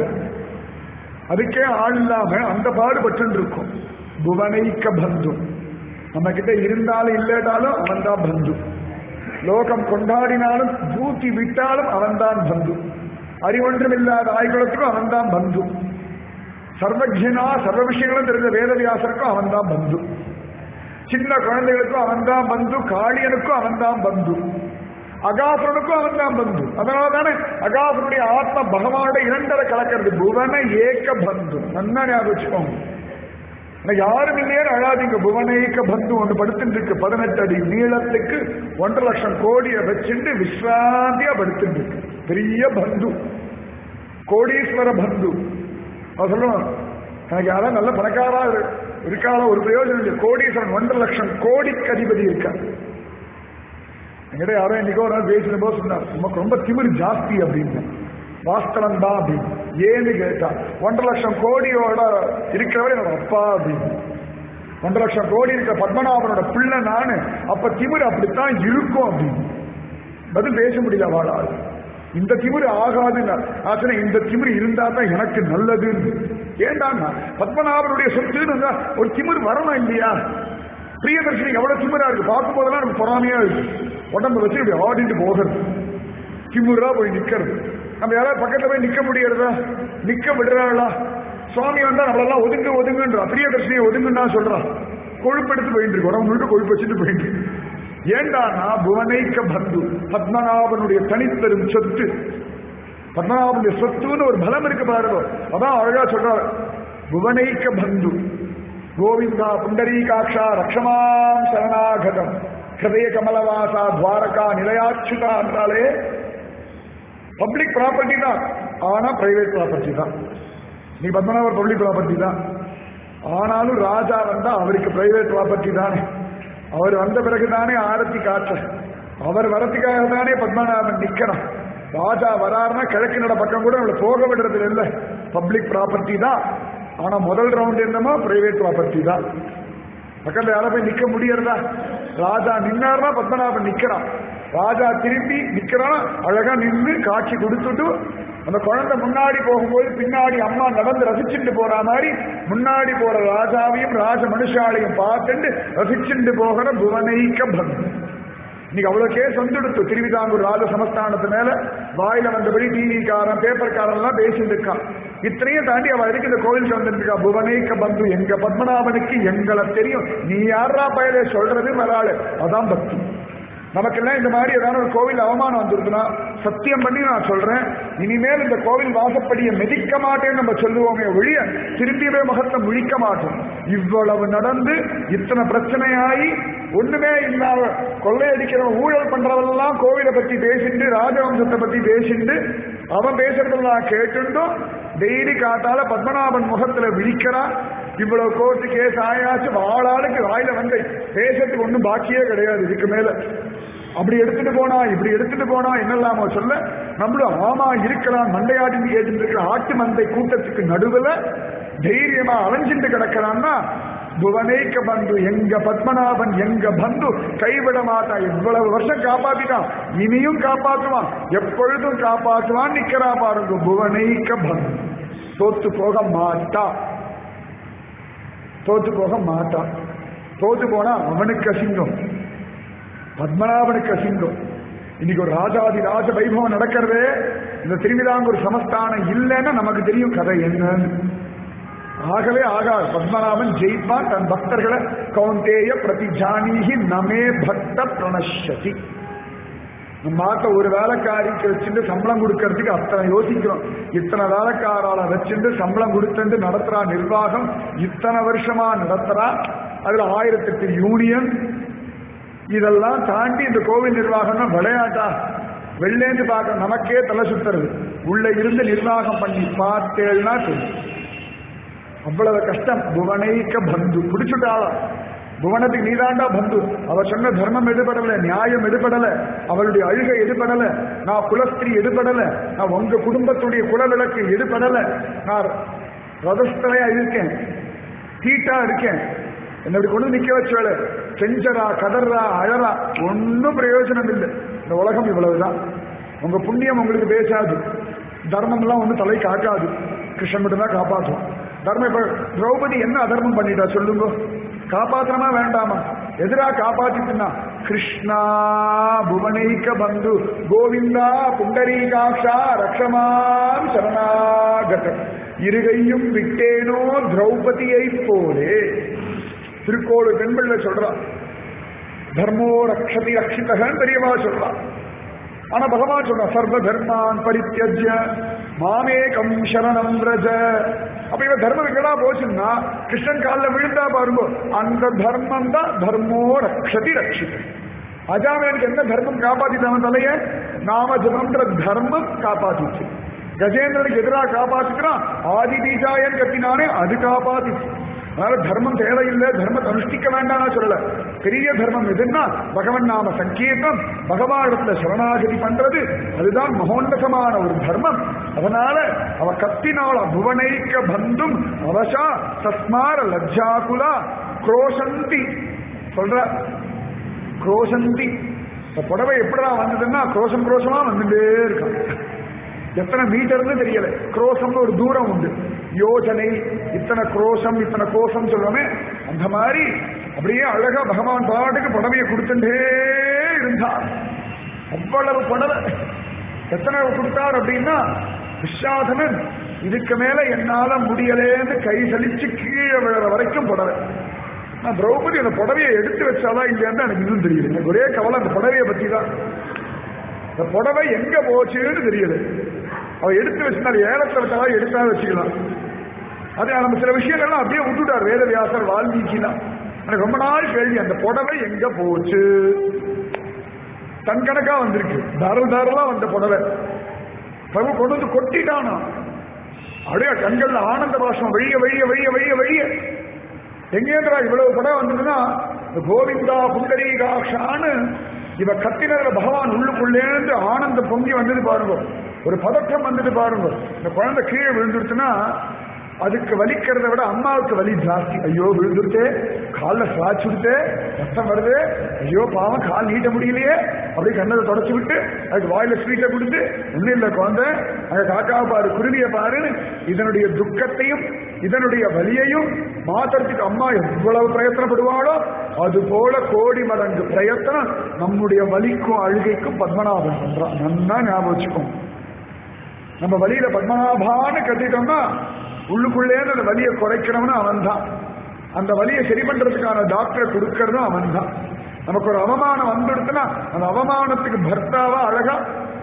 அதுக்கே ஆள் இல்லாம அந்த பாடுபட்டு இருக்கும் புவனைக்க பந்து நம்ம கிட்ட இருந்தாலும் இல்லட்டாலும் அவன் தான் பந்து லோகம் கொண்டாடினாலும் பூத்தி விட்டாலும் அவன்தான் பந்து அறிவொன்றும் இல்லாத ஆய்குலத்துக்கும் அவன்தான் பந்து சர்வஜனா சர்வ விஷயங்களும் தெரிஞ்ச வேதவியாசருக்கும் அவன்தான் பந்து சின்ன குழந்தைகளுக்கும் அவன்தான் பந்து காளியனுக்கும் அவன்தான் பந்து அகாசுரனுக்கும் அவன்தான் பந்து அதனால தானே அகாசுரனுடைய ஆத்ம பகவானுடைய இரண்டரை கலக்கிறது புவன ஏக்க பந்து நன்னா ஞாபகம் வச்சுக்கோங்க ஆனா யாரும் இல்லையே அழாதீங்க புவனேக்க பந்து ஒன்று படுத்துட்டு இருக்கு பதினெட்டு அடி நீளத்துக்கு ஒன்றரை லட்சம் கோடியை வச்சுட்டு விஸ்ராந்தியா படுத்துட்டு இருக்கு பெரிய பந்து கோடீஸ்வர பந்து அவன் சொல்லுவான் எனக்கு யாராவது நல்ல பணக்காரா இரு- இருக்காளோ ஒரு பிரயோஜனம் இல்லை கோடீஸ்வரன் ஒன்றரை லட்சம் கோடிக்கு அதிபதி இருக்கா என்கிட்ட யாரோ இன்னைக்கோ ஒரு நாள் பேசின போது சொன்னார் உமக்கு ரொம்ப திமிரு ஜாஸ்தி அப்படின்னு வாஸ்தவம் தான் அப்படின்னு ஏன்னு கேட்டா ஒன்றரை லட்சம் கோடியோட இருக்கிறவர் என்னோட அப்பா அப்படின்னு ஒன்றரை லட்சம் கோடி இருக்க பத்மநாபனோட பிள்ளை நானு அப்ப திமிரு அப்படித்தான் இருக்கும் அப்படின்னு பதில் பேச முடியல வாழாது இந்த திமிரு ஆகாதுன்னு நான் சொன்னேன், இந்த திமிரு இருந்தா தான் எனக்கு நல்லதுன்னு ஏண்டான்னா பத்மநாபனுடைய சொத்துன்னு இருந்தா ஒரு திமிரு வரணும் இல்லையா பிரியதர்ஷினி எவ்வளவு திமிரா இருக்கு பார்க்கும் போதெல்லாம் எனக்கு பொறாமையா இருக்கு உடம்பு வச்சு இப்படி ஆடிட்டு போகிறது திமிரா போய் நிக்கிறது நம்ம யாராவது பக்கத்துல போய் நிக்க முடியறதா நிக்க விடுறாளா சுவாமி வந்தா நம்மளெல்லாம் ஒதுங்கு ஒதுங்குன்றா பிரியதர்ஷினியை ஒதுங்குன்னா சொல்றா கொழுப்பெடுத்து போயிட்டு இருக்கு உடம்பு முழுக்க கொழுப்பு வச்சுட்டு போயிட்டு இருக்கு. ஏண்டானா புவனைக்க பந்து பத்மநாபனுடைய தனிப்பெரும் சொத்து பத்மநாபனுடைய சொத்துன்னு ஒரு பலம் இருக்கு பாருங்க அதான் அழகா சொல்றார் புவனைக்க பந்து கோவிந்தா புண்டரீகாட்சா ரக்ஷமாம் சரணாகதம் ஹிருதய கமலவாசா துவாரகா நிலையாச்சுதா என்றாலே பப்ளிக் ப்ராப்பர்ட்டி தான் ஆனா பிரைவேட் ப்ராப்பர்ட்டி தான் நீ பத்மநாபர் பப்ளிக் ப்ராப்பர்ட்டி தான் ஆனாலும் ராஜா வந்தா அவருக்கு பிரைவேட் ப்ராப்பர்ட்டி தானே அவர் வந்த பிறகுதானே ஆரத்தி காற்ற அவர் வரத்துக்காக தானே பத்மநாபன் நிக்கிறான் ராஜா வராருன்னா கிழக்கு நட பக்கம் கூட அவளை போக விடுறது இல்லை பப்ளிக் ப்ராப்பர்ட்டி தான் ஆனா முதல் ரவுண்ட் என்னமோ பிரைவேட் ப்ராப்பர்ட்டி தான் பக்கத்துல யாரும் போய் நிக்க முடியறதா ராஜா நின்னாருன்னா பத்மநாபன் நிக்கிறான் ராஜா திரும்பி நிக்கிறான் அழகா நின்று காட்சி கொடுத்துட்டு அந்த குழந்தை முன்னாடி போகும்போது பின்னாடி அம்மா நடந்து ரசிச்சுட்டு போற மாதிரி முன்னாடி போற ராஜாவையும் ராஜ மனுஷாலையும் பார்த்துட்டு ரசிச்சுட்டு போகிற புவனைக்க பக்தி இன்னைக்கு அவ்வளவு கேஸ் வந்துடுத்து திருவிதாங்கூர் ராஜ சமஸ்தானத்து மேல வாயில வந்தபடி டிவிக்காரன் பேப்பர்காரன் எல்லாம் பேசிட்டு இருக்கான் இத்தனையும் தாண்டி அவ இருக்கு இந்த கோயிலுக்கு வந்துருக்கா புவனேக்க பந்து எங்க பத்மநாபனுக்கு எங்களை தெரியும் நீ யாரா பயலே சொல்றது வராளு அதான் பக்தி நமக்கெல்லாம் இந்த மாதிரி ஏதாவது ஒரு கோவில் அவமானம் வந்துருக்குன்னா சத்தியம் பண்ணி நான் சொல்றேன் இனிமேல் இந்த கோவில் வாசப்படியை மிதிக்க மாட்டேன்னு நம்ம சொல்லுவோமே ஒழிய திரும்பியவே முகத்தை முழிக்க மாட்டோம் இவ்வளவு நடந்து இத்தனை பிரச்சனையாகி ஒண்ணுமே இல்லாம கொள்ளையடிக்கிறவன் ஊழல் பண்றவெல்லாம் கோவிலை பத்தி பேசிட்டு ராஜவம்சத்தை பத்தி பேசிட்டு அவன் பேசுறதெல்லாம் கேட்டுட்டும் டெய்லி காட்டால பத்மநாபன் முகத்துல விழிக்கிறான் இவ்வளவு கோர்ட்டு கேஸ் ஆயாச்சு வாழாளுக்கு வாயில வந்து பேசுறதுக்கு ஒண்ணும் பாக்கியே கிடையாது இதுக்கு மேல அப்படி எடுத்துட்டு போனா இப்படி எடுத்துட்டு போனா என்னெல்லாமோ சொல்ல நம்மளும் ஆமா இருக்கலாம் மண்டையாட்டி கேட்டு இருக்கிற ஆட்டு மந்தை கூட்டத்துக்கு நடுவுல தைரியமா அலைஞ்சிட்டு கிடக்கிறான்னா புவனேக்க பந்து எங்க பத்மநாபன் எங்க பந்து கைவிட மாட்டான் இவ்வளவு வருஷம் காப்பாத்திட்டான் இனியும் காப்பாற்றுவான் எப்பொழுதும் காப்பாற்றுவான் நிக்கிறா பாருங்க புவனேக்க பந்து தோத்து போக மாட்டா தோத்து போக மாட்டான் தோத்து போனா அவனுக்கு அசிங்கம் பத்மநாபனுக்கு அசிங்கம் இன்னைக்கு ஒரு ராஜாதி ராஜ வைபவம் நடக்கிறதே இந்த திருவிதாங்கூர் சமஸ்தானம் இல்லைன்னா நமக்கு தெரியும் கதை என்னன்னு ஆகவே ஆகாது பத்மநாபன் ஜெயிப்பான் தன் பக்தர்களை கௌந்தேய பிரதிஜானீகி நமே பக்த பிரணஷதி நம்ம ஆட்ட ஒரு வேலைக்காரிக்கு வச்சுட்டு சம்பளம் கொடுக்கறதுக்கு அத்தனை யோசிக்கிறோம் இத்தனை வேலைக்காரால வச்சுட்டு சம்பளம் கொடுத்துட்டு நடத்துறா நிர்வாகம் இத்தனை வருஷமா நடத்துறா அதுல ஆயிரத்தெட்டு யூனியன் இதெல்லாம் தாண்டி இந்த கோவில் நிர்வாகம்னா விளையாட்டா வெளிலேந்து பார்க்க நமக்கே தலை சுத்துறது உள்ள இருந்து நிர்வாகம் பண்ணி பார்த்தேன்னா தெரியும் அவ்வளவு கஷ்டம் புவனைக்க பந்து பிடிச்சுட்டாளா புவனத்துக்கு நீதாண்டா பந்து அவ சொன்ன தர்மம் எடுபடல நியாயம் எடுபடல அவளுடைய அழுகை எடுபடல நான் குலஸ்திரி எடுபடல நான் உங்க குடும்பத்துடைய குலவிளக்கு எடுபடல நான் ரதஸ்தலையா இருக்கேன் தீட்டா இருக்கேன் என்ன இப்படி கொண்டு நிக்க வச்சவள செஞ்சரா கதறா அழறா ஒன்னும் பிரயோஜனம் இல்லை இந்த உலகம் இவ்வளவுதான் உங்க புண்ணியம் உங்களுக்கு பேசாது தர்மம் எல்லாம் ஒண்ணு தலை காக்காது கிருஷ்ணன் மட்டும் தான் காப்பாற்றும் தர்மம் இப்ப திரௌபதி என்ன அதர்மம் பண்ணிட்டா சொல்லுங்க காப்பாத்திரமா வேண்டாமா எதிரா காப்பாத்திட்டுனா கிருஷ்ணா புவனைக்க பந்து கோவிந்தா புண்டரீகாட்சா ரக்ஷமாம் சரணாகதம் இருகையும் விட்டேனோ திரௌபதியை போலே திருக்கோடு பெண்பிள்ள சொல்றா தர்மோ ரக்ஷதி ரக்ஷிதகன் பெரியவா சொல்றா ஆனா பகவான் சொல்றான் சர்வ தர்மான் பரித்தியஜ்ய மாமேகம் சரணம் ரஜ அப்ப இவன் தர்மம் எங்கடா போச்சுன்னா கிருஷ்ணன் காலில் விழுந்தா பாருங்க அந்த தர்மம் தான் தர்மோ ரக்ஷதி ரக்ஷித அஜாமேனுக்கு என்ன தர்மம் காப்பாத்திட்டான் தலைய நாம ஜபம்ன்ற தர்மம் காப்பாத்திச்சு கஜேந்திரனுக்கு எதிராக காப்பாத்திக்கிறான் ஆதி பீஜாயன் கத்தினானே அது காப்பாத்திச்சு அதனால தர்மம் தேவையில்லை தர்மத்தை அனுஷ்டிக்க வேண்டாம் சொல்லல பெரிய தர்மம் எதுன்னா பகவன் நாம சங்கீர்த்தம் பகவானிடத்துல சரணாகதி பண்றது அதுதான் மகோன்னதமான ஒரு தர்மம் அதனால அவ கத்தினால புவனைக்க பந்தும் அவசா தஸ்மார லஜ்ஜாகுலா குரோசந்தி சொல்ற குரோசந்தி இந்த புடவை எப்படிடா வந்ததுன்னா குரோசம் குரோசமா வந்துட்டே இருக்கான் எத்தனை மீட்டர்னு தெரியல குரோசம்னு ஒரு தூரம் உண்டு யோஜனை இத்தனை குரோசம் இத்தனை கோஷம் சொல்லுவோமே அந்த மாதிரி அப்படியே அழகா பகவான் பாட்டுக்கு புடவையை கொடுத்துட்டே இருந்தார் அவ்வளவு புடவை எத்தனை கொடுத்தார் அப்படின்னா விஸ்வாசனன் இதுக்கு மேல என்னால முடியலேன்னு கை சலிச்சு கீழே விழுற வரைக்கும் புடவை நான் திரௌபதி அந்த புடவையை எடுத்து வச்சாதான் இல்லையான்னு எனக்கு இன்னும் தெரியல எனக்கு ஒரே கவலை அந்த புடவையை பத்தி தான் இந்த புடவை எங்க போச்சுன்னு தெரியல அவ எடுத்து வச்சிருந்தால் ஏலத்துல விட்டவா எடுத்தா வச்சுக்கலாம் அது நம்ம சில விஷயங்கள்லாம் அப்படியே விட்டுட்டார் வேதவியாசர் வால்மீகிலாம் எனக்கு ரொம்ப நாள் கேள்வி அந்த புடவை எங்க போச்சு தன் கணக்கா வந்திருக்கு தாரல் தாரலா வந்த புடவை பிரபு கொண்டு வந்து கொட்டிட்டானா அப்படியே கண்கள்ல ஆனந்த பாஷம் வழிய வழிய வழிய வழிய வழிய எங்கேந்திரா இவ்வளவு புடவை வந்ததுன்னா இந்த கோவிந்தா புண்டரீகாஷான்னு இவ கத்தினதுல பகவான் உள்ளுக்குள்ளேந்து ஆனந்தம் பொங்கி வந்தது பாருங்க ஒரு பதற்றம் வந்துட்டு பாருங்க இந்த குழந்தை கீழே விழுந்துருச்சுன்னா அதுக்கு வலிக்கிறத விட அம்மாவுக்கு வலி ஜாஸ்தி ஐயோ விழுந்துருத்தே காலில் சாச்சுடுத்தே ரத்தம் வருது ஐயோ பாவம் கால் நீட்ட முடியலையே அப்படியே கண்ணதை தொடச்சு விட்டு அதுக்கு வாயில ஸ்வீட்டை கொடுத்து ஒன்றும் இல்லை குழந்தை அங்க காக்கா பாரு குருவியை பாருன்னு இதனுடைய துக்கத்தையும் இதனுடைய வலியையும் மாத்துறதுக்கு அம்மா எவ்வளவு பிரயத்தனப்படுவாளோ அது போல கோடி மடங்கு பிரயத்தனம் நம்முடைய வலிக்கும் அழுகைக்கும் பத்மநாபன் பண்றான் நன்னா ஞாபகம் வச்சுக்கோங்க நம்ம வழியில பத்மநாபான்னு கட்டிட்டோம்னா உள்ளுக்குள்ளே அந்த வலியை குறைக்கிறவனும் அவன் தான் அந்த வலியை சரி பண்றதுக்கான டாக்டரை கொடுக்கறதும் அவன் தான் நமக்கு ஒரு அவமானம் வந்துடுச்சுன்னா அந்த அவமானத்துக்கு பர்த்தாவா அழகா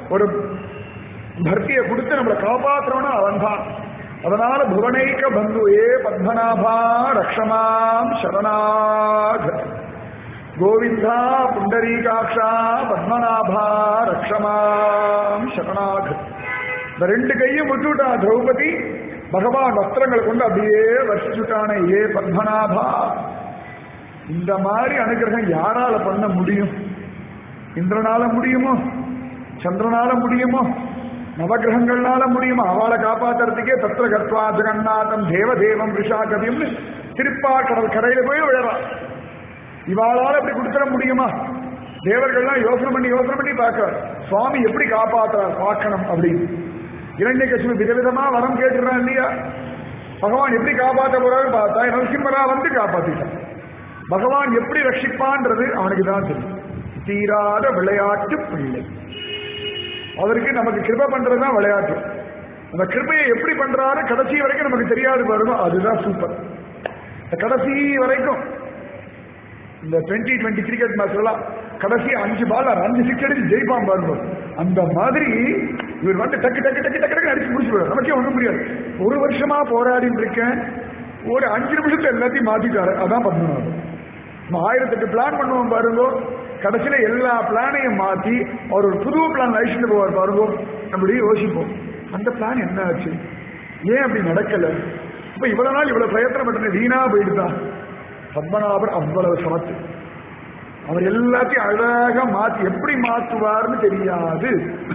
ஒரு பக்தியை கொடுத்து நம்மளை காப்பாற்றுறவனா அவன் தான் அதனால புவனைக்க பந்து ஏ பத்மநாபா ரக்ஷமாம் சரணாக கோவிந்தா புண்டரீகாட்சா பத்மநாபா ரக்ஷமாம் சரணாக இந்த ரெண்டு கையும் விட்டுவிட்டா திரௌபதி பகவான் வஸ்திரங்களை கொண்டு அப்படியே வர்ஷிச்சுட்டானே ஏ பத்மநாபா இந்த மாதிரி அனுகிரகம் யாரால பண்ண முடியும் இந்திரனால முடியுமோ சந்திரனால முடியுமோ நவகிரகங்கள்னால முடியுமா அவளை காப்பாத்துறதுக்கே தத்திர கத்வா ஜெகநாதம் தேவதேவம் ரிஷாகதியம்னு திருப்பாக்கடல் கரையில போய் விழறான் இவாளால அப்படி கொடுத்துட முடியுமா தேவர்கள்லாம் யோசனை பண்ணி யோசனை பண்ணி பார்க்க சுவாமி எப்படி காப்பாத்துறார் பார்க்கணும் அப்படின்னு இரண்டை கட்சி விதவிதமா வரம் கேட்டுறான் இல்லையா பகவான் எப்படி காப்பாற்ற போறாரு பார்த்தா நரசிம்மரா வந்து காப்பாத்திட்டான் பகவான் எப்படி ரட்சிப்பான்றது அவனுக்கு தான் தெரியும் தீராத விளையாட்டு பிள்ளை அவருக்கு நமக்கு கிருப பண்றதுதான் விளையாட்டு அந்த கிருபையை எப்படி பண்றாரு கடைசி வரைக்கும் நமக்கு தெரியாது பாருங்க அதுதான் சூப்பர் இந்த கடைசி வரைக்கும் இந்த டுவெண்ட்டி டுவெண்ட்டி கிரிக்கெட் மேட்ச் எல்லாம் கடைசி அஞ்சு பால் அஞ்சு சிக்ஸ் அடிச்சு ஜெயிப்பான் பாருங்க அந்த மாதிரி இவர் வந்து டக்கு டக்கு டக்கு டக்கு டக்கு அடிச்சு முடிச்சு நமக்கே ஒண்ணும் முடியாது ஒரு வருஷமா போராடிட்டு இருக்கேன் ஒரு அஞ்சு நிமிஷத்துல எல்லாத்தையும் மாத்திட்டாரு அதான் பண்ணுவாங்க நம்ம ஆயிரத்தெட்டு பிளான் பண்ணுவோம் பாருங்க கடைசியில எல்லா பிளானையும் மாத்தி அவர் ஒரு புது பிளான் அழிச்சுட்டு போவார் பாருங்க அப்படி யோசிப்போம் அந்த பிளான் என்ன ஆச்சு ஏன் அப்படி நடக்கல இப்ப இவ்வளவு நாள் இவ்வளவு பிரயத்தனம் பண்ண வீணா போயிடுதான் பத்மநாபர் அவ்வளவு சமத்து அவர் எல்லாத்தையும் அழகா மாத்தி எப்படி மாத்துவார்னு தெரியாது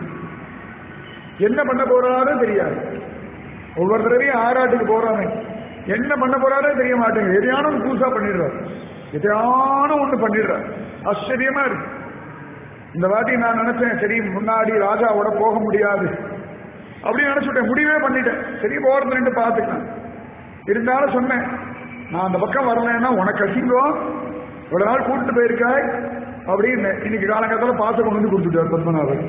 என்ன பண்ண போறாருன்னு தெரியாது ஒவ்வொரு தடவையும் ஆராட்டுக்கு போறானே என்ன பண்ண போறாரே தெரிய மாட்டேங்க எதையானும் பூசா பண்ணிடுறாரு எதையானும் ஒண்ணு பண்ணிடுறாரு ஆச்சரியமா இருக்கு இந்த வாட்டி நான் நினைச்சேன் சரி முன்னாடி ராஜாவோட போக முடியாது அப்படின்னு நினைச்சுட்டேன் முடிவே பண்ணிட்டேன் சரி போறது ரெண்டு பார்த்துக்கலாம் இருந்தாலும் சொன்னேன் நான் அந்த பக்கம் வரலைன்னா உனக்கு அசிங்கம் இவ்வளவு நாள் கூட்டிட்டு போயிருக்காய் அப்படின்னு இன்னைக்கு காலங்கத்தில் பாச கொண்டு வந்து கொடுத்துட்டார் பத்மநாபர்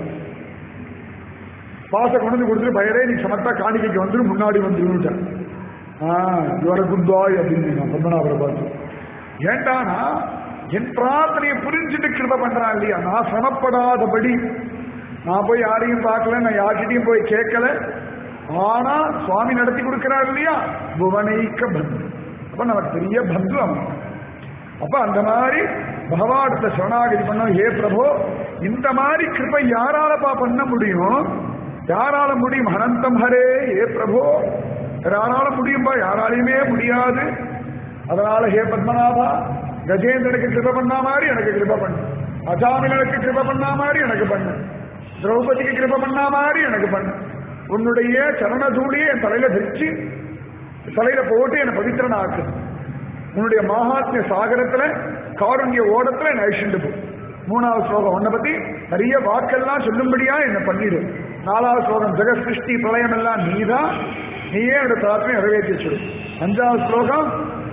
பாச கொண்டு வந்து கொடுத்துட்டு பயரே நீ சமத்தா காணிக்கைக்கு வந்துட்டு முன்னாடி வந்துருட்டான் ஆஹ் இவர குட் பாய் அப்படின்னு நான் பத்மநாபரை பார்த்து ஏண்டானா என் பிரார்த்தனையை புரிஞ்சுட்டு கிருப பண்றான் இல்லையா நான் சிரமப்படாதபடி நான் போய் யாரையும் பார்க்கல நான் யார்கிட்டையும் போய் கேட்கல ஆனா சுவாமி நடத்தி கொடுக்கிறார் இல்லையா புவனைக்க பந்து அப்ப நமக்கு பெரிய பந்து அவன் அப்ப அந்த மாதிரி பகவானத்தை சரணாகதி பண்ண ஏ பிரபோ இந்த மாதிரி கிருப்பை யாராலப்பா பண்ண முடியும் யாரால முடியும் அனந்தம் ஹரே ஏ பிரபோ யாரால முடியும்பா யாராலையுமே முடியாது அதனால ஹே பத்மநாபா கஜேந்திரனுக்கு கிருப பண்ணா மாதிரி எனக்கு கிருப பண்ணு அஜாமிலனுக்கு கிருப பண்ணா மாதிரி எனக்கு பண்ணு திரௌபதிக்கு கிருப பண்ணா மாதிரி எனக்கு பண்ணு உன்னுடைய சரண தூளியை என் தலையில வச்சு தலையில போட்டு என்னை பவித்திரன் ஆக்கு உன்னுடைய மகாத்மிய சாகரத்துல காருண்ய ஓடத்துல என்னை அழிச்சுட்டு போ மூணாவது ஸ்லோகம் உன்னை பத்தி நிறைய வாக்கெல்லாம் சொல்லும்படியா என்ன பண்ணிடு நாலாவது ஸ்லோகம் ஜெகத் சிருஷ்டி பிரளயம் எல்லாம் நீதான் நீயே என்னோட பிரார்த்தனை நிறைவேற்றி வச்சிடு அஞ்சாவது ஸ்லோகம்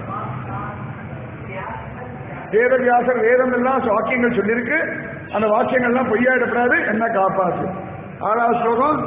வேதவியாசர் வேதம் எல்லாம் வாக்கியங்கள் சொல்லியிருக்கு அந்த வாக்கியங்கள்லாம் பொய்யாயிடப்படாது என்ன காப்பாத்து ஆறாவது ஸ்லோகம்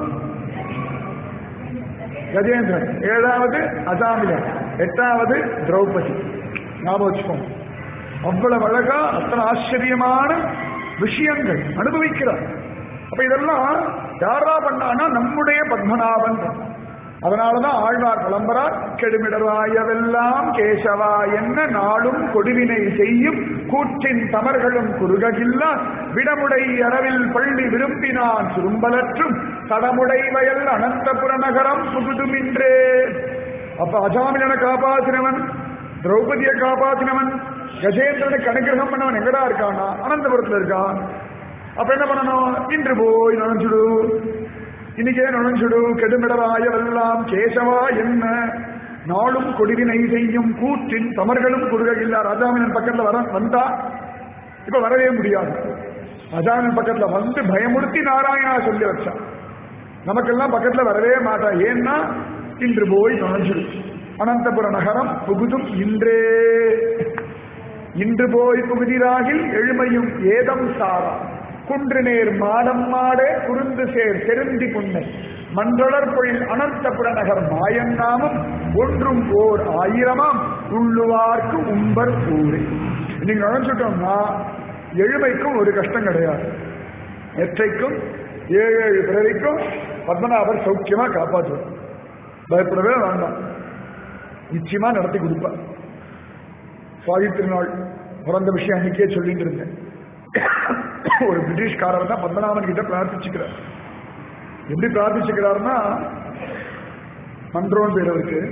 கஜேந்திரன் ஏழாவது அசாமிலன் எட்டாவது திரௌபதி ஞாபகம் வச்சுக்கோங்க அவ்வளவு அழகா அத்தனை ஆச்சரியமான விஷயங்கள் அனுபவிக்கிறார் அப்ப இதெல்லாம் யாரா பண்ணானா நம்முடைய பத்மநாபன் தான் அதனாலதான் ஆழ்வார் கிளம்புறார் கெடுமிடராயவெல்லாம் கேசவா என்ன நாளும் கொடுவினை செய்யும் கூற்றின் தமர்களும் குறுககில்ல விடமுடை அரவில் பள்ளி விரும்பினான் சுரும்பலற்றும் தடமுடை வயல் அனந்தபுர நகரம் புகுதுமின்றே அப்ப அஜாமிலனை காப்பாற்றினவன் திரௌபதியை காப்பாற்றினவன் கஜேந்திரனுக்கு அனுகிரகம் பண்ணவன் எங்கடா இருக்கானா அனந்தபுரத்துல இருக்கான் அப்ப என்ன பண்ணணும் இன்று போய் நுழைஞ்சுடு இன்னைக்கே நுழைஞ்சுடு கெடுமிடராயவெல்லாம் கேசவா என்ன நாளும் கொடிவினை செய்யும் கூற்றின் தமர்களும் குறுகையில்லா ராஜாமினன் பக்கத்துல வர வந்தா இப்ப வரவே முடியாது ராஜாமினன் பக்கத்துல வந்து பயமுறுத்தி நாராயணா சொல்லி வச்சான் நமக்கெல்லாம் பக்கத்துல வரவே மாட்டா ஏன்னா இன்று போய் நுழைஞ்சிடு அனந்தபுர நகரம் புகுதும் இன்றே இன்று போய் புகுதிராகில் எழுமையும் ஏதம் சாரா குன்று நேர் மாடம் மாடே குறுந்து சேர் செருந்தி புன்னை மன்றொடர் பொழில் அனந்தபுர நகர் மாயன் நாமம் ஒன்றும் ஓர் ஆயிரமாம் உள்ளுவார்க்கு உம்பர் ஊரே நீங்க நினைச்சுட்டோம்னா எழுமைக்கும் ஒரு கஷ்டம் கிடையாது எற்றைக்கும் ஏழு ஏழு பிறவிக்கும் பத்மநாபர் சௌக்கியமா காப்பாற்றுவார் பயப்படவே வேண்டாம் நிச்சயமா நடத்தி கொடுப்பார் சுவாதி திருநாள் பிறந்த விஷயம் அன்னைக்கே சொல்லிட்டு இருந்தேன் ஒரு பிரிட்டிஷ்காரர் தான் பத்மநாபன் கிட்ட பிரார்த்திச்சுக்கிறார் எப்படி பிரார்த்திச்சுக்கிறாருன்னா மன்றோன் பேர் அவருக்கு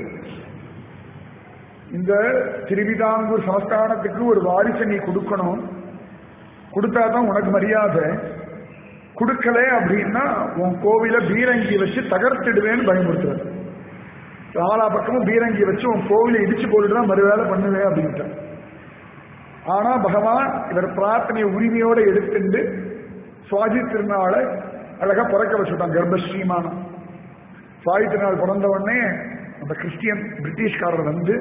இந்த திருவிதாங்கூர் சமஸ்தானத்துக்கு ஒரு வாரிசை நீ கொடுக்கணும் கொடுத்தாதான் உனக்கு மரியாதை கொடுக்கல அப்படின்னா உன் கோவில பீரங்கி வச்சு தகர்த்திடுவேன்னு பயமுறுத்துறாரு நாலா பக்கமும் பீரங்கி வச்சு உன் கோவிலை இடிச்சு போட்டுட்டு தான் மறுவேலை பண்ணுவேன் அப்படின்ட்டு ஆனா பகவான் இவர் பிரார்த்தனை உரிமையோட எடுத்துட்டு சுவாதி திருநாளை அழகா பிறக்க வச்சுட்டான் கர்ப்பஸ்ரீமானம் சுவாதி திருநாள் பிறந்த உடனே அந்த கிறிஸ்டியன் பிரிட்டிஷ்காரர் வந்து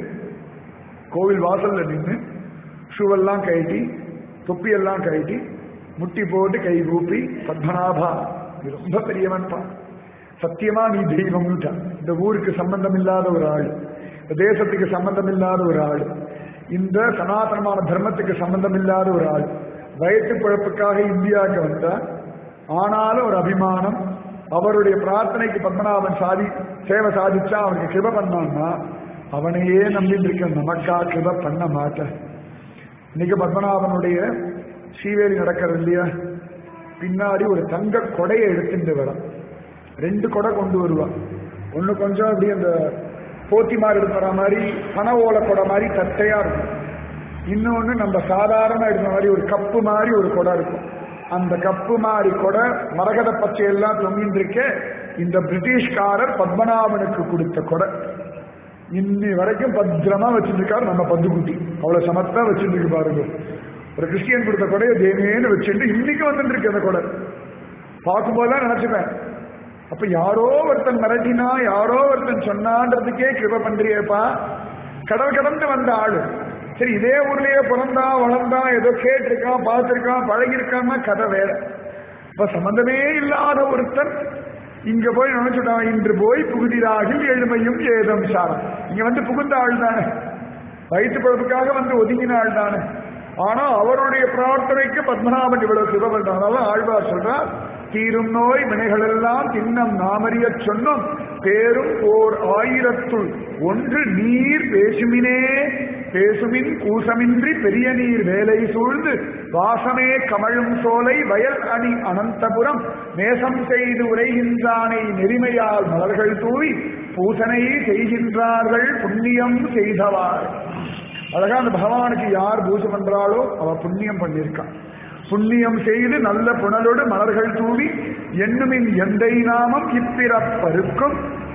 கோவில் வாசல்ல நின்று ஷூவெல்லாம் கழட்டி தொப்பியெல்லாம் கழட்டி முட்டி போட்டு கை கூப்பி பத்மநாபா நீ ரொம்ப பெரியவன்பா சத்தியமா நீ தெய்வம்ட்டா இந்த ஊருக்கு சம்பந்தம் இல்லாத ஒரு ஆள் இந்த தேசத்துக்கு சம்பந்தம் இல்லாத ஒரு ஆள் இந்த சனாதனமான தர்மத்துக்கு சம்பந்தம் இல்லாத ஒரு ஆள் வயிற்று பிழப்புக்காக இந்தியாவுக்கு வந்தா ஆனாலும் ஒரு அபிமானம் அவருடைய பிரார்த்தனைக்கு பத்மநாபன் சாதி சேவை சாதிச்சா அவனுக்கு கிருப பண்ணான்னா அவனையே நம்பிட்டு இருக்க நமக்கா கிருப பண்ண மாட்டேன் இன்னைக்கு பத்மநாபனுடைய சீவேலி நடக்கிறது இல்லையா பின்னாடி ஒரு தங்க கொடையை எடுத்துட்டு வரான் ரெண்டு கொடை கொண்டு வருவான் ஒண்ணு கொஞ்சம் அப்படி அந்த போத்தி மாதிரி இருக்கிற மாதிரி பனை ஓலை கொடை மாதிரி தட்டையா இருக்கும் இன்னொன்னு நம்ம சாதாரண இருக்கிற மாதிரி ஒரு கப்பு மாதிரி ஒரு கொடை இருக்கும் அந்த கப்பு மாதிரி கொடை மரகத பச்சை எல்லாம் தொங்கிட்டு இருக்க இந்த பிரிட்டிஷ்காரர் பத்மநாபனுக்கு கொடுத்த கொடை இன்னி வரைக்கும் பத்திரமா வச்சிருக்காரு நம்ம பந்துக்குட்டி அவ்வளவு சமத்தா வச்சிருக்கு பாருங்க ஒரு கிறிஸ்டியன் கொடுத்த கொடையை தேனேன்னு வச்சுட்டு இன்னைக்கு வந்துட்டு இருக்கு அந்த கொடை பார்க்கும்போதுதான் நினைச்சுப்பேன் அப்ப யாரோ ஒருத்தன் மிரட்டினா யாரோ ஒருத்தன் சொன்னான்றதுக்கே கிருப பண்றியேப்பா கடல் கடந்து வந்த ஆளு சரி இதே ஊர்லயே பிறந்தா வளர்ந்தா ஏதோ கேட்டிருக்கான் பார்த்திருக்கான் பழகிருக்கான்னா கதை வேற இப்ப சம்பந்தமே இல்லாத ஒருத்தன் இங்க போய் நினைச்சுட்டான் இன்று போய் புகுதிராகில் எழுமையும் ஏதம் சாரம் இங்க வந்து புகுந்த ஆள் தானே வயிற்று பழப்புக்காக வந்து ஒதுங்கின ஆள் தானே ஆனா அவருடைய பிரார்த்தனைக்கு பத்மநாபன் இவ்வளவு சிவ பண்றான் அதான் ஆழ்வார் சொல்றார் தீரும் நோய் வினைகளெல்லாம் தின்னம் நாமறிய சொன்னோம் பேரும் ஓர் ஆயிரத்துள் ஒன்று நீர் பேசுமினே பேசுமின் கூசமின்றி பெரிய நீர் வேலை சூழ்ந்து வாசமே கமழும் சோலை வயல் அணி அனந்தபுரம் நேசம் செய்து உரைகின்றானை நெறிமையால் மலர்கள் தூவி பூசனை செய்கின்றார்கள் புண்ணியம் செய்தவார் அழகா அந்த பகவானுக்கு யார் பூஜை பண்றாளோ அவ புண்ணியம் பண்ணியிருக்கான் புண்ணியம் செய்து நல்ல புனலோடு மலர்கள் தூவி எண்ணுமின் எந்தை நாமம் இப்பிறப்பருக்கும்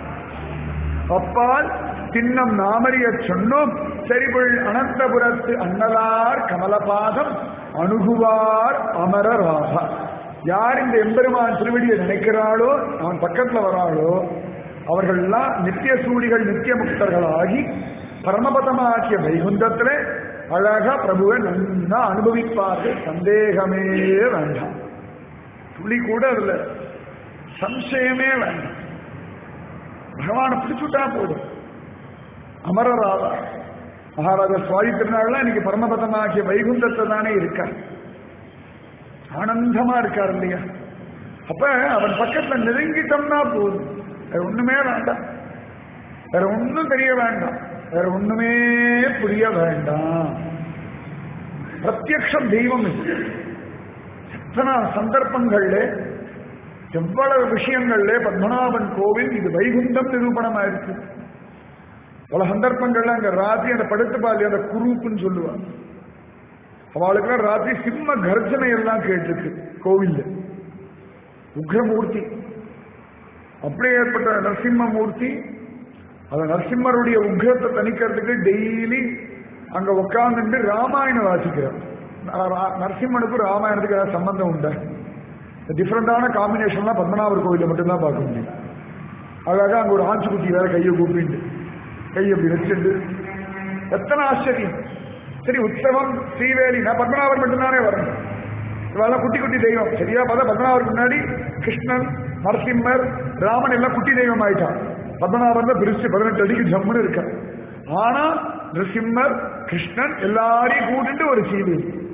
அப்பால் தின்னம் நாமறிய சொன்னோம் செறிபுள் அனந்தபுரத்து அன்னலார் கமலபாதம் அணுகுவார் அமரராக யார் இந்த எம்பெருமான் திருவடியை நினைக்கிறாளோ அவன் பக்கத்துல வராளோ அவர்கள்லாம் நித்திய சூடிகள் நித்திய முக்தர்களாகி பரமபதமாக்கிய வைகுந்தத்துல அழகா பிரபுவை நன்னா அனுபவிப்பார்கள் சந்தேகமே வேண்டாம் துளி கூட அதுல சம்சயமே வேண்டாம் பகவானை பிடிச்சுட்டா போதும் அமரராவா மகாராஜா சுவாமி திருநாள்லாம் இன்னைக்கு பரமபதமாகிய வைகுந்தத்தை தானே இருக்கார் ஆனந்தமா இருக்கார் இல்லையா அப்ப அவன் பக்கத்துல நெருங்கிட்டோம்னா போதும் வேற ஒண்ணுமே வேண்டாம் வேற ஒண்ணும் தெரிய வேண்டாம் வேற ஒண்ணுமே புரிய வேண்டாம் பிரத்யக்ஷம் தெய்வம் இது எத்தனை சந்தர்ப்பங்கள்ல எவ்வளவு விஷயங்கள்ல பத்மநாபன் கோவில் இது வைகுண்டம் நிரூபணமாயிருக்கு பல சந்தர்ப்பங்கள்ல அங்க ராத்திரி அந்த படுத்து பாலி அந்த குரூப்புன்னு சொல்லுவாங்க அவளுக்குலாம் ராத்திரி சிம்ம கர்ஜனை எல்லாம் கேட்டிருக்கு கோவில்ல உக்ரமூர்த்தி அப்படியே ஏற்பட்ட நரசிம்மமூர்த்தி அந்த நரசிம்மருடைய உக்ரத்தை தணிக்கிறதுக்கு டெய்லி அங்க உட்கார்ந்துட்டு ராமாயணம் வாசிக்கிறார் ந- நரசிம்மனுக்கும் ராமாயணத்துக்கு ஏதாவது சம்பந்தம் உண்டா டிஃப்ரெண்டான காம்பினேஷன்லாம் பத்மநாபர் கோவிலில் மட்டும்தான் பார்க்க முடியும் அழகா அங்க ஒரு ஆஞ்சுக்குட்டி வேற கையை கூப்பிட்டு கையை அப்படி வச்சுட்டு எத்தனை ஆச்சரியம் சரி உற்சவம் ஸ்ரீவேலினா பத்மநாபர் மட்டும்தானே வரணும் இவெல்லாம் குட்டி குட்டி தெய்வம் சரியா பார்த்தா பத்மநாபருக்கு முன்னாடி கிருஷ்ணன் நரசிம்மர் ராமன் எல்லாம் குட்டி தெய்வம் ஆயிட்டான் பத்மநாபன் தான் பிரிச்சு பதினெட்டு அடிக்கு ஜம்முன்னு இருக்க ஆனா நரசிம்மர் கிருஷ்ணன் எல்லாரையும் கூட்டிட்டு ஒரு சீதை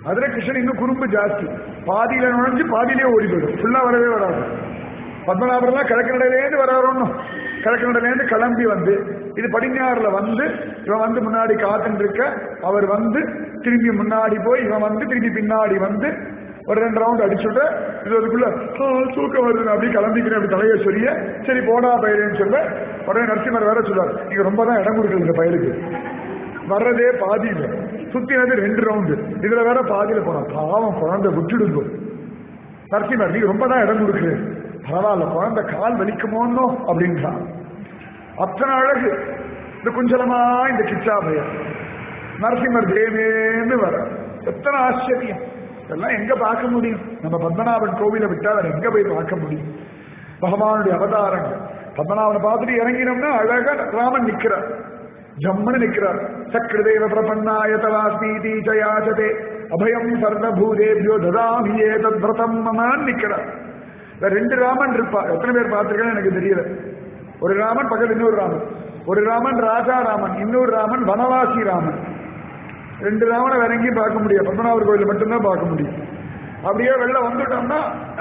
அதுல கிருஷ்ணன் இன்னும் குறும்பு ஜாஸ்தி பாதியில நுழைஞ்சு பாதியிலே ஓடி போயிடும் ஃபுல்லா வரவே வராது பத்மநாபர்லாம் கிழக்கு நடையிலேருந்து வராரோன்னு கிழக்கு நடையிலேருந்து கிளம்பி வந்து இது படிஞ்சாறுல வந்து இவன் வந்து முன்னாடி காத்துட்டு இருக்க அவர் வந்து திரும்பி முன்னாடி போய் இவன் வந்து திரும்பி பின்னாடி வந்து ஒரு ரெண்டு ரவுண்ட் அடிச்சுட்டு இது அதுக்குள்ள "ஆ, தூக்கம் வருது அப்படி கிளம்பிக்கிறேன் அப்படி தலையை சொல்லிய சரி போடா பயிலுன்னு சொல்ல உடனே நரசிம்மர் வேற சொல்றார் நீங்க ரொம்ப தான் இடம் கொடுக்கல இந்த பயலுக்கு வர்றதே பாதியில சுத்தினது ரெண்டு ரவுண்டு இதுல வேற பாதியில போறான் பாவம் குழந்தை விட்டுடுங்க நரசிம்மர் நீங்க ரொம்ப தான் இடம் கொடுக்குறேன் பரவாயில்ல குழந்தை கால் வலிக்குமோன்னோ அப்படின்றான் அத்தனை அழகு இந்த குஞ்சலமா இந்த கிச்சா பையன் நரசிம்மர் தேவேன்னு வர எத்தனை ஆச்சரியம் இதெல்லாம் எங்க பார்க்க முடியும் நம்ம பத்மநாபன் கோவிலை விட்டா வேற எங்க போய் பார்க்க முடியும் பகவானுடைய அவதாரங்கள் பத்மநாபனை பார்த்துட்டு இறங்கினோம்னா அழகா ராமன் நிக்கிறார் ஜம்முன்னு நிக்கிறார் சக்ரதேவ பிரபன்னாய தவாஸ்மீதி ஜயாஜதே அபயம் சர்வபூதேபியோ ததாமி ஏதத் விரதம் மமான் நிக்கிறார் இந்த ரெண்டு ராமன் இருப்பா எத்தனை பேர் பார்த்திருக்கேன்னு எனக்கு தெரியல ஒரு ராமன் பக்கத்துல இன்னொரு ராமன் ஒரு ராமன் ராஜா ராமன் இன்னொரு ராமன் வனவாசி ராமன் ரெண்டு ராமனை வேற எங்கேயும் பார்க்க முடியாது பத்மநாபர் கோயில மட்டும்தான் பார்க்க முடியும் அப்படியே வெளில வந்துட்டோம்னா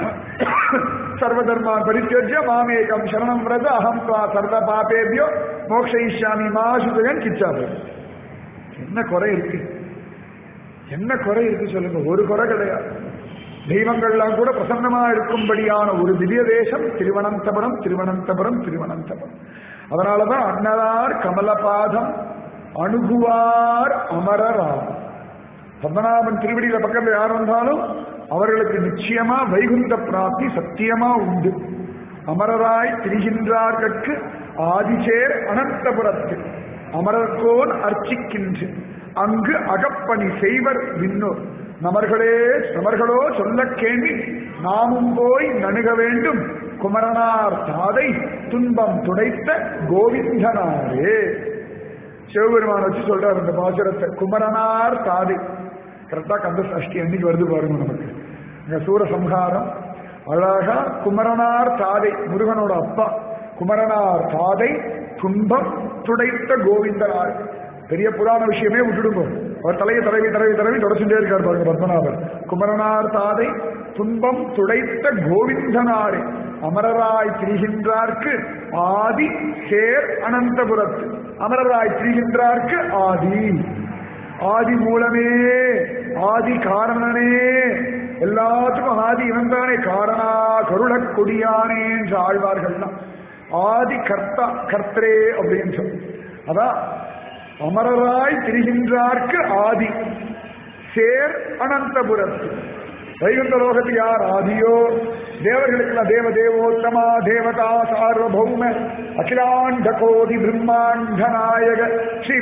சர்வதர்மான் பரித்தியஜ்ய மாமேகம் சரணம் விரத அகம் துவா சர்வ பாபேபியோ மோக்ஷயிஷ்யாமி மாசுதகன் கிச்சாபு என்ன குறை இருக்கு என்ன குறை இருக்கு சொல்லுங்க ஒரு குறை கிடையாது தெய்வங்கள்லாம் கூட பிரசன்னமா இருக்கும்படியான ஒரு திவ்ய தேசம் திருவனந்தபுரம் திருவனந்தபுரம் திருவனந்தபுரம் அதனாலதான் அன்னதார் கமலபாதம் அணுகுவார் அமரராம் பத்மநாபன் திருவடியில பக்கத்துல யார் வந்தாலும் அவர்களுக்கு நிச்சயமா வைகுந்த பிராப்தி சத்தியமா உண்டு அமரராய் திரிகின்றார்கட்கு ஆதிசேர் அனந்தபுரத்து அமரர்கோன் அர்ச்சிக்கின்று அங்கு அகப்பணி செய்வர் விண்ணோர் நமர்களே நமர்களோ சொல்ல கேள்வி நாமும் போய் நணுக வேண்டும் குமரனார் தாதை துன்பம் துடைத்த கோவிந்தனாரே சிவபெருமான் வச்சு சொல்றாரு இந்த பாசுரத்தை குமரனார் தாதை கரெக்டா கந்த சஷ்டி அன்னைக்கு வருது பாருங்க நமக்கு இங்க சூரசம்ஹாரம் அழகா குமரனார் தாதை முருகனோட அப்பா குமரனார் தாதை துன்பம் துடைத்த கோவிந்தனார் பெரிய புராண விஷயமே விட்டுடுங்க அவர் தலையை தடவி தடவி தடவி தொடச்சுட்டே இருக்கார் பாருங்க பத்மநாபர் குமரனார் தாதை துன்பம் துடைத்த கோவிந்தனாரே அமரராய் திரிகின்றார்க்கு ஆதி சேர் அனந்தபுரத்து அமரராய் திரிகின்றார்க்கு ஆதி ஆதி மூலமே ஆதி காரணனே எல்லாத்துக்கும் ஆதி இவன்தானே காரணா கருள கொடியானே என்று ஆழ்வார்கள்லாம் ஆதி கர்த்தா கர்த்தரே அப்படின்னு சொல்லி அதான் அமரராய் திரிகின்றார்க்கு ஆதி சேர் அனந்தபுரத்து வைகுந்த லோகத்தில் யார் ஆதியோ தேவர்களுக்கெல்லாம் தேவ தேவோத்தமா தேவதா சார்வபௌம அகிலாண்ட கோடி பிரம்மாண்ட நாயக ஸ்ரீ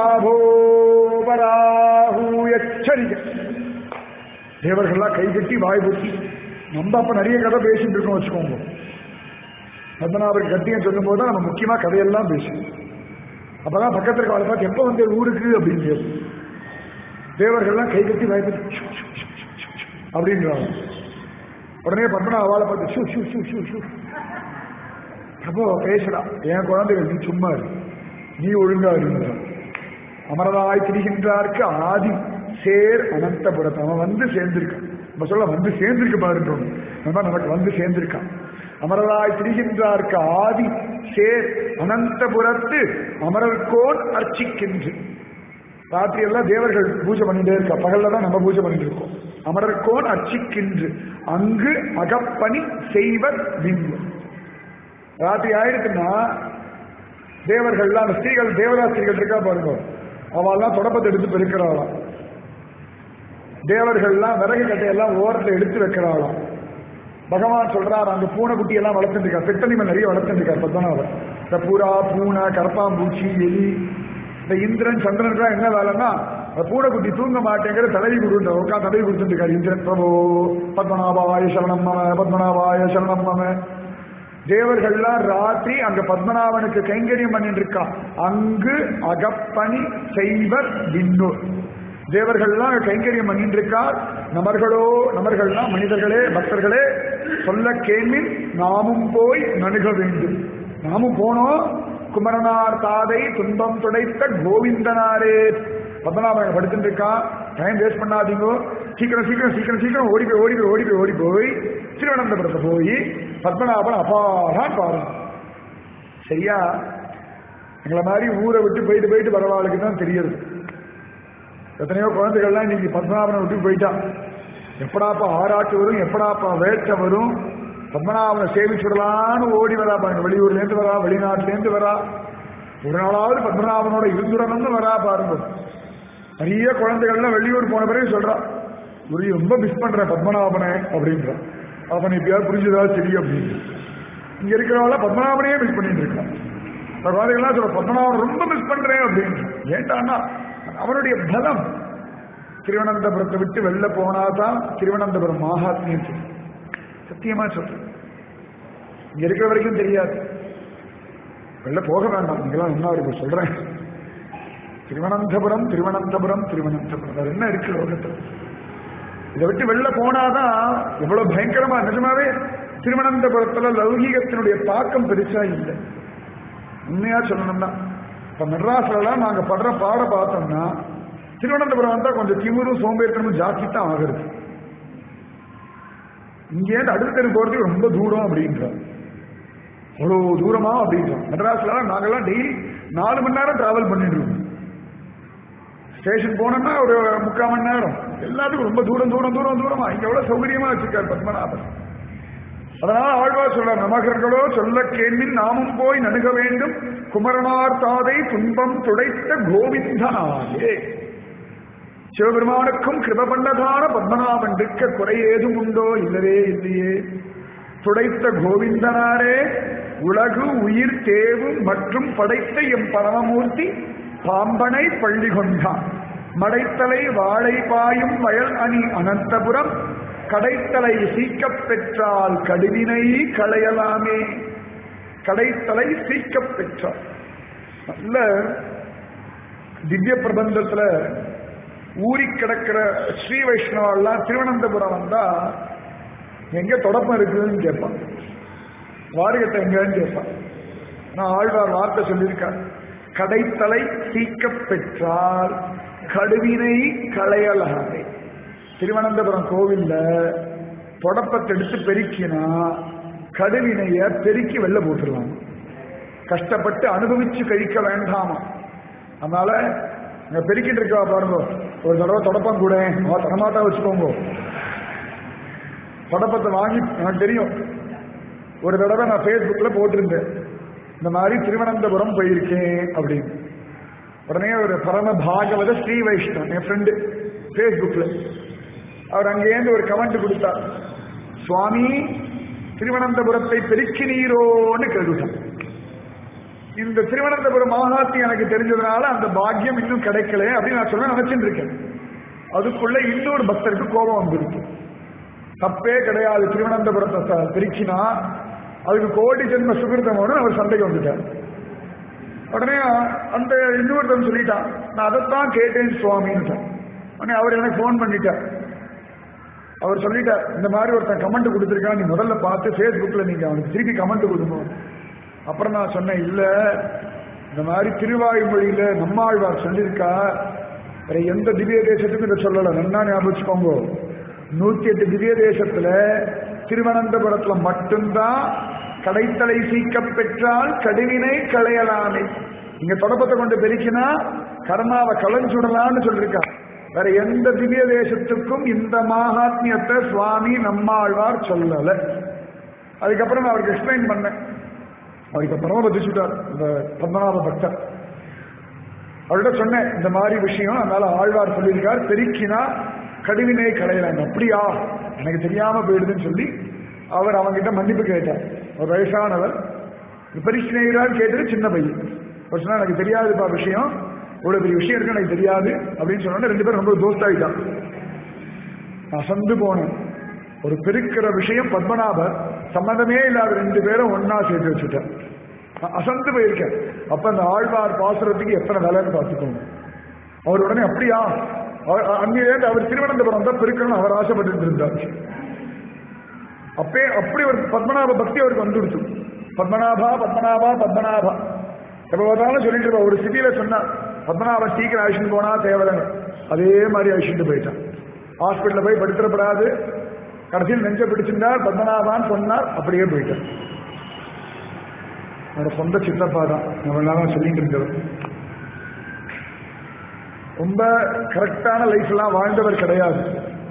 பத்மநாபோபராஹூயச்சரிக தேவர்கள்லாம் கைகட்டி வாய் பொத்தி நம்ம அப்ப நிறைய கதை பேசிட்டு இருக்கோம் வச்சுக்கோங்க பத்மநாபர் கத்தியம் சொல்லும் போது நம்ம முக்கியமா கதையெல்லாம் பேசுவோம் அப்பதான் பக்கத்துல இருக்க ஆளை பார்த்து எப்ப வந்து ஊருக்கு அப்படின்னு கேட்போம் தேவர்கள்லாம் கை கட்டி பயப்பட்டு அப்படின்றாங்க உடனே பத்மனா அவளை பார்த்து ஷூ ஷூ ஷூ ஷூ ஷூ அப்போ பேசடா என் குழந்தைகள் நீ சும்மா இரு நீ ஒழுங்கா இருந்தா அமரராய் திரிகின்றார்க்கு ஆதி சேர் அனந்தபுரத்தை அவன் வந்து சேர்ந்திருக்கான் நம்ம சொல்ல வந்து சேர்ந்திருக்கு பாருன்றோம் நம்ம நமக்கு வந்து சேர்ந்திருக்கான் அமரராய் திரிகின்றார்க்கு ஆதி சேர் அனந்தபுரத்து அமரர்கோன் அர்ச்சிக்கின்று ராத்திரி எல்லாம் தேவர்கள் பூஜை பண்ணிட்டே இருக்கா பகல்ல தான் நம்ம பூஜை பண்ணிட்டு இருக்கோம் அமரர்கோன் அர்ச்சிக்கின்று அங்கு அகப்பணி செய்வர் விண்ணு ராத்திரி ஆயிடுச்சுன்னா தேவர்கள்லாம் அந்த ஸ்திரீகள் தேவராஸ்திரிகள் இருக்கா பாருங்க அவெல்லாம் தொடப்பத்தை எடுத்து பெருக்கிறாளாம் தேவர்கள்லாம் விறகு கட்டையெல்லாம் ஓரத்தில் எடுத்து வைக்கிறாளாம் பகவான் சொல்றார் அங்க பூனைக்குட்டி எல்லாம் வளர்த்துருக்கார் பெட்டனிமல் நிறைய வளர்த்துருக்கார் பத்மநாபர் இந்த பூரா பூனை கரப்பாம்பூச்சி எலி இந்த இந்திரன் சந்திரனுக்குலாம் என்ன வேலைன்னா அந்த பூனைக்குட்டி தூங்க மாட்டேங்கிற தலைவி கொடுன்ற உட்காந்து தலைவி கொடுத்துருக்காரு இந்திரன் பிரபோ பத்மநாபாய சரணம் மம பத்மநாபாய சரணம் மம தேவர்கள்லாம் ராத்திரி அங்க பத்மநாபனுக்கு கைங்கரியம் பண்ணிட்டு இருக்கான் அங்கு அகப்பணி செய்வர் விண்ணோர் தேவர்கள்லாம் கைங்கரியம் பண்ணிட்டு இருக்கார் நமர்களோ நமர்கள்லாம் மனிதர்களே பக்தர்களே சொல்ல கேள்வின் நாமும் போய் நணுக வேண்டும் நாமும் போனோம் குமரனார் தாதை துன்பம் துடைத்த கோவிந்தனாரே பத்மநாபன் படுத்துட்டு இருக்கான் டைம் வேஸ்ட் பண்ணாதீங்க சீக்கிரம் சீக்கிரம் சீக்கிரம் சீக்கிரம் ஓடி போய் ஓடி போய் ஓடி போய் ஓடி போய் திருவனந்தபுரத்தை போய் பத்மநாபன் அப்பாடான் பாருங்க சரியா எங்களை மாதிரி ஊரை விட்டு போயிட்டு போயிட்டு வரவாளுக்கு தான் தெரியுது எத்தனையோ குழந்தைகள்லாம் இன்னைக்கு பத்மநாபனை விட்டு போயிட்டான் எப்படாப்பா ஆராட்டு வரும் எப்படாப்பா வேட்டை வரும் பத்மநாபனை சேவிச்சுடலான்னு ஓடி வரா பாருங்க வெளியூர்லேருந்து வரா வெளிநாட்டிலேருந்து வரா ஒரு நாளாவது பத்மநாபனோட இருந்துடணும்னு வரா பாருங்க நிறைய குழந்தைகள்லாம் வெளியூர் போன பிறகு சொல்றா குரு ரொம்ப மிஸ் பண்றேன் பத்மநாபனை அப்படின்றான் அவன் இப்பயாவது புரிஞ்சுதா சரி அப்படின்னு இங்க இருக்கிறவங்கள பத்மநாபனையே மிஸ் பண்ணிட்டு இருக்கான் இந்த குழந்தைகள்லாம் சொல்ற பத்மநாபன் ரொம்ப மிஸ் பண்றேன் அப்படின்னு ஏன்டான்னா அவனுடைய பலம் திருவனந்தபுரத்தை விட்டு வெளில போனாதான் திருவனந்தபுரம் மகாத்மியம் தெரியும் சத்தியமா சொல்றேன் இங்க இருக்கிற வரைக்கும் தெரியாது வெளில போக வேண்டாம் நீங்களாம் என்ன இருக்கு சொல்றேன் திருவனந்தபுரம் திருவனந்தபுரம் திருவனந்தபுரம் வேற என்ன இருக்கு லோகத்தில் இதை விட்டு வெளில போனாதான் எவ்வளவு பயங்கரமா நிஜமாவே திருவனந்தபுரத்துல லௌகீகத்தினுடைய தாக்கம் பெருசா இல்லை உண்மையா சொல்லணும்னா இப்ப மெட்ராஸ்லாம் நாங்க படுற பாட பார்த்தோம்னா திருவனந்தபுரம் வந்தா கொஞ்சம் திமிரும் சோம்பேறித்தனமும் ஜாஸ்தி தான் ஆகுறது இங்கேருந்து அடுத்த தெரு போறதுக்கு ரொம்ப தூரம் அப்படின்றான் அவ்வளோ தூரமா அப்படின்றான் மெட்ராஸ்ல நாங்கெல்லாம் டெய்லி நாலு மணி நேரம் டிராவல் பண்ணிட்டு இருக்கோம் ஸ்டேஷன் போனோம்னா ஒரு முக்கால் மணி நேரம் எல்லாத்துக்கும் ரொம்ப தூரம் தூரம் தூரம் தூரமா இங்க எவ்வளவு சௌகரியமா வச்சிருக்காரு பத்மநாபன் அதனால ஆழ்வார் சொல்றார் நமகர்களோ சொல்ல கேள்வின் நாமும் போய் நணுக வேண்டும் குமரனார் தாதை துன்பம் துடைத்த கோவிந்தனாயே சிவபெருமானுக்கும் கிருப பண்ணதான பத்மநாபன் இருக்க குறை ஏதும் உண்டோ இல்லவே இல்லையே துடைத்த கோவிந்தனாரே உலகு உயிர் தேவு மற்றும் படைத்த எம் பரமமூர்த்தி பாம்பனை பள்ளி கொண்டான் மடைத்தலை வாழை பாயும் வயல் அணி அனந்தபுரம் கடைத்தலை சீக்கப் பெற்றால் கடுவினை களையலாமே கடைத்தலை சீக்கப் பெற்றால் நல்ல திவ்ய பிரபந்தத்துல ஊறி கிடக்கிற ஸ்ரீ வைஷ்ணவெல்லாம் திருவனந்தபுரம் வந்தா எங்க தொடப்பம் இருக்குதுன்னு கேட்பான் வாரிகத்தை எங்கன்னு கேட்பான் நான் ஆழ்வார் வார்த்தை சொல்லியிருக்கார் கடைத்தலை சீக்கப் பெற்றால் கடுவினை களையலாமே திருவனந்தபுரம் கோவில்ல தொடப்பத்தை எடுத்து பெருக்கினா கடுவினைய பெருக்கி வெளில போட்டுடலாம் கஷ்டப்பட்டு அனுபவிச்சு கழிக்க வேண்டாமா அதனால இங்க பெருக்கிட்டு இருக்கா பாருங்க ஒரு தடவை தொடப்பம் கூட தரமாட்டா வச்சுக்கோங்க தொடப்பத்தை வாங்கி எனக்கு தெரியும் ஒரு தடவை நான் ஃபேஸ்புக்கில் போட்டிருந்தேன் இந்த மாதிரி திருவனந்தபுரம் போயிருக்கேன் அப்படின்னு உடனே ஒரு பரம பாகவத ஸ்ரீ வைஷ்ணவன் என் ஃப்ரெண்டு ஃபேஸ்புக்கில் அவர் அங்கேருந்து ஒரு கமெண்ட் கொடுத்தார் சுவாமி திருவனந்தபுரத்தை பெருக்கினீரோன்னு கேட்டுட்டான் இந்த திருவனந்தபுரம் மகாத்மி எனக்கு தெரிஞ்சதுனால அந்த பாக்கியம் இன்னும் கிடைக்கல அப்படின்னு நான் சொல்ல நினைச்சுட்டு இருக்கேன் அதுக்குள்ள இன்னொரு பக்தருக்கு கோபம் வந்துருக்கு தப்பே கிடையாது திருவனந்தபுரத்தை ச- பெருக்கினா அதுக்கு கோடி ஜென்ம சுகிருதம் வரும் அவர் சண்டைக்கு வந்துட்டார் உடனே அந்த இன்னொருத்தன் சொல்லிட்டான் நான் அதைத்தான் கேட்டேன் சுவாமின்னு உடனே அவர் எனக்கு ஃபோன் பண்ணிட்டார் அவர் சொல்லிட்டார் இந்த மாதிரி ஒருத்தன் கமெண்ட் கொடுத்துருக்கான் நீ முதல்ல பார்த்து ஃபேஸ்புக்ல நீங்க அவனுக்கு திருப்பி கமெண்ட் கொடுக்கணும் அப்புறம் நான் சொன்னேன் இல்ல இந்த மாதிரி திருவாய்மொழியில நம்மாழ்வார் சொல்லியிருக்கா வேற எந்த திவ்ய தேசத்துக்கும் இதை சொல்லல நன்னா ஞாபகம் வச்சுக்கோங்க நூத்தி எட்டு திவ்ய தேசத்துல திருவனந்தபுரத்துல மட்டும்தான் கடைத்தலை சீக்க பெற்றால் கடுவினை களையலாமே இங்க தொடப்பத்தை கொண்டு பெருக்கினா கர்மாவை களைஞ்சுடலாம்னு சொல்லியிருக்கா வேற எந்த திவ்ய தேசத்துக்கும் இந்த மகாத்மியத்தை சுவாமி நம்மாழ்வார் சொல்லல அதுக்கப்புறம் நான் அவருக்கு எக்ஸ்பிளைன் பண்ணேன் அவருக்கு பரம பதிச்சுட்டார் இந்த பத்மநாப பக்தர் அவர்கிட்ட சொன்னேன் இந்த மாதிரி விஷயம் அதனால ஆழ்வார் சொல்லியிருக்கார் பெருக்கினா கடுவினை களையலாங்க அப்படியா எனக்கு தெரியாம போயிடுதுன்னு சொல்லி அவர் அவங்கிட்ட மன்னிப்பு கேட்டார் ஒரு வயசானவர் பரிசுனான்னு கேட்டது சின்ன பையன் அவர் சொன்னா எனக்கு தெரியாதுப்பா விஷயம் இவ்வளவு பெரிய விஷயம் இருக்கு எனக்கு தெரியாது அப்படின்னு சொன்னோன்னே ரெண்டு பேரும் ரொம்ப தோஸ்தாயிட்டான் அசந்து போனேன் ஒரு பெருக்கிற விஷயம் பத்மநாபர் சம்மந்தமே இல்லாத ரெண்டு பேரும் ஒன்னா சேர்த்து வச்சுட்டார் நான் அசந்து போயிருக்கேன் அப்ப அந்த ஆழ்வார் பாசுரத்துக்கு எத்தனை வேலைன்னு பார்த்துக்கோங்க அவர் உடனே அப்படியா அவர் அன்னிலேருந்து அவர் திருவனந்தபுரம் தான் பெருக்கணும்னு அவர் ஆசைப்பட்டு இருந்தார் அப்பே அப்படி ஒரு பத்மநாப பக்தி அவருக்கு வந்துடுச்சு பத்மநாபா பத்மநாபா பத்மநாபா எப்ப பார்த்தாலும் சொல்லிட்டு இருப்பா ஒரு சிட்டியில சொன்னா பத்மநாபன் சீக்கிரம் அழிச்சுட்டு போனா தேவையில்லைங்க அதே மாதிரி அழிச்சுட்டு போயிட்டான் ஹாஸ்பிட்டல்ல போய் படுத்துறப்படாது கடைசியில் நெஞ்ச பிடிச்சிருந்தார் பத்மநாபான்னு சொன்னார் அப்படியே போயிட்டார் அவரோட சொந்த சித்தப்பா தான் நம்ம எல்லாம் சொல்லிட்டு இருந்தவர் ரொம்ப கரெக்டான லைஃப் எல்லாம் வாழ்ந்தவர் கிடையாது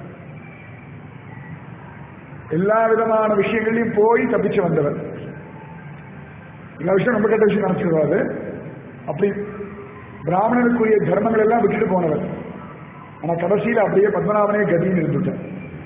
எல்லா விதமான விஷயங்களையும் போய் தப்பிச்சு வந்தவர் எல்லா விஷயம் ரொம்ப கெட்ட விஷயம் நினைச்சிருவாரு அப்படி பிராமணனுக்குரிய தர்மங்கள் எல்லாம் விட்டுட்டு போனவர் ஆனா கடைசியில் அப்படியே பத்மநாபனே கதின்னு இருந்துட்டார்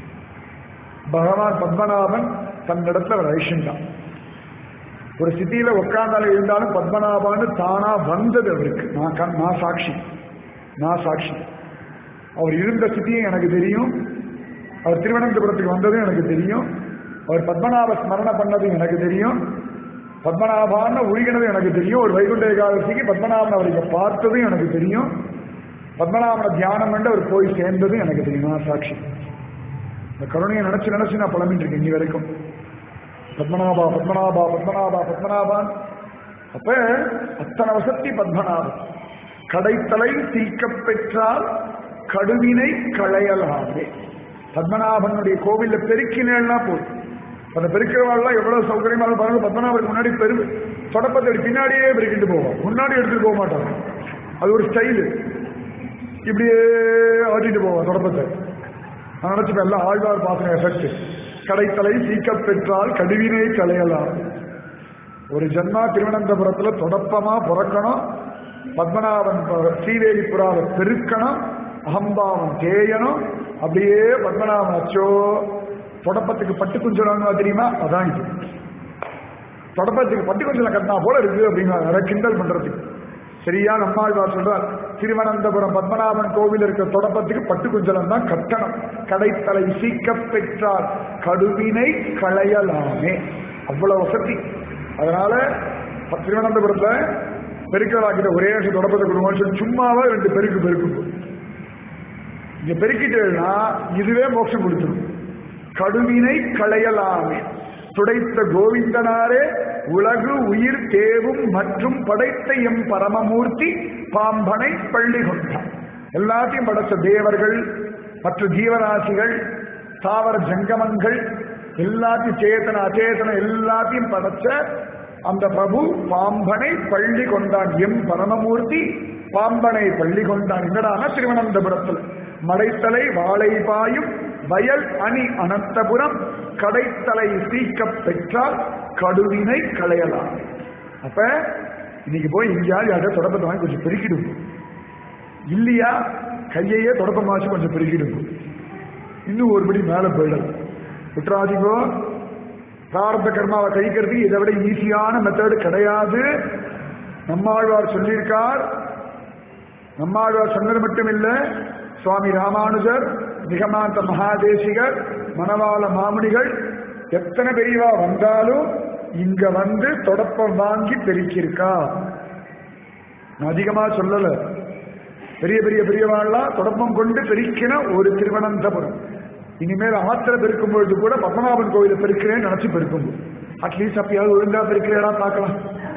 பகவான் பத்மநாபன் தன்னிடத்துல ஒரு ஐஷன் தான் ஒரு சிட்டியில உட்கார்ந்தாலும் இருந்தாலும் பத்மநாபான்னு தானா வந்தது அவருக்கு நான் கண்- நான் சாட்சி நான் சாட்சி அவர் இருந்த சிட்டியும் எனக்கு தெரியும் அவர் திருவனந்தபுரத்துக்கு வந்ததும் எனக்கு தெரியும் அவர் பத்மநாப ஸ்மரணை பண்ணதும் எனக்கு தெரியும் பத்மநாபான்னு உருகினதும் எனக்கு தெரியும் ஒரு வைகுண்ட ஏகாதசிக்கு பத்மநாபன் அவர் இங்க பார்த்ததும் எனக்கு தெரியும் பத்மநாபனை தியானம் பண்ணி அவர் போய் சேர்ந்ததும் எனக்கு தெரியும் நான் சாட்சி இந்த கருணையை நினைச்சு நினைச்சு நான் புலம்பிட்டு இருக்கேன் இன்னி வரைக்கும் பத்மநாபா பத்மநாபா பத்மநாபா பத்மநாபான் அப்ப அத்தனை வசத்தி பத்மநாபன் கடைத்தலை தீர்க்கப் பெற்றால் கடுவினை களையலாமே பத்மநாபனுடைய கோவில்ல பெருக்கினேன்னா போதும் அந்த பெருக்கிறவாள்லாம் எவ்வளவு சௌகரியமா இருக்கும் பாருங்க பத்மநாபருக்கு முன்னாடி பெரு தொடப்பத்தை பின்னாடியே பெருக்கிட்டு போவோம் முன்னாடி எடுத்துட்டு போக மாட்டாங்க அது ஒரு ஸ்டைலு இப்படியே ஆட்டிட்டு போவோம் தொடப்பத்தை நான் நினைச்சுப்பேன் எல்லாம் ஆழ்வார் பாசன எஃபெக்ட் கடைத்தலை சீக்கப் பெற்றால் கடுவினை களையலாம் ஒரு ஜன்மா திருவனந்தபுரத்துல தொடப்பமா பிறக்கணும் பத்மநாபன் ப- ஸ்ரீவேலிபுராவை பெருக்கணும் அகம்பாவம் தேயணும் அப்படியே பத்மநாபன் அச்சோ தொடப்பத்துக்கு பட்டு குஞ்சலான்னு தெரியுமா அதான் இது தொடப்பத்துக்கு பட்டு குஞ்சலம் கட்டினா போல இருக்கு அப்படின்னா அதை கிண்டல் பண்றதுக்கு சரியா நம்மாழ்வார் சொல்றார் திருவனந்தபுரம் பத்மநாபன் கோவில் இருக்கிற தொடப்பத்துக்கு பட்டு குஞ்சலம் தான் கட்டணம் கடைத்தலை சீக்கப் பெற்றால் கடுவினை களையலாமே அவ்வளவு வசதி அதனால ப- திருவனந்தபுரத்துல பெருக்கலாக்கிட்ட ஒரே நிமிஷம் தொடப்பத்தை கொடுங்கன்னு சொல்லி சும்மாவே ரெண்டு பெருக்கு பெருக்கு இங்க பெருக்கிட்டேன்னா இதுவே மோட்சம் கொடுத்துரும் கடுவினை களையலாமே துடைத்த கோவிந்தனாரே உலகு உயிர் தேவும் மற்றும் படைத்த எம் பரமமூர்த்தி பாம்பனை பள்ளி கொண்டார் எல்லாத்தையும் படைச்ச தேவர்கள் மற்ற ஜீவராசிகள் தாவர ஜங்கமங்கள் எல்லாத்தையும் சேத்தன அச்சேதன எல்லாத்தையும் படைச்ச அந்த பிரபு பாம்பனை பள்ளி கொண்டான் எம் பரமமூர்த்தி பாம்பனை பள்ளி கொண்டான் எங்கடான திருவனந்தபுரத்தில் மடைத்தலை வாழைபாயும் வயல் அணி அனந்தபுரம் கடைத்தலை சீக்கப் பெற்றால் கடுவினை களையலாம் அப்ப இன்னைக்கு போய் எங்கேயாவது யார்கிட்ட தொடப்பத்தை வாங்கி கொஞ்சம் பெருக்கிடுங்க இல்லையா கையையே தொடப்பமாச்சு கொஞ்சம் பெருக்கிடுங்க இன்னும் ஒருபடி மேல போயிடலாம் விட்டுறாதீங்கோ பிராரத்த கர்மாவை கழிக்கிறதுக்கு இதை விட ஈஸியான மெத்தடு கிடையாது நம்மாழ்வார் சொல்லியிருக்கார் நம்மாழ்வார் சொன்னது மட்டும் இல்ல சுவாமி ராமானுஜர் நிகமாந்த மகாதேசிகர் மணவாள மாமுனிகள் எத்தனை பெரியவா வந்தாலும் இங்க வந்து தொடப்பம் வாங்கி பெருக்கியிருக்கா நான் அதிகமா சொல்லல பெரிய பெரிய பெரியவாள்லாம் தொடப்பம் கொண்டு பெருக்கின ஒரு திருவனந்தபுரம் இனிமேல் ஆத்திர பெருக்கும் பொழுது கூட பத்மநாபன் கோயிலை பெருக்கிறேன்னு நினைச்சு பெருக்கும் அட்லீஸ்ட் அப்பயாவது ஒழுங்கா பெருக்கிறேடா பார்க்கலாம்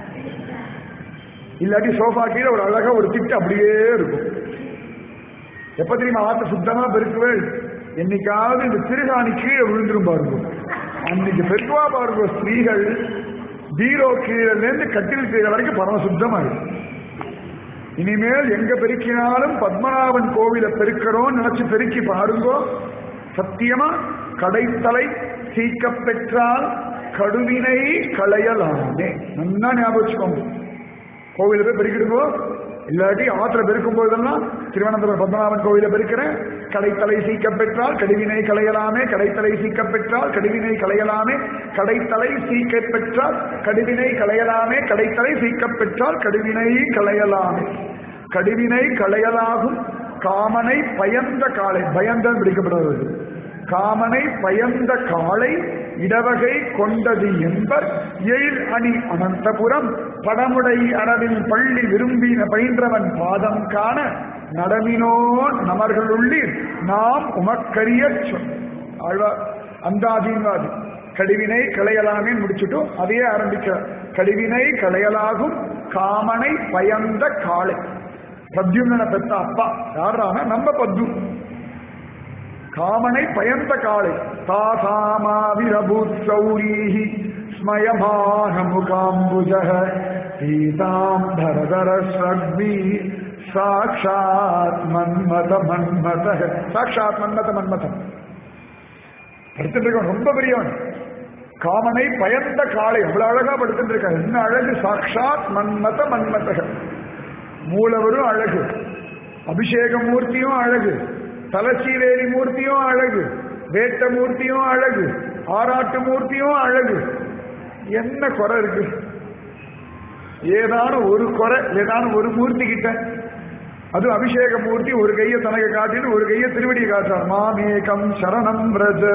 இல்லாட்டி சோஃபா கீழே ஒரு அழகா ஒரு திட்டு அப்படியே இருக்கும் எப்ப தெரியுமா ஆத்த சுத்தமா பெருக்குவேள் என்னைக்காவது இந்த திருகாணி கீழே விழுந்துரும் பாருங்க அன்னைக்கு பெருக்குவா பாருங்க ஸ்திரீகள் பீரோ கீழே இருந்து கட்டில் கீழே வரைக்கும் பரம சுத்தமாயிடும் இனிமேல் எங்க பெருக்கினாலும் பத்மநாபன் கோவிலை பெருக்கிறோம் நினைச்சு பெருக்கி பாருங்கோ சத்தியமா கடைத்தலை சீக்கப் பெற்றால் கடுவினை களையலாமே நல்லா ஞாபகம் வச்சுக்கோங்க கோவில போய் பெருக்கிடுங்கோ இல்லாட்டி ஆத்திர பெருக்கும் போதெல்லாம் திருவனந்தபுரம் பத்மநாபன் கோவில பெருக்கிறேன் கடைத்தலை சீக்கப் பெற்றால் கடுவினை களையலாமே கடைத்தலை சீக்கப் பெற்றால் கடுவினை களையலாமே கடைத்தலை சீக்கப் பெற்றால் கடுவினை களையலாமே கடைத்தலை சீக்கப் பெற்றால் கடுவினை களையலாமே கடுவினை களையலாகும் காமனை பயந்த காலை பயந்தான் பிடிக்கப்படுவது காமனை பயந்த காலை இடவகை கொண்டது என்பர் எழில் அணி அனந்தபுரம் படமுடை அரவில் பள்ளி விரும்பின பயின்றவன் பாதம் காண நடமினோ நமர்களுள்ளீர் நாம் உமக்கரிய சொல் ஆழ்வார் அந்தாதீன்வாதி கடிவினை களையலாமே முடிச்சுட்டும் அதையே ஆரம்பிக்கிறார் கடிவினை களையலாகும் காமனை பயந்த காளை பத்யும்னனை பெத்த அப்பா யாரான நம்ம பத்து காமனை பயந்த காளை தாசாமாவிரபூத் சௌரீஹி ஸ்மயமான முகாம்புஜ பீதாம்பரதர ஸ்ரக்வி சாட்சாத் மன்மத மன்மத சாட்சாத் மன்மத மன்மதம் படுத்துட்டு இருக்கான் ரொம்ப பெரியவன் காமனை பயந்த காளை அவ்வளவு அழகா படுத்துட்டு இருக்கான் என்ன அழகு சாட்சாத் மன்மத மன்மதக மூலவரும் அழகு அபிஷேக மூர்த்தியும் அழகு தலசீவேலி மூர்த்தியும் அழகு வேட்ட மூர்த்தியும் அழகு ஆராட்டு மூர்த்தியும் அழகு என்ன குறை இருக்கு ஏதான ஒரு குறை ஏதான ஒரு மூர்த்தி கிட்ட அது அபிஷேக மூர்த்தி ஒரு கையை தனக்கு காட்டிட்டு ஒரு கையை திருவடியை காட்டுறார் மாமேகம் சரணம் பிரஜ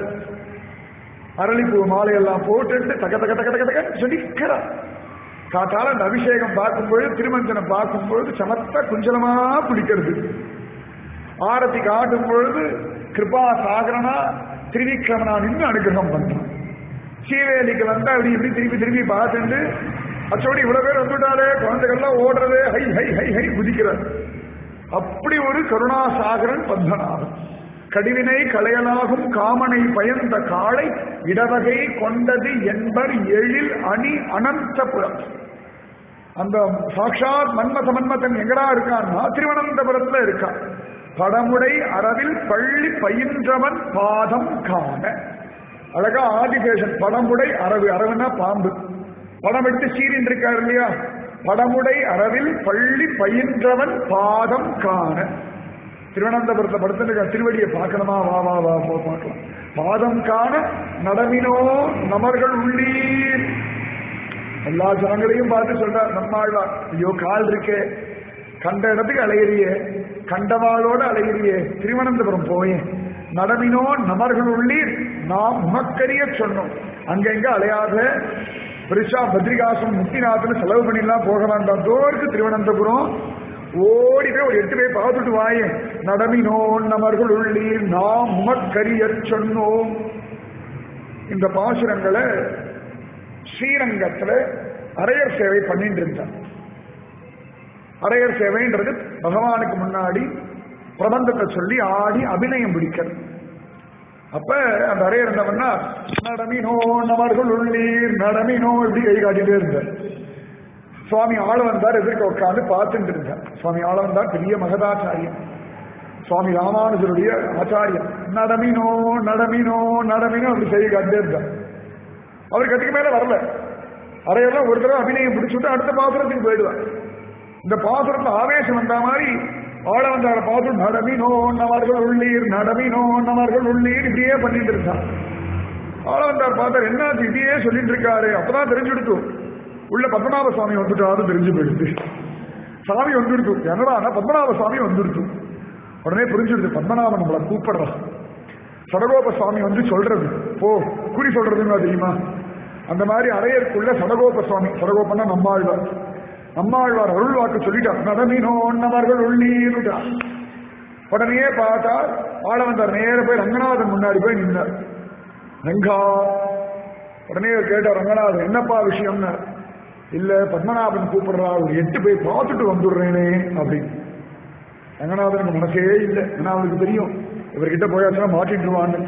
அரளிப்பூ மாலையெல்லாம் போட்டுட்டு தக்க தக்க தக்க தக்க தக்க சொல்லிக்கிறார் காட்டால அந்த அபிஷேகம் பார்க்கும்பொழுது திருமஞ்சனம் பார்க்கும்பொழுது சமத்த குஞ்சலமா குளிக்கிறது ஆரத்தி காட்டும் பொழுது கிருபா சாகரனா திரிவிக்ரமனா நின்று அனுகிரகம் பண்றான் சீவேலிக்கு வந்தா அப்படி இப்படி திருப்பி திருப்பி பார்த்துட்டு அச்சோடி இவ்வளவு பேர் வந்துட்டாலே குழந்தைகள்லாம் ஓடுறதே ஹை ஹை ஹை ஹை குதிக்கிறார் அப்படி ஒரு கருணாசாகரன் பத்மநாபன் கடிவினை களையலாகும் காமனை பயந்த காளை இடவகை கொண்டது என்பர் எழில் அணி அனந்தபுரம் அந்த சாட்சாத் மன்மத மன்மதன் எங்கடா இருக்கான்னா திருவனந்தபுரத்துல இருக்கான் படமுடை அரவில் பள்ளி பயின்றவன் பாதம் காண அழகா ஆதிசேஷன் படமுடை அரவு அரவுனா பாம்பு படம் எடுத்து சீரின் இருக்காரு இல்லையா படமுடை அரவில் பள்ளி பயின்றவன் பாதம் காண திருவனந்தபுரத்தை படுத்துட்டு திருவடியை பார்க்கணுமா வா வா வா போ பார்க்கலாம் பாதம் காண நடமினோ நமர்கள் உள்ளீர் எல்லா ஜனங்களையும் பார்த்து சொல்றார் நம்மாழ்வார் ஐயோ கால் இருக்கே கண்ட இடத்துக்கு அலையிறியே கண்டவாளோட அலையிறியே திருவனந்தபுரம் போயேன் நடமினோ நமர்கள் உள்ளீர் நாம் உமக்கரிய சொன்னோம் அங்கங்க அலையாத பெருசா பத்ரிகாசம் முக்திநாதன் செலவு பண்ணிலாம் போக வேண்டாம் தோருக்கு திருவனந்தபுரம் ஓடி போய் ஒரு எட்டு போய் பார்த்துட்டு வாயே நடமினோ நமர்கள் உள்ளீர் நாம் உமக்கரிய சொன்னோம் இந்த பாசுரங்களை ஸ்ரீரங்கத்துல அரையர் சேவை பண்ணிட்டு இருந்தார் அரையர் சேவைன்றது பகவானுக்கு முன்னாடி பிரபந்தத்தை சொல்லி ஆடி அபிநயம் பிடிக்கிறது அப்ப அந்த அரையர் என்ன பண்ணா நடமினோ நமர்கள் உள்ளீர் நடமினோ இப்படி கை காட்டிட்டே இருந்தார் சுவாமி ஆள வந்தார் எதிர்க்க உட்காந்து பார்த்துட்டு இருந்தார் சுவாமி ஆள வந்தார் பெரிய மகதாச்சாரியன் சுவாமி ராமானுஜருடைய ஆச்சாரியன் நடமினோ நடமினோ நடமினோ அப்படி செய்ய காட்டிட்டே இருந்தார் அவர் கட்டிக்கு மேல வரல அரையெல்லாம் ஒரு தடவை அபிநயம் பிடிச்சுட்டு அடுத்த பாசுரத்துக்கு போயிடுவார் இந்த பாசுரத்துல ஆவேசம் வந்த மாதிரி ஆள வந்தார பாசுரம் நடமினோ நவர்கள் உள்ளீர் நடமினோ நவர்கள் உள்ளீர் இப்படியே பண்ணிட்டு இருந்தான் ஆள வந்தார் பார்த்தார் என்னாச்சு இப்படியே சொல்லிட்டு இருக்காரு அப்பதான் தெரிஞ்சுடுத்து உள்ள பத்மநாப சுவாமி வந்துட்டாரு தெரிஞ்சு போயிடுது சாமி வந்துடுத்து என்னடா பத்மநாப சுவாமி வந்துடுத்து உடனே புரிஞ்சுடுது பத்மநாபன் நம்மளை கூப்பிடுறான் சடகோப சுவாமி வந்து சொல்றது போ குறி சொல்றதுன்னா தெரியுமா அந்த மாதிரி அரையருக்குள்ள சடகோப சுவாமி சடகோபன்னா நம்மாழ்வார் நம்மாழ்வார் அருள் வாக்கு சொல்லிட்டார் நடமினோ ஒன்னவர்கள் உள்ளீருட்டார் உடனே பார்த்தா ஆள வந்தார் நேர போய் ரங்கநாதன் முன்னாடி போய் நின்றார் ரங்கா உடனே அவர் கேட்டார் ரங்கநாதன் என்னப்பா விஷயம்னு இல்ல பத்மநாபன் கூப்பிடுறா ஒரு எட்டு போய் பார்த்துட்டு வந்துடுறேனே அப்படின்னு ரங்கநாதனுக்கு மனசே இல்லை ஏன்னா அவனுக்கு தெரியும் இவர்கிட்ட போயாச்சுன்னா மாட்டிட்டுருவான்னு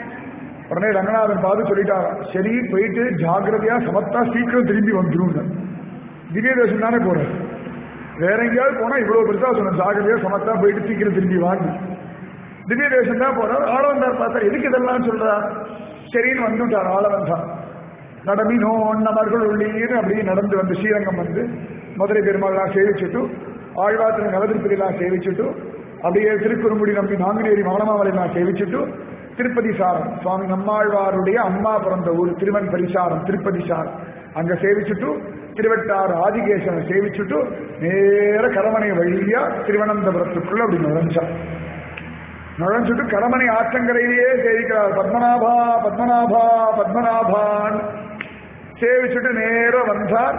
உடனே ரங்கநாதன் பார்த்து சொல்லிட்டாராம் சரி போயிட்டு ஜாக்கிரதையா சமத்தா சீக்கிரம் திரும்பி வந்துடும் திவ்ய தேசம் தானே போறாரு வேற எங்கேயாவது போனா இவ்வளவு பெருசா சொன்ன ஜாகிரதையா சமத்தா போயிட்டு சீக்கிரம் திரும்பி வாங்க திவ்ய தேசம் தான் போறாரு ஆளவந்தார் பார்த்தா எதுக்கு இதெல்லாம் சொல்றா சரின்னு வந்துட்டார் ஆளவந்தான் நடமினோ நபர்கள் உள்ளீர் அப்படியே நடந்து வந்து ஸ்ரீரங்கம் வந்து மதுரை பெருமாள்லாம் சேவிச்சுட்டு ஆழ்வாத்திர நவதிருப்பதிலாம் சேவிச்சுட்டு அப்படியே திருக்குறுங்குடி நம்பி நாங்குநேரி மாலமாவலைலாம் சேவிச்சுட்டு திருப்பதி சாரம் சுவாமி நம்மாழ்வாருடைய அம்மா பிறந்த ஊர் திருவன் பரிசாரம் திருப்பதி சாரம் அங்க சேவிச்சுட்டு திருவட்டாறு ஆதிகேசனை சேவிச்சுட்டு நேர கரமனை வழியா திருவனந்தபுரத்துக்குள்ள அப்படி நுழைஞ்சான் நுழைஞ்சுட்டு கரமனை ஆற்றங்கரையிலேயே சேவிக்கிறார் பத்மநாபா பத்மநாபா பத்மநாபான் சேவிச்சுட்டு நேர வந்தார்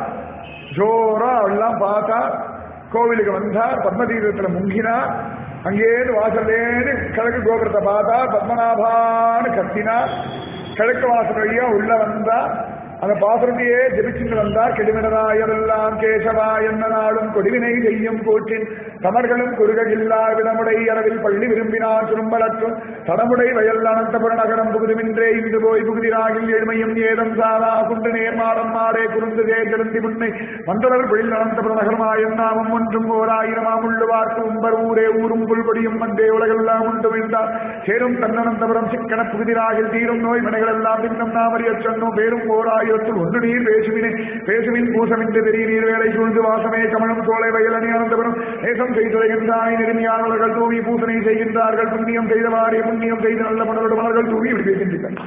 ஜோரா எல்லாம் பார்த்தார் கோவிலுக்கு வந்தார் பத்மதீபத்துல முங்கினார் அங்கேருந்து வாசல்லேருந்து கிழக்கு கோபுரத்தை பார்த்தா பத்மநாபான்னு கத்தினார் கிழக்கு வாசல் வழியா உள்ள வந்தா அந்த பாசுரத்தையே ஜெபிச்சுட்டு வந்தார் கெடுமிடராயவெல்லாம் கேசவா என்ன நாளும் கொடிவினை செய்யும் கூற்றின் தமர்களும் குறுகையில்லா விடமுடை அளவில் பள்ளி விரும்பினார் திரும்பலற்றும் தடமுடை வயல் அனந்தபுர நகரம் புகுதுமின்றே இன்று போய் புகுதிராகில் எழுமையும் ஏதம் சாதா குண்டு நேர்மாடம் மாடே குறுந்து தேர்ந்தெழுந்தி முன்னை மண்டலர் பொழில் அனந்தபுர நகரமாயம் நாமம் ஒன்றும் ஓர் ஆயிரமாம் உள்ளுவார்க்கு உம்பர் ஊரே ஊரும் புல்பொடியும் மண்டே உலகெல்லாம் உண்டு விழுந்தார் சேரும் தன்னனந்தபுரம் சிக்கன புகுதிராகில் தீரும் நோய் வினைகள் எல்லாம் பின்னம் நாமறியச் சொன்னோம் பேரும் ஓர் ஆயிரத்தில் ஒன்று நீர் பேசுவினே பேசுவின் பூசமின்று பெரிய நீர் வேலை சூழ்ந்து வாசமே கமலம் சோலை வயல் அணி அனந்தபுரம் நேசம் செய்துரைகின்றாய் நெருமியானவர்கள் தூவி பூசனை செய்கின்றார்கள் புண்ணியம் செய்தவாறே புண்ணியம் செய்து நல்ல மணலோடு மலர்கள் தூவி இப்படி பேசின்றார்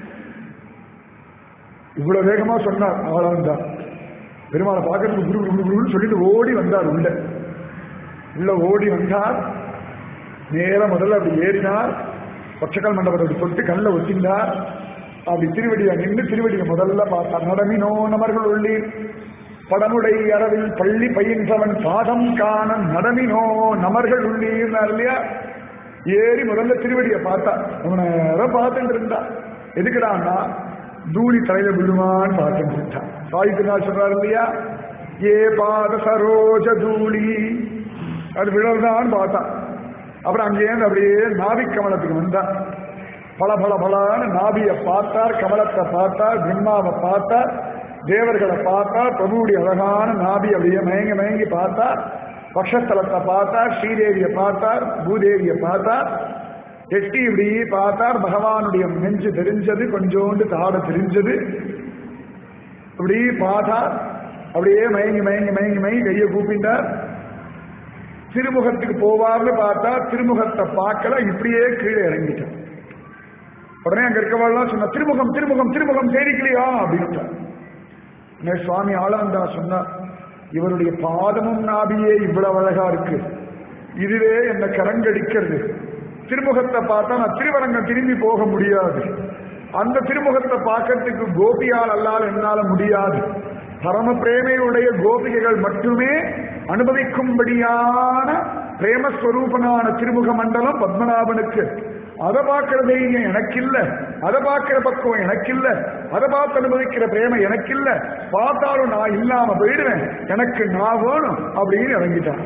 இவ்வளவு வேகமா சொன்னார் ஆளாந்தார் பெருமாளை பார்க்கறதுக்கு குரு குரு குருன்னு சொல்லிட்டு ஓடி வந்தார் உள்ள உள்ள ஓடி வந்தார் நேரா முதல்ல அப்படி ஏறினார் பச்சைக்கல் மண்டபத்தை அப்படி தொட்டு கல்ல ஒட்டினார் அப்படி திருவடியை நின்று திருவடியை முதல்ல பார்த்தார் நடமினோ நமர்கள் உள்ளீர் படமுடை அரவில் பள்ளி பயின்றவன் பாதம் காண நடமினோ நமர்கள் உள்ளீர் இல்லையா ஏறி முதல்ல திருவடியை பார்த்தா ரொம்ப நேரம் பார்த்துட்டு இருந்தா எதுக்குடான்னா தூளி தலையில விழுவான்னு பார்த்துட்டு இருந்தான் சாய்க்குநாள் சொல்றாரு இல்லையா ஏ பாத சரோஜ தூளி அது விழறதான்னு பார்த்தான் அப்புறம் அங்கேருந்து அப்படியே நாபிக் கமலத்துக்கு வந்தான் பல பல பலான்னு நாபியை பார்த்தார் கமலத்தை பார்த்தார் பிரம்மாவை பார்த்தார் தேவர்களை பார்த்தார் பிரபுவுடைய அழகான நாபி அப்படியே மயங்கி மயங்கி பார்த்தார் பக்ஷஸ்தலத்தை பார்த்தார் ஸ்ரீதேவியை பார்த்தார் பூதேவியை பார்த்தார் எட்டி இப்படி பார்த்தார் பகவானுடைய நெஞ்சு தெரிஞ்சது கொஞ்சோண்டு தாட தெரிஞ்சது இப்படி பார்த்தார் அப்படியே மயங்கி மயங்கி மயங்கி மயங்கி கையை கூப்பிட்டார் திருமுகத்துக்கு போவார்னு பார்த்தா திருமுகத்தை பார்க்கல இப்படியே கீழே இறங்கிட்டார் உடனே அங்க இருக்கவாள்லாம் சொன்ன திருமுகம் திருமுகம் திருமுகம் சேரிக்கலையா அப்படின்ட்டார் உடனே சுவாமி ஆளவந்தா சொன்னார் இவருடைய பாதமும் நாபியே இவ்வளவு அழகா இருக்கு இதுவே என்ன கரங்கடிக்கிறது திருமுகத்தை பார்த்தா நான் திருவரங்கம் திரும்பி போக முடியாது அந்த திருமுகத்தை பார்க்கறதுக்கு கோபியால் அல்லால் என்னால முடியாது பரம பிரேமையுடைய கோபிகைகள் மட்டுமே அனுபவிக்கும்படியான பிரேமஸ்வரூபனான திருமுக மண்டலம் பத்மநாபனுக்கு அதை பார்க்கிற தைரியம் எனக்கு இல்ல அதை பார்க்கிற பக்குவம் எனக்கு இல்ல அதை பார்த்து அனுபவிக்கிற பிரேம எனக்கு இல்ல பார்த்தாலும் நான் இல்லாம போயிடுவேன் எனக்கு நான் வேணும் அப்படின்னு இறங்கிட்டான்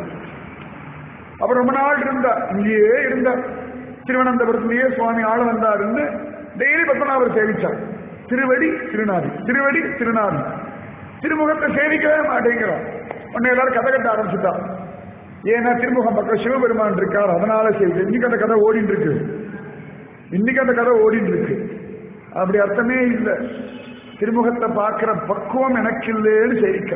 அப்புறம் ரொம்ப நாள் இருந்தா இங்கேயே இருந்தா திருவனந்தபுரத்திலேயே சுவாமி ஆள வந்தாருன்னு டெய்லி பத்மநாபர் சேவிச்சார் திருவடி திருநாதி திருவடி திருநாதி திருமுகத்தை சேவிக்கவே மாட்டேங்கிறான் உன்னை எல்லாரும் கதை கட்ட ஆரம்பிச்சுட்டா ஏன்னா திருமுகம் பக்கம் சிவபெருமான் இருக்கார் அதனால செய்து இன்னைக்கு அந்த கதை ஓடிட்டு இருக்கு இன்னைக்கு அந்த கதை ஓடிட்டு இருக்கு அப்படி அர்த்தமே இல்லை திருமுகத்தை பார்க்கிற பக்குவம் எனக்கு இல்லைன்னு செய்திக்க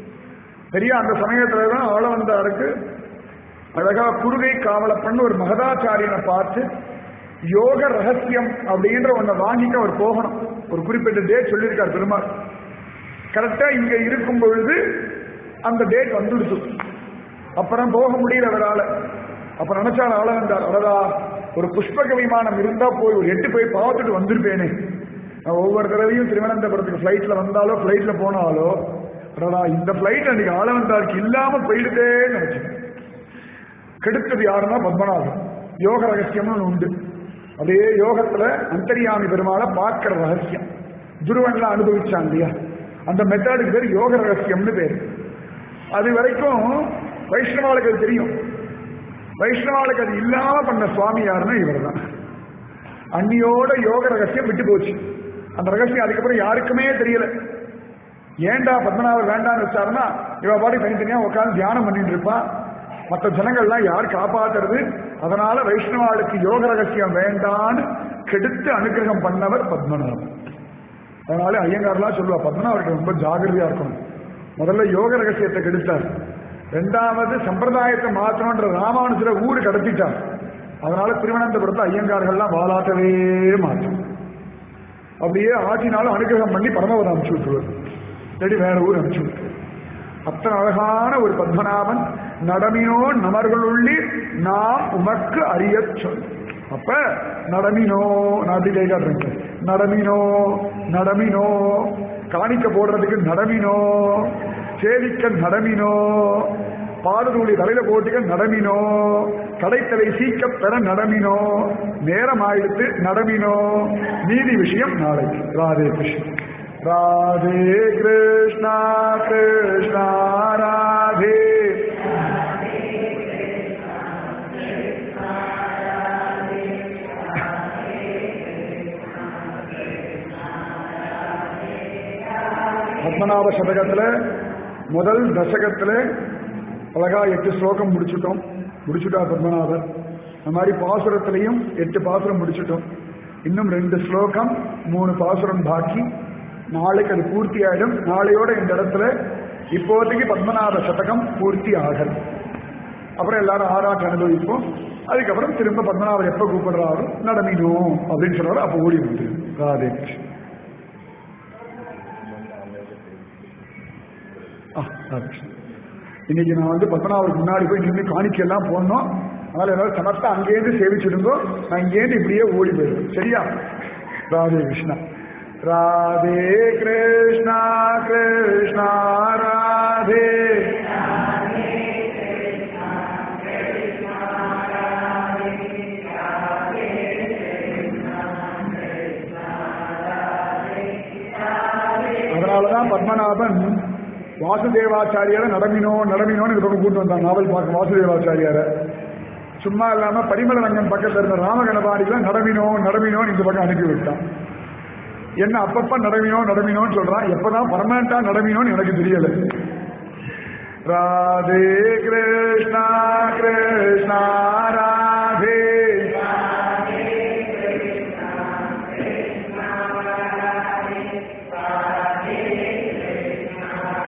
பெரிய அந்த சமயத்துல தான் ஆள வந்தாருக்கு அழகா குருகை காவலப்பண்ணு ஒரு மகதாச்சாரியனை பார்த்து யோக ரகசியம் அப்படின்ற ஒன்றை வாங்கிக்க அவர் போகணும் ஒரு குறிப்பிட்ட டேட் சொல்லியிருக்கார் பெருமாள் கரெக்டா இங்க இருக்கும் பொழுது அந்த டேட் வந்துடுச்சு அப்புறம் போக முடியல அவரால் அப்ப நினைச்சால் ஆள வந்தார் அடடா ஒரு புஷ்பக விமானம் இருந்தா போய் ஒரு எட்டு போய் பார்த்துட்டு வந்திருப்பேனே நான் ஒவ்வொரு தடவையும் திருவனந்தபுரத்துக்கு ஃபிளைட்ல வந்தாலோ ஃபிளைட்ல போனாலோ அடடா இந்த ஃபிளைட் அன்னைக்கு ஆள வந்தாருக்கு இல்லாம போயிடுதேன்னு நினைச்சேன் கெடுத்தது யாருன்னா பத்மநாபன் யோக ரகசியம்னு ஒண்ணு உண்டு அதே யோகத்துல அந்தரியாமி பெருமாளை பார்க்கிற ரகசியம் துருவன்லாம் அனுபவிச்சான் இல்லையா அந்த மெத்தடுக்கு பேர் யோக ரகசியம்னு பேர் அது வரைக்கும் வைஷ்ணவாளுக்கு அது தெரியும் வைஷ்ணவாளுக்கு அது இல்லாம பண்ண சுவாமி யாருன்னா இவர் தான் அன்னியோட யோக ரகசியம் விட்டு போச்சு அந்த ரகசியம் அதுக்கப்புறம் யாருக்குமே தெரியல ஏண்டா பத்மநாபர் வேண்டாம்னு வச்சாருன்னா இவ பாடி தனித்தனியா உட்காந்து தியானம் பண்ணிட்டு இருப்பான் மற்ற ஜனங்கள்லாம் யார் காப்பாத்துறது அதனால வைஷ்ணவாளுக்கு யோக ரகசியம் வேண்டான்னு கெடுத்து அனுகிரகம் பண்ணவர் பத்மநாபன் அதனால ஐயங்கார்லாம் சொல்லுவா பத்மநாபர்கிட்ட ரொம்ப ஜாகிரதையா இருக்கணும் முதல்ல யோக ரகசியத்தை கெடுத்தார் ரெண்டாவது சம்பிரதாயத்தை மாற்றணுன்ற ராமானுஜர ஊரு கடத்திட்டார் அதனால திருவனந்தபுரத்து ஐயங்கார்கள்லாம் வாலாட்டவே மாற்றம் அப்படியே ஆற்றினாலும் அனுகிரகம் பண்ணி பரமபதம் அனுப்பிச்சு விட்டுருவார் இல்லாட்டி வேற ஊர் அனுப்பிச்சு விட்டுருவார் அத்தனை அழகான ஒரு பத்மநாபன் நடமினோ நமர்களுள்ளி நாம் உமக்கு அறிய சொல் அப்ப நடமினோ நான் அப்படி கை காட்டுறேன் நடமினோ நடமினோ காணிக்க போடுறதுக்கு நடமினோ சேவிக்க நடமினோ பாததூளி தலையில போட்டுக்க நடமினோ கடைத்தலை சீக்க பெற நடமினோ நேரம் ஆயிடுத்து நடமினோ நீதி விஷயம் நாளைக்கு ராதே கிருஷ்ணன் ராதே கிருஷ்ணா கிருஷ்ணா ராதே பத்மநாப சதகத்துல முதல் தசகத்துல அழகா எட்டு ஸ்லோகம் முடிச்சுட்டோம் முடிச்சுட்டா பத்மநாபர் அந்த மாதிரி பாசுரத்திலையும் எட்டு பாசுரம் முடிச்சுட்டோம் இன்னும் ரெண்டு ஸ்லோகம் மூணு பாசுரம் பாக்கி நாளைக்கு அது பூர்த்தி ஆயிடும் நாளையோட இந்த இடத்துல இப்போதைக்கு பத்மநாப சதகம் பூர்த்தி ஆகல் அப்புறம் எல்லாரும் ஆராட்டு அனுபவிப்போம் அதுக்கப்புறம் திரும்ப பத்மநாபர் எப்ப கூப்பிடுறாரு நடமினோம் அப்படின்னு சொல்றாரு அப்போ ஓடி வந்து ராதே கிருஷ்ணா. ஆ, ராதே கிருஷ்ணா. இன்னைக்கு நான் வந்து பத்மநாபருக்கு முன்னாடி போய் நின்று காணிக்கையெல்லாம் போடணும் அதனால எல்லாரும் சமர்த்தா அங்கேருந்து சேவிச்சிடுங்கோ நான் இங்கேருந்து இப்படியே ஓடி போயிடுவேன் சரியா ராதே கிருஷ்ணா ராதே கிருஷ்ணா கிருஷ்ணா ராதே அதனாலதான் பத்மநாபன் வாசுதேவாச்சாரியார நடமினோ நடமினோன்னு இந்த பக்கம் கூட்டு வந்தான் நாவல் பார்க்க வாசுதேவாச்சாரியார சும்மா இல்லாம பரிமள ரங்கன் பக்கத்துல இருந்த ராமகணபாடிக்கெல்லாம் நடமினோ நடமினோன்னு இந்த பக்கம் அனுப்பி விட்டான் என்ன அப்பப்ப நடமினோ நடமினோன்னு சொல்றான் எப்பதான் பர்மனண்டா நடமினோன்னு எனக்கு தெரியல ராதே கிருஷ்ணா கிருஷ்ணா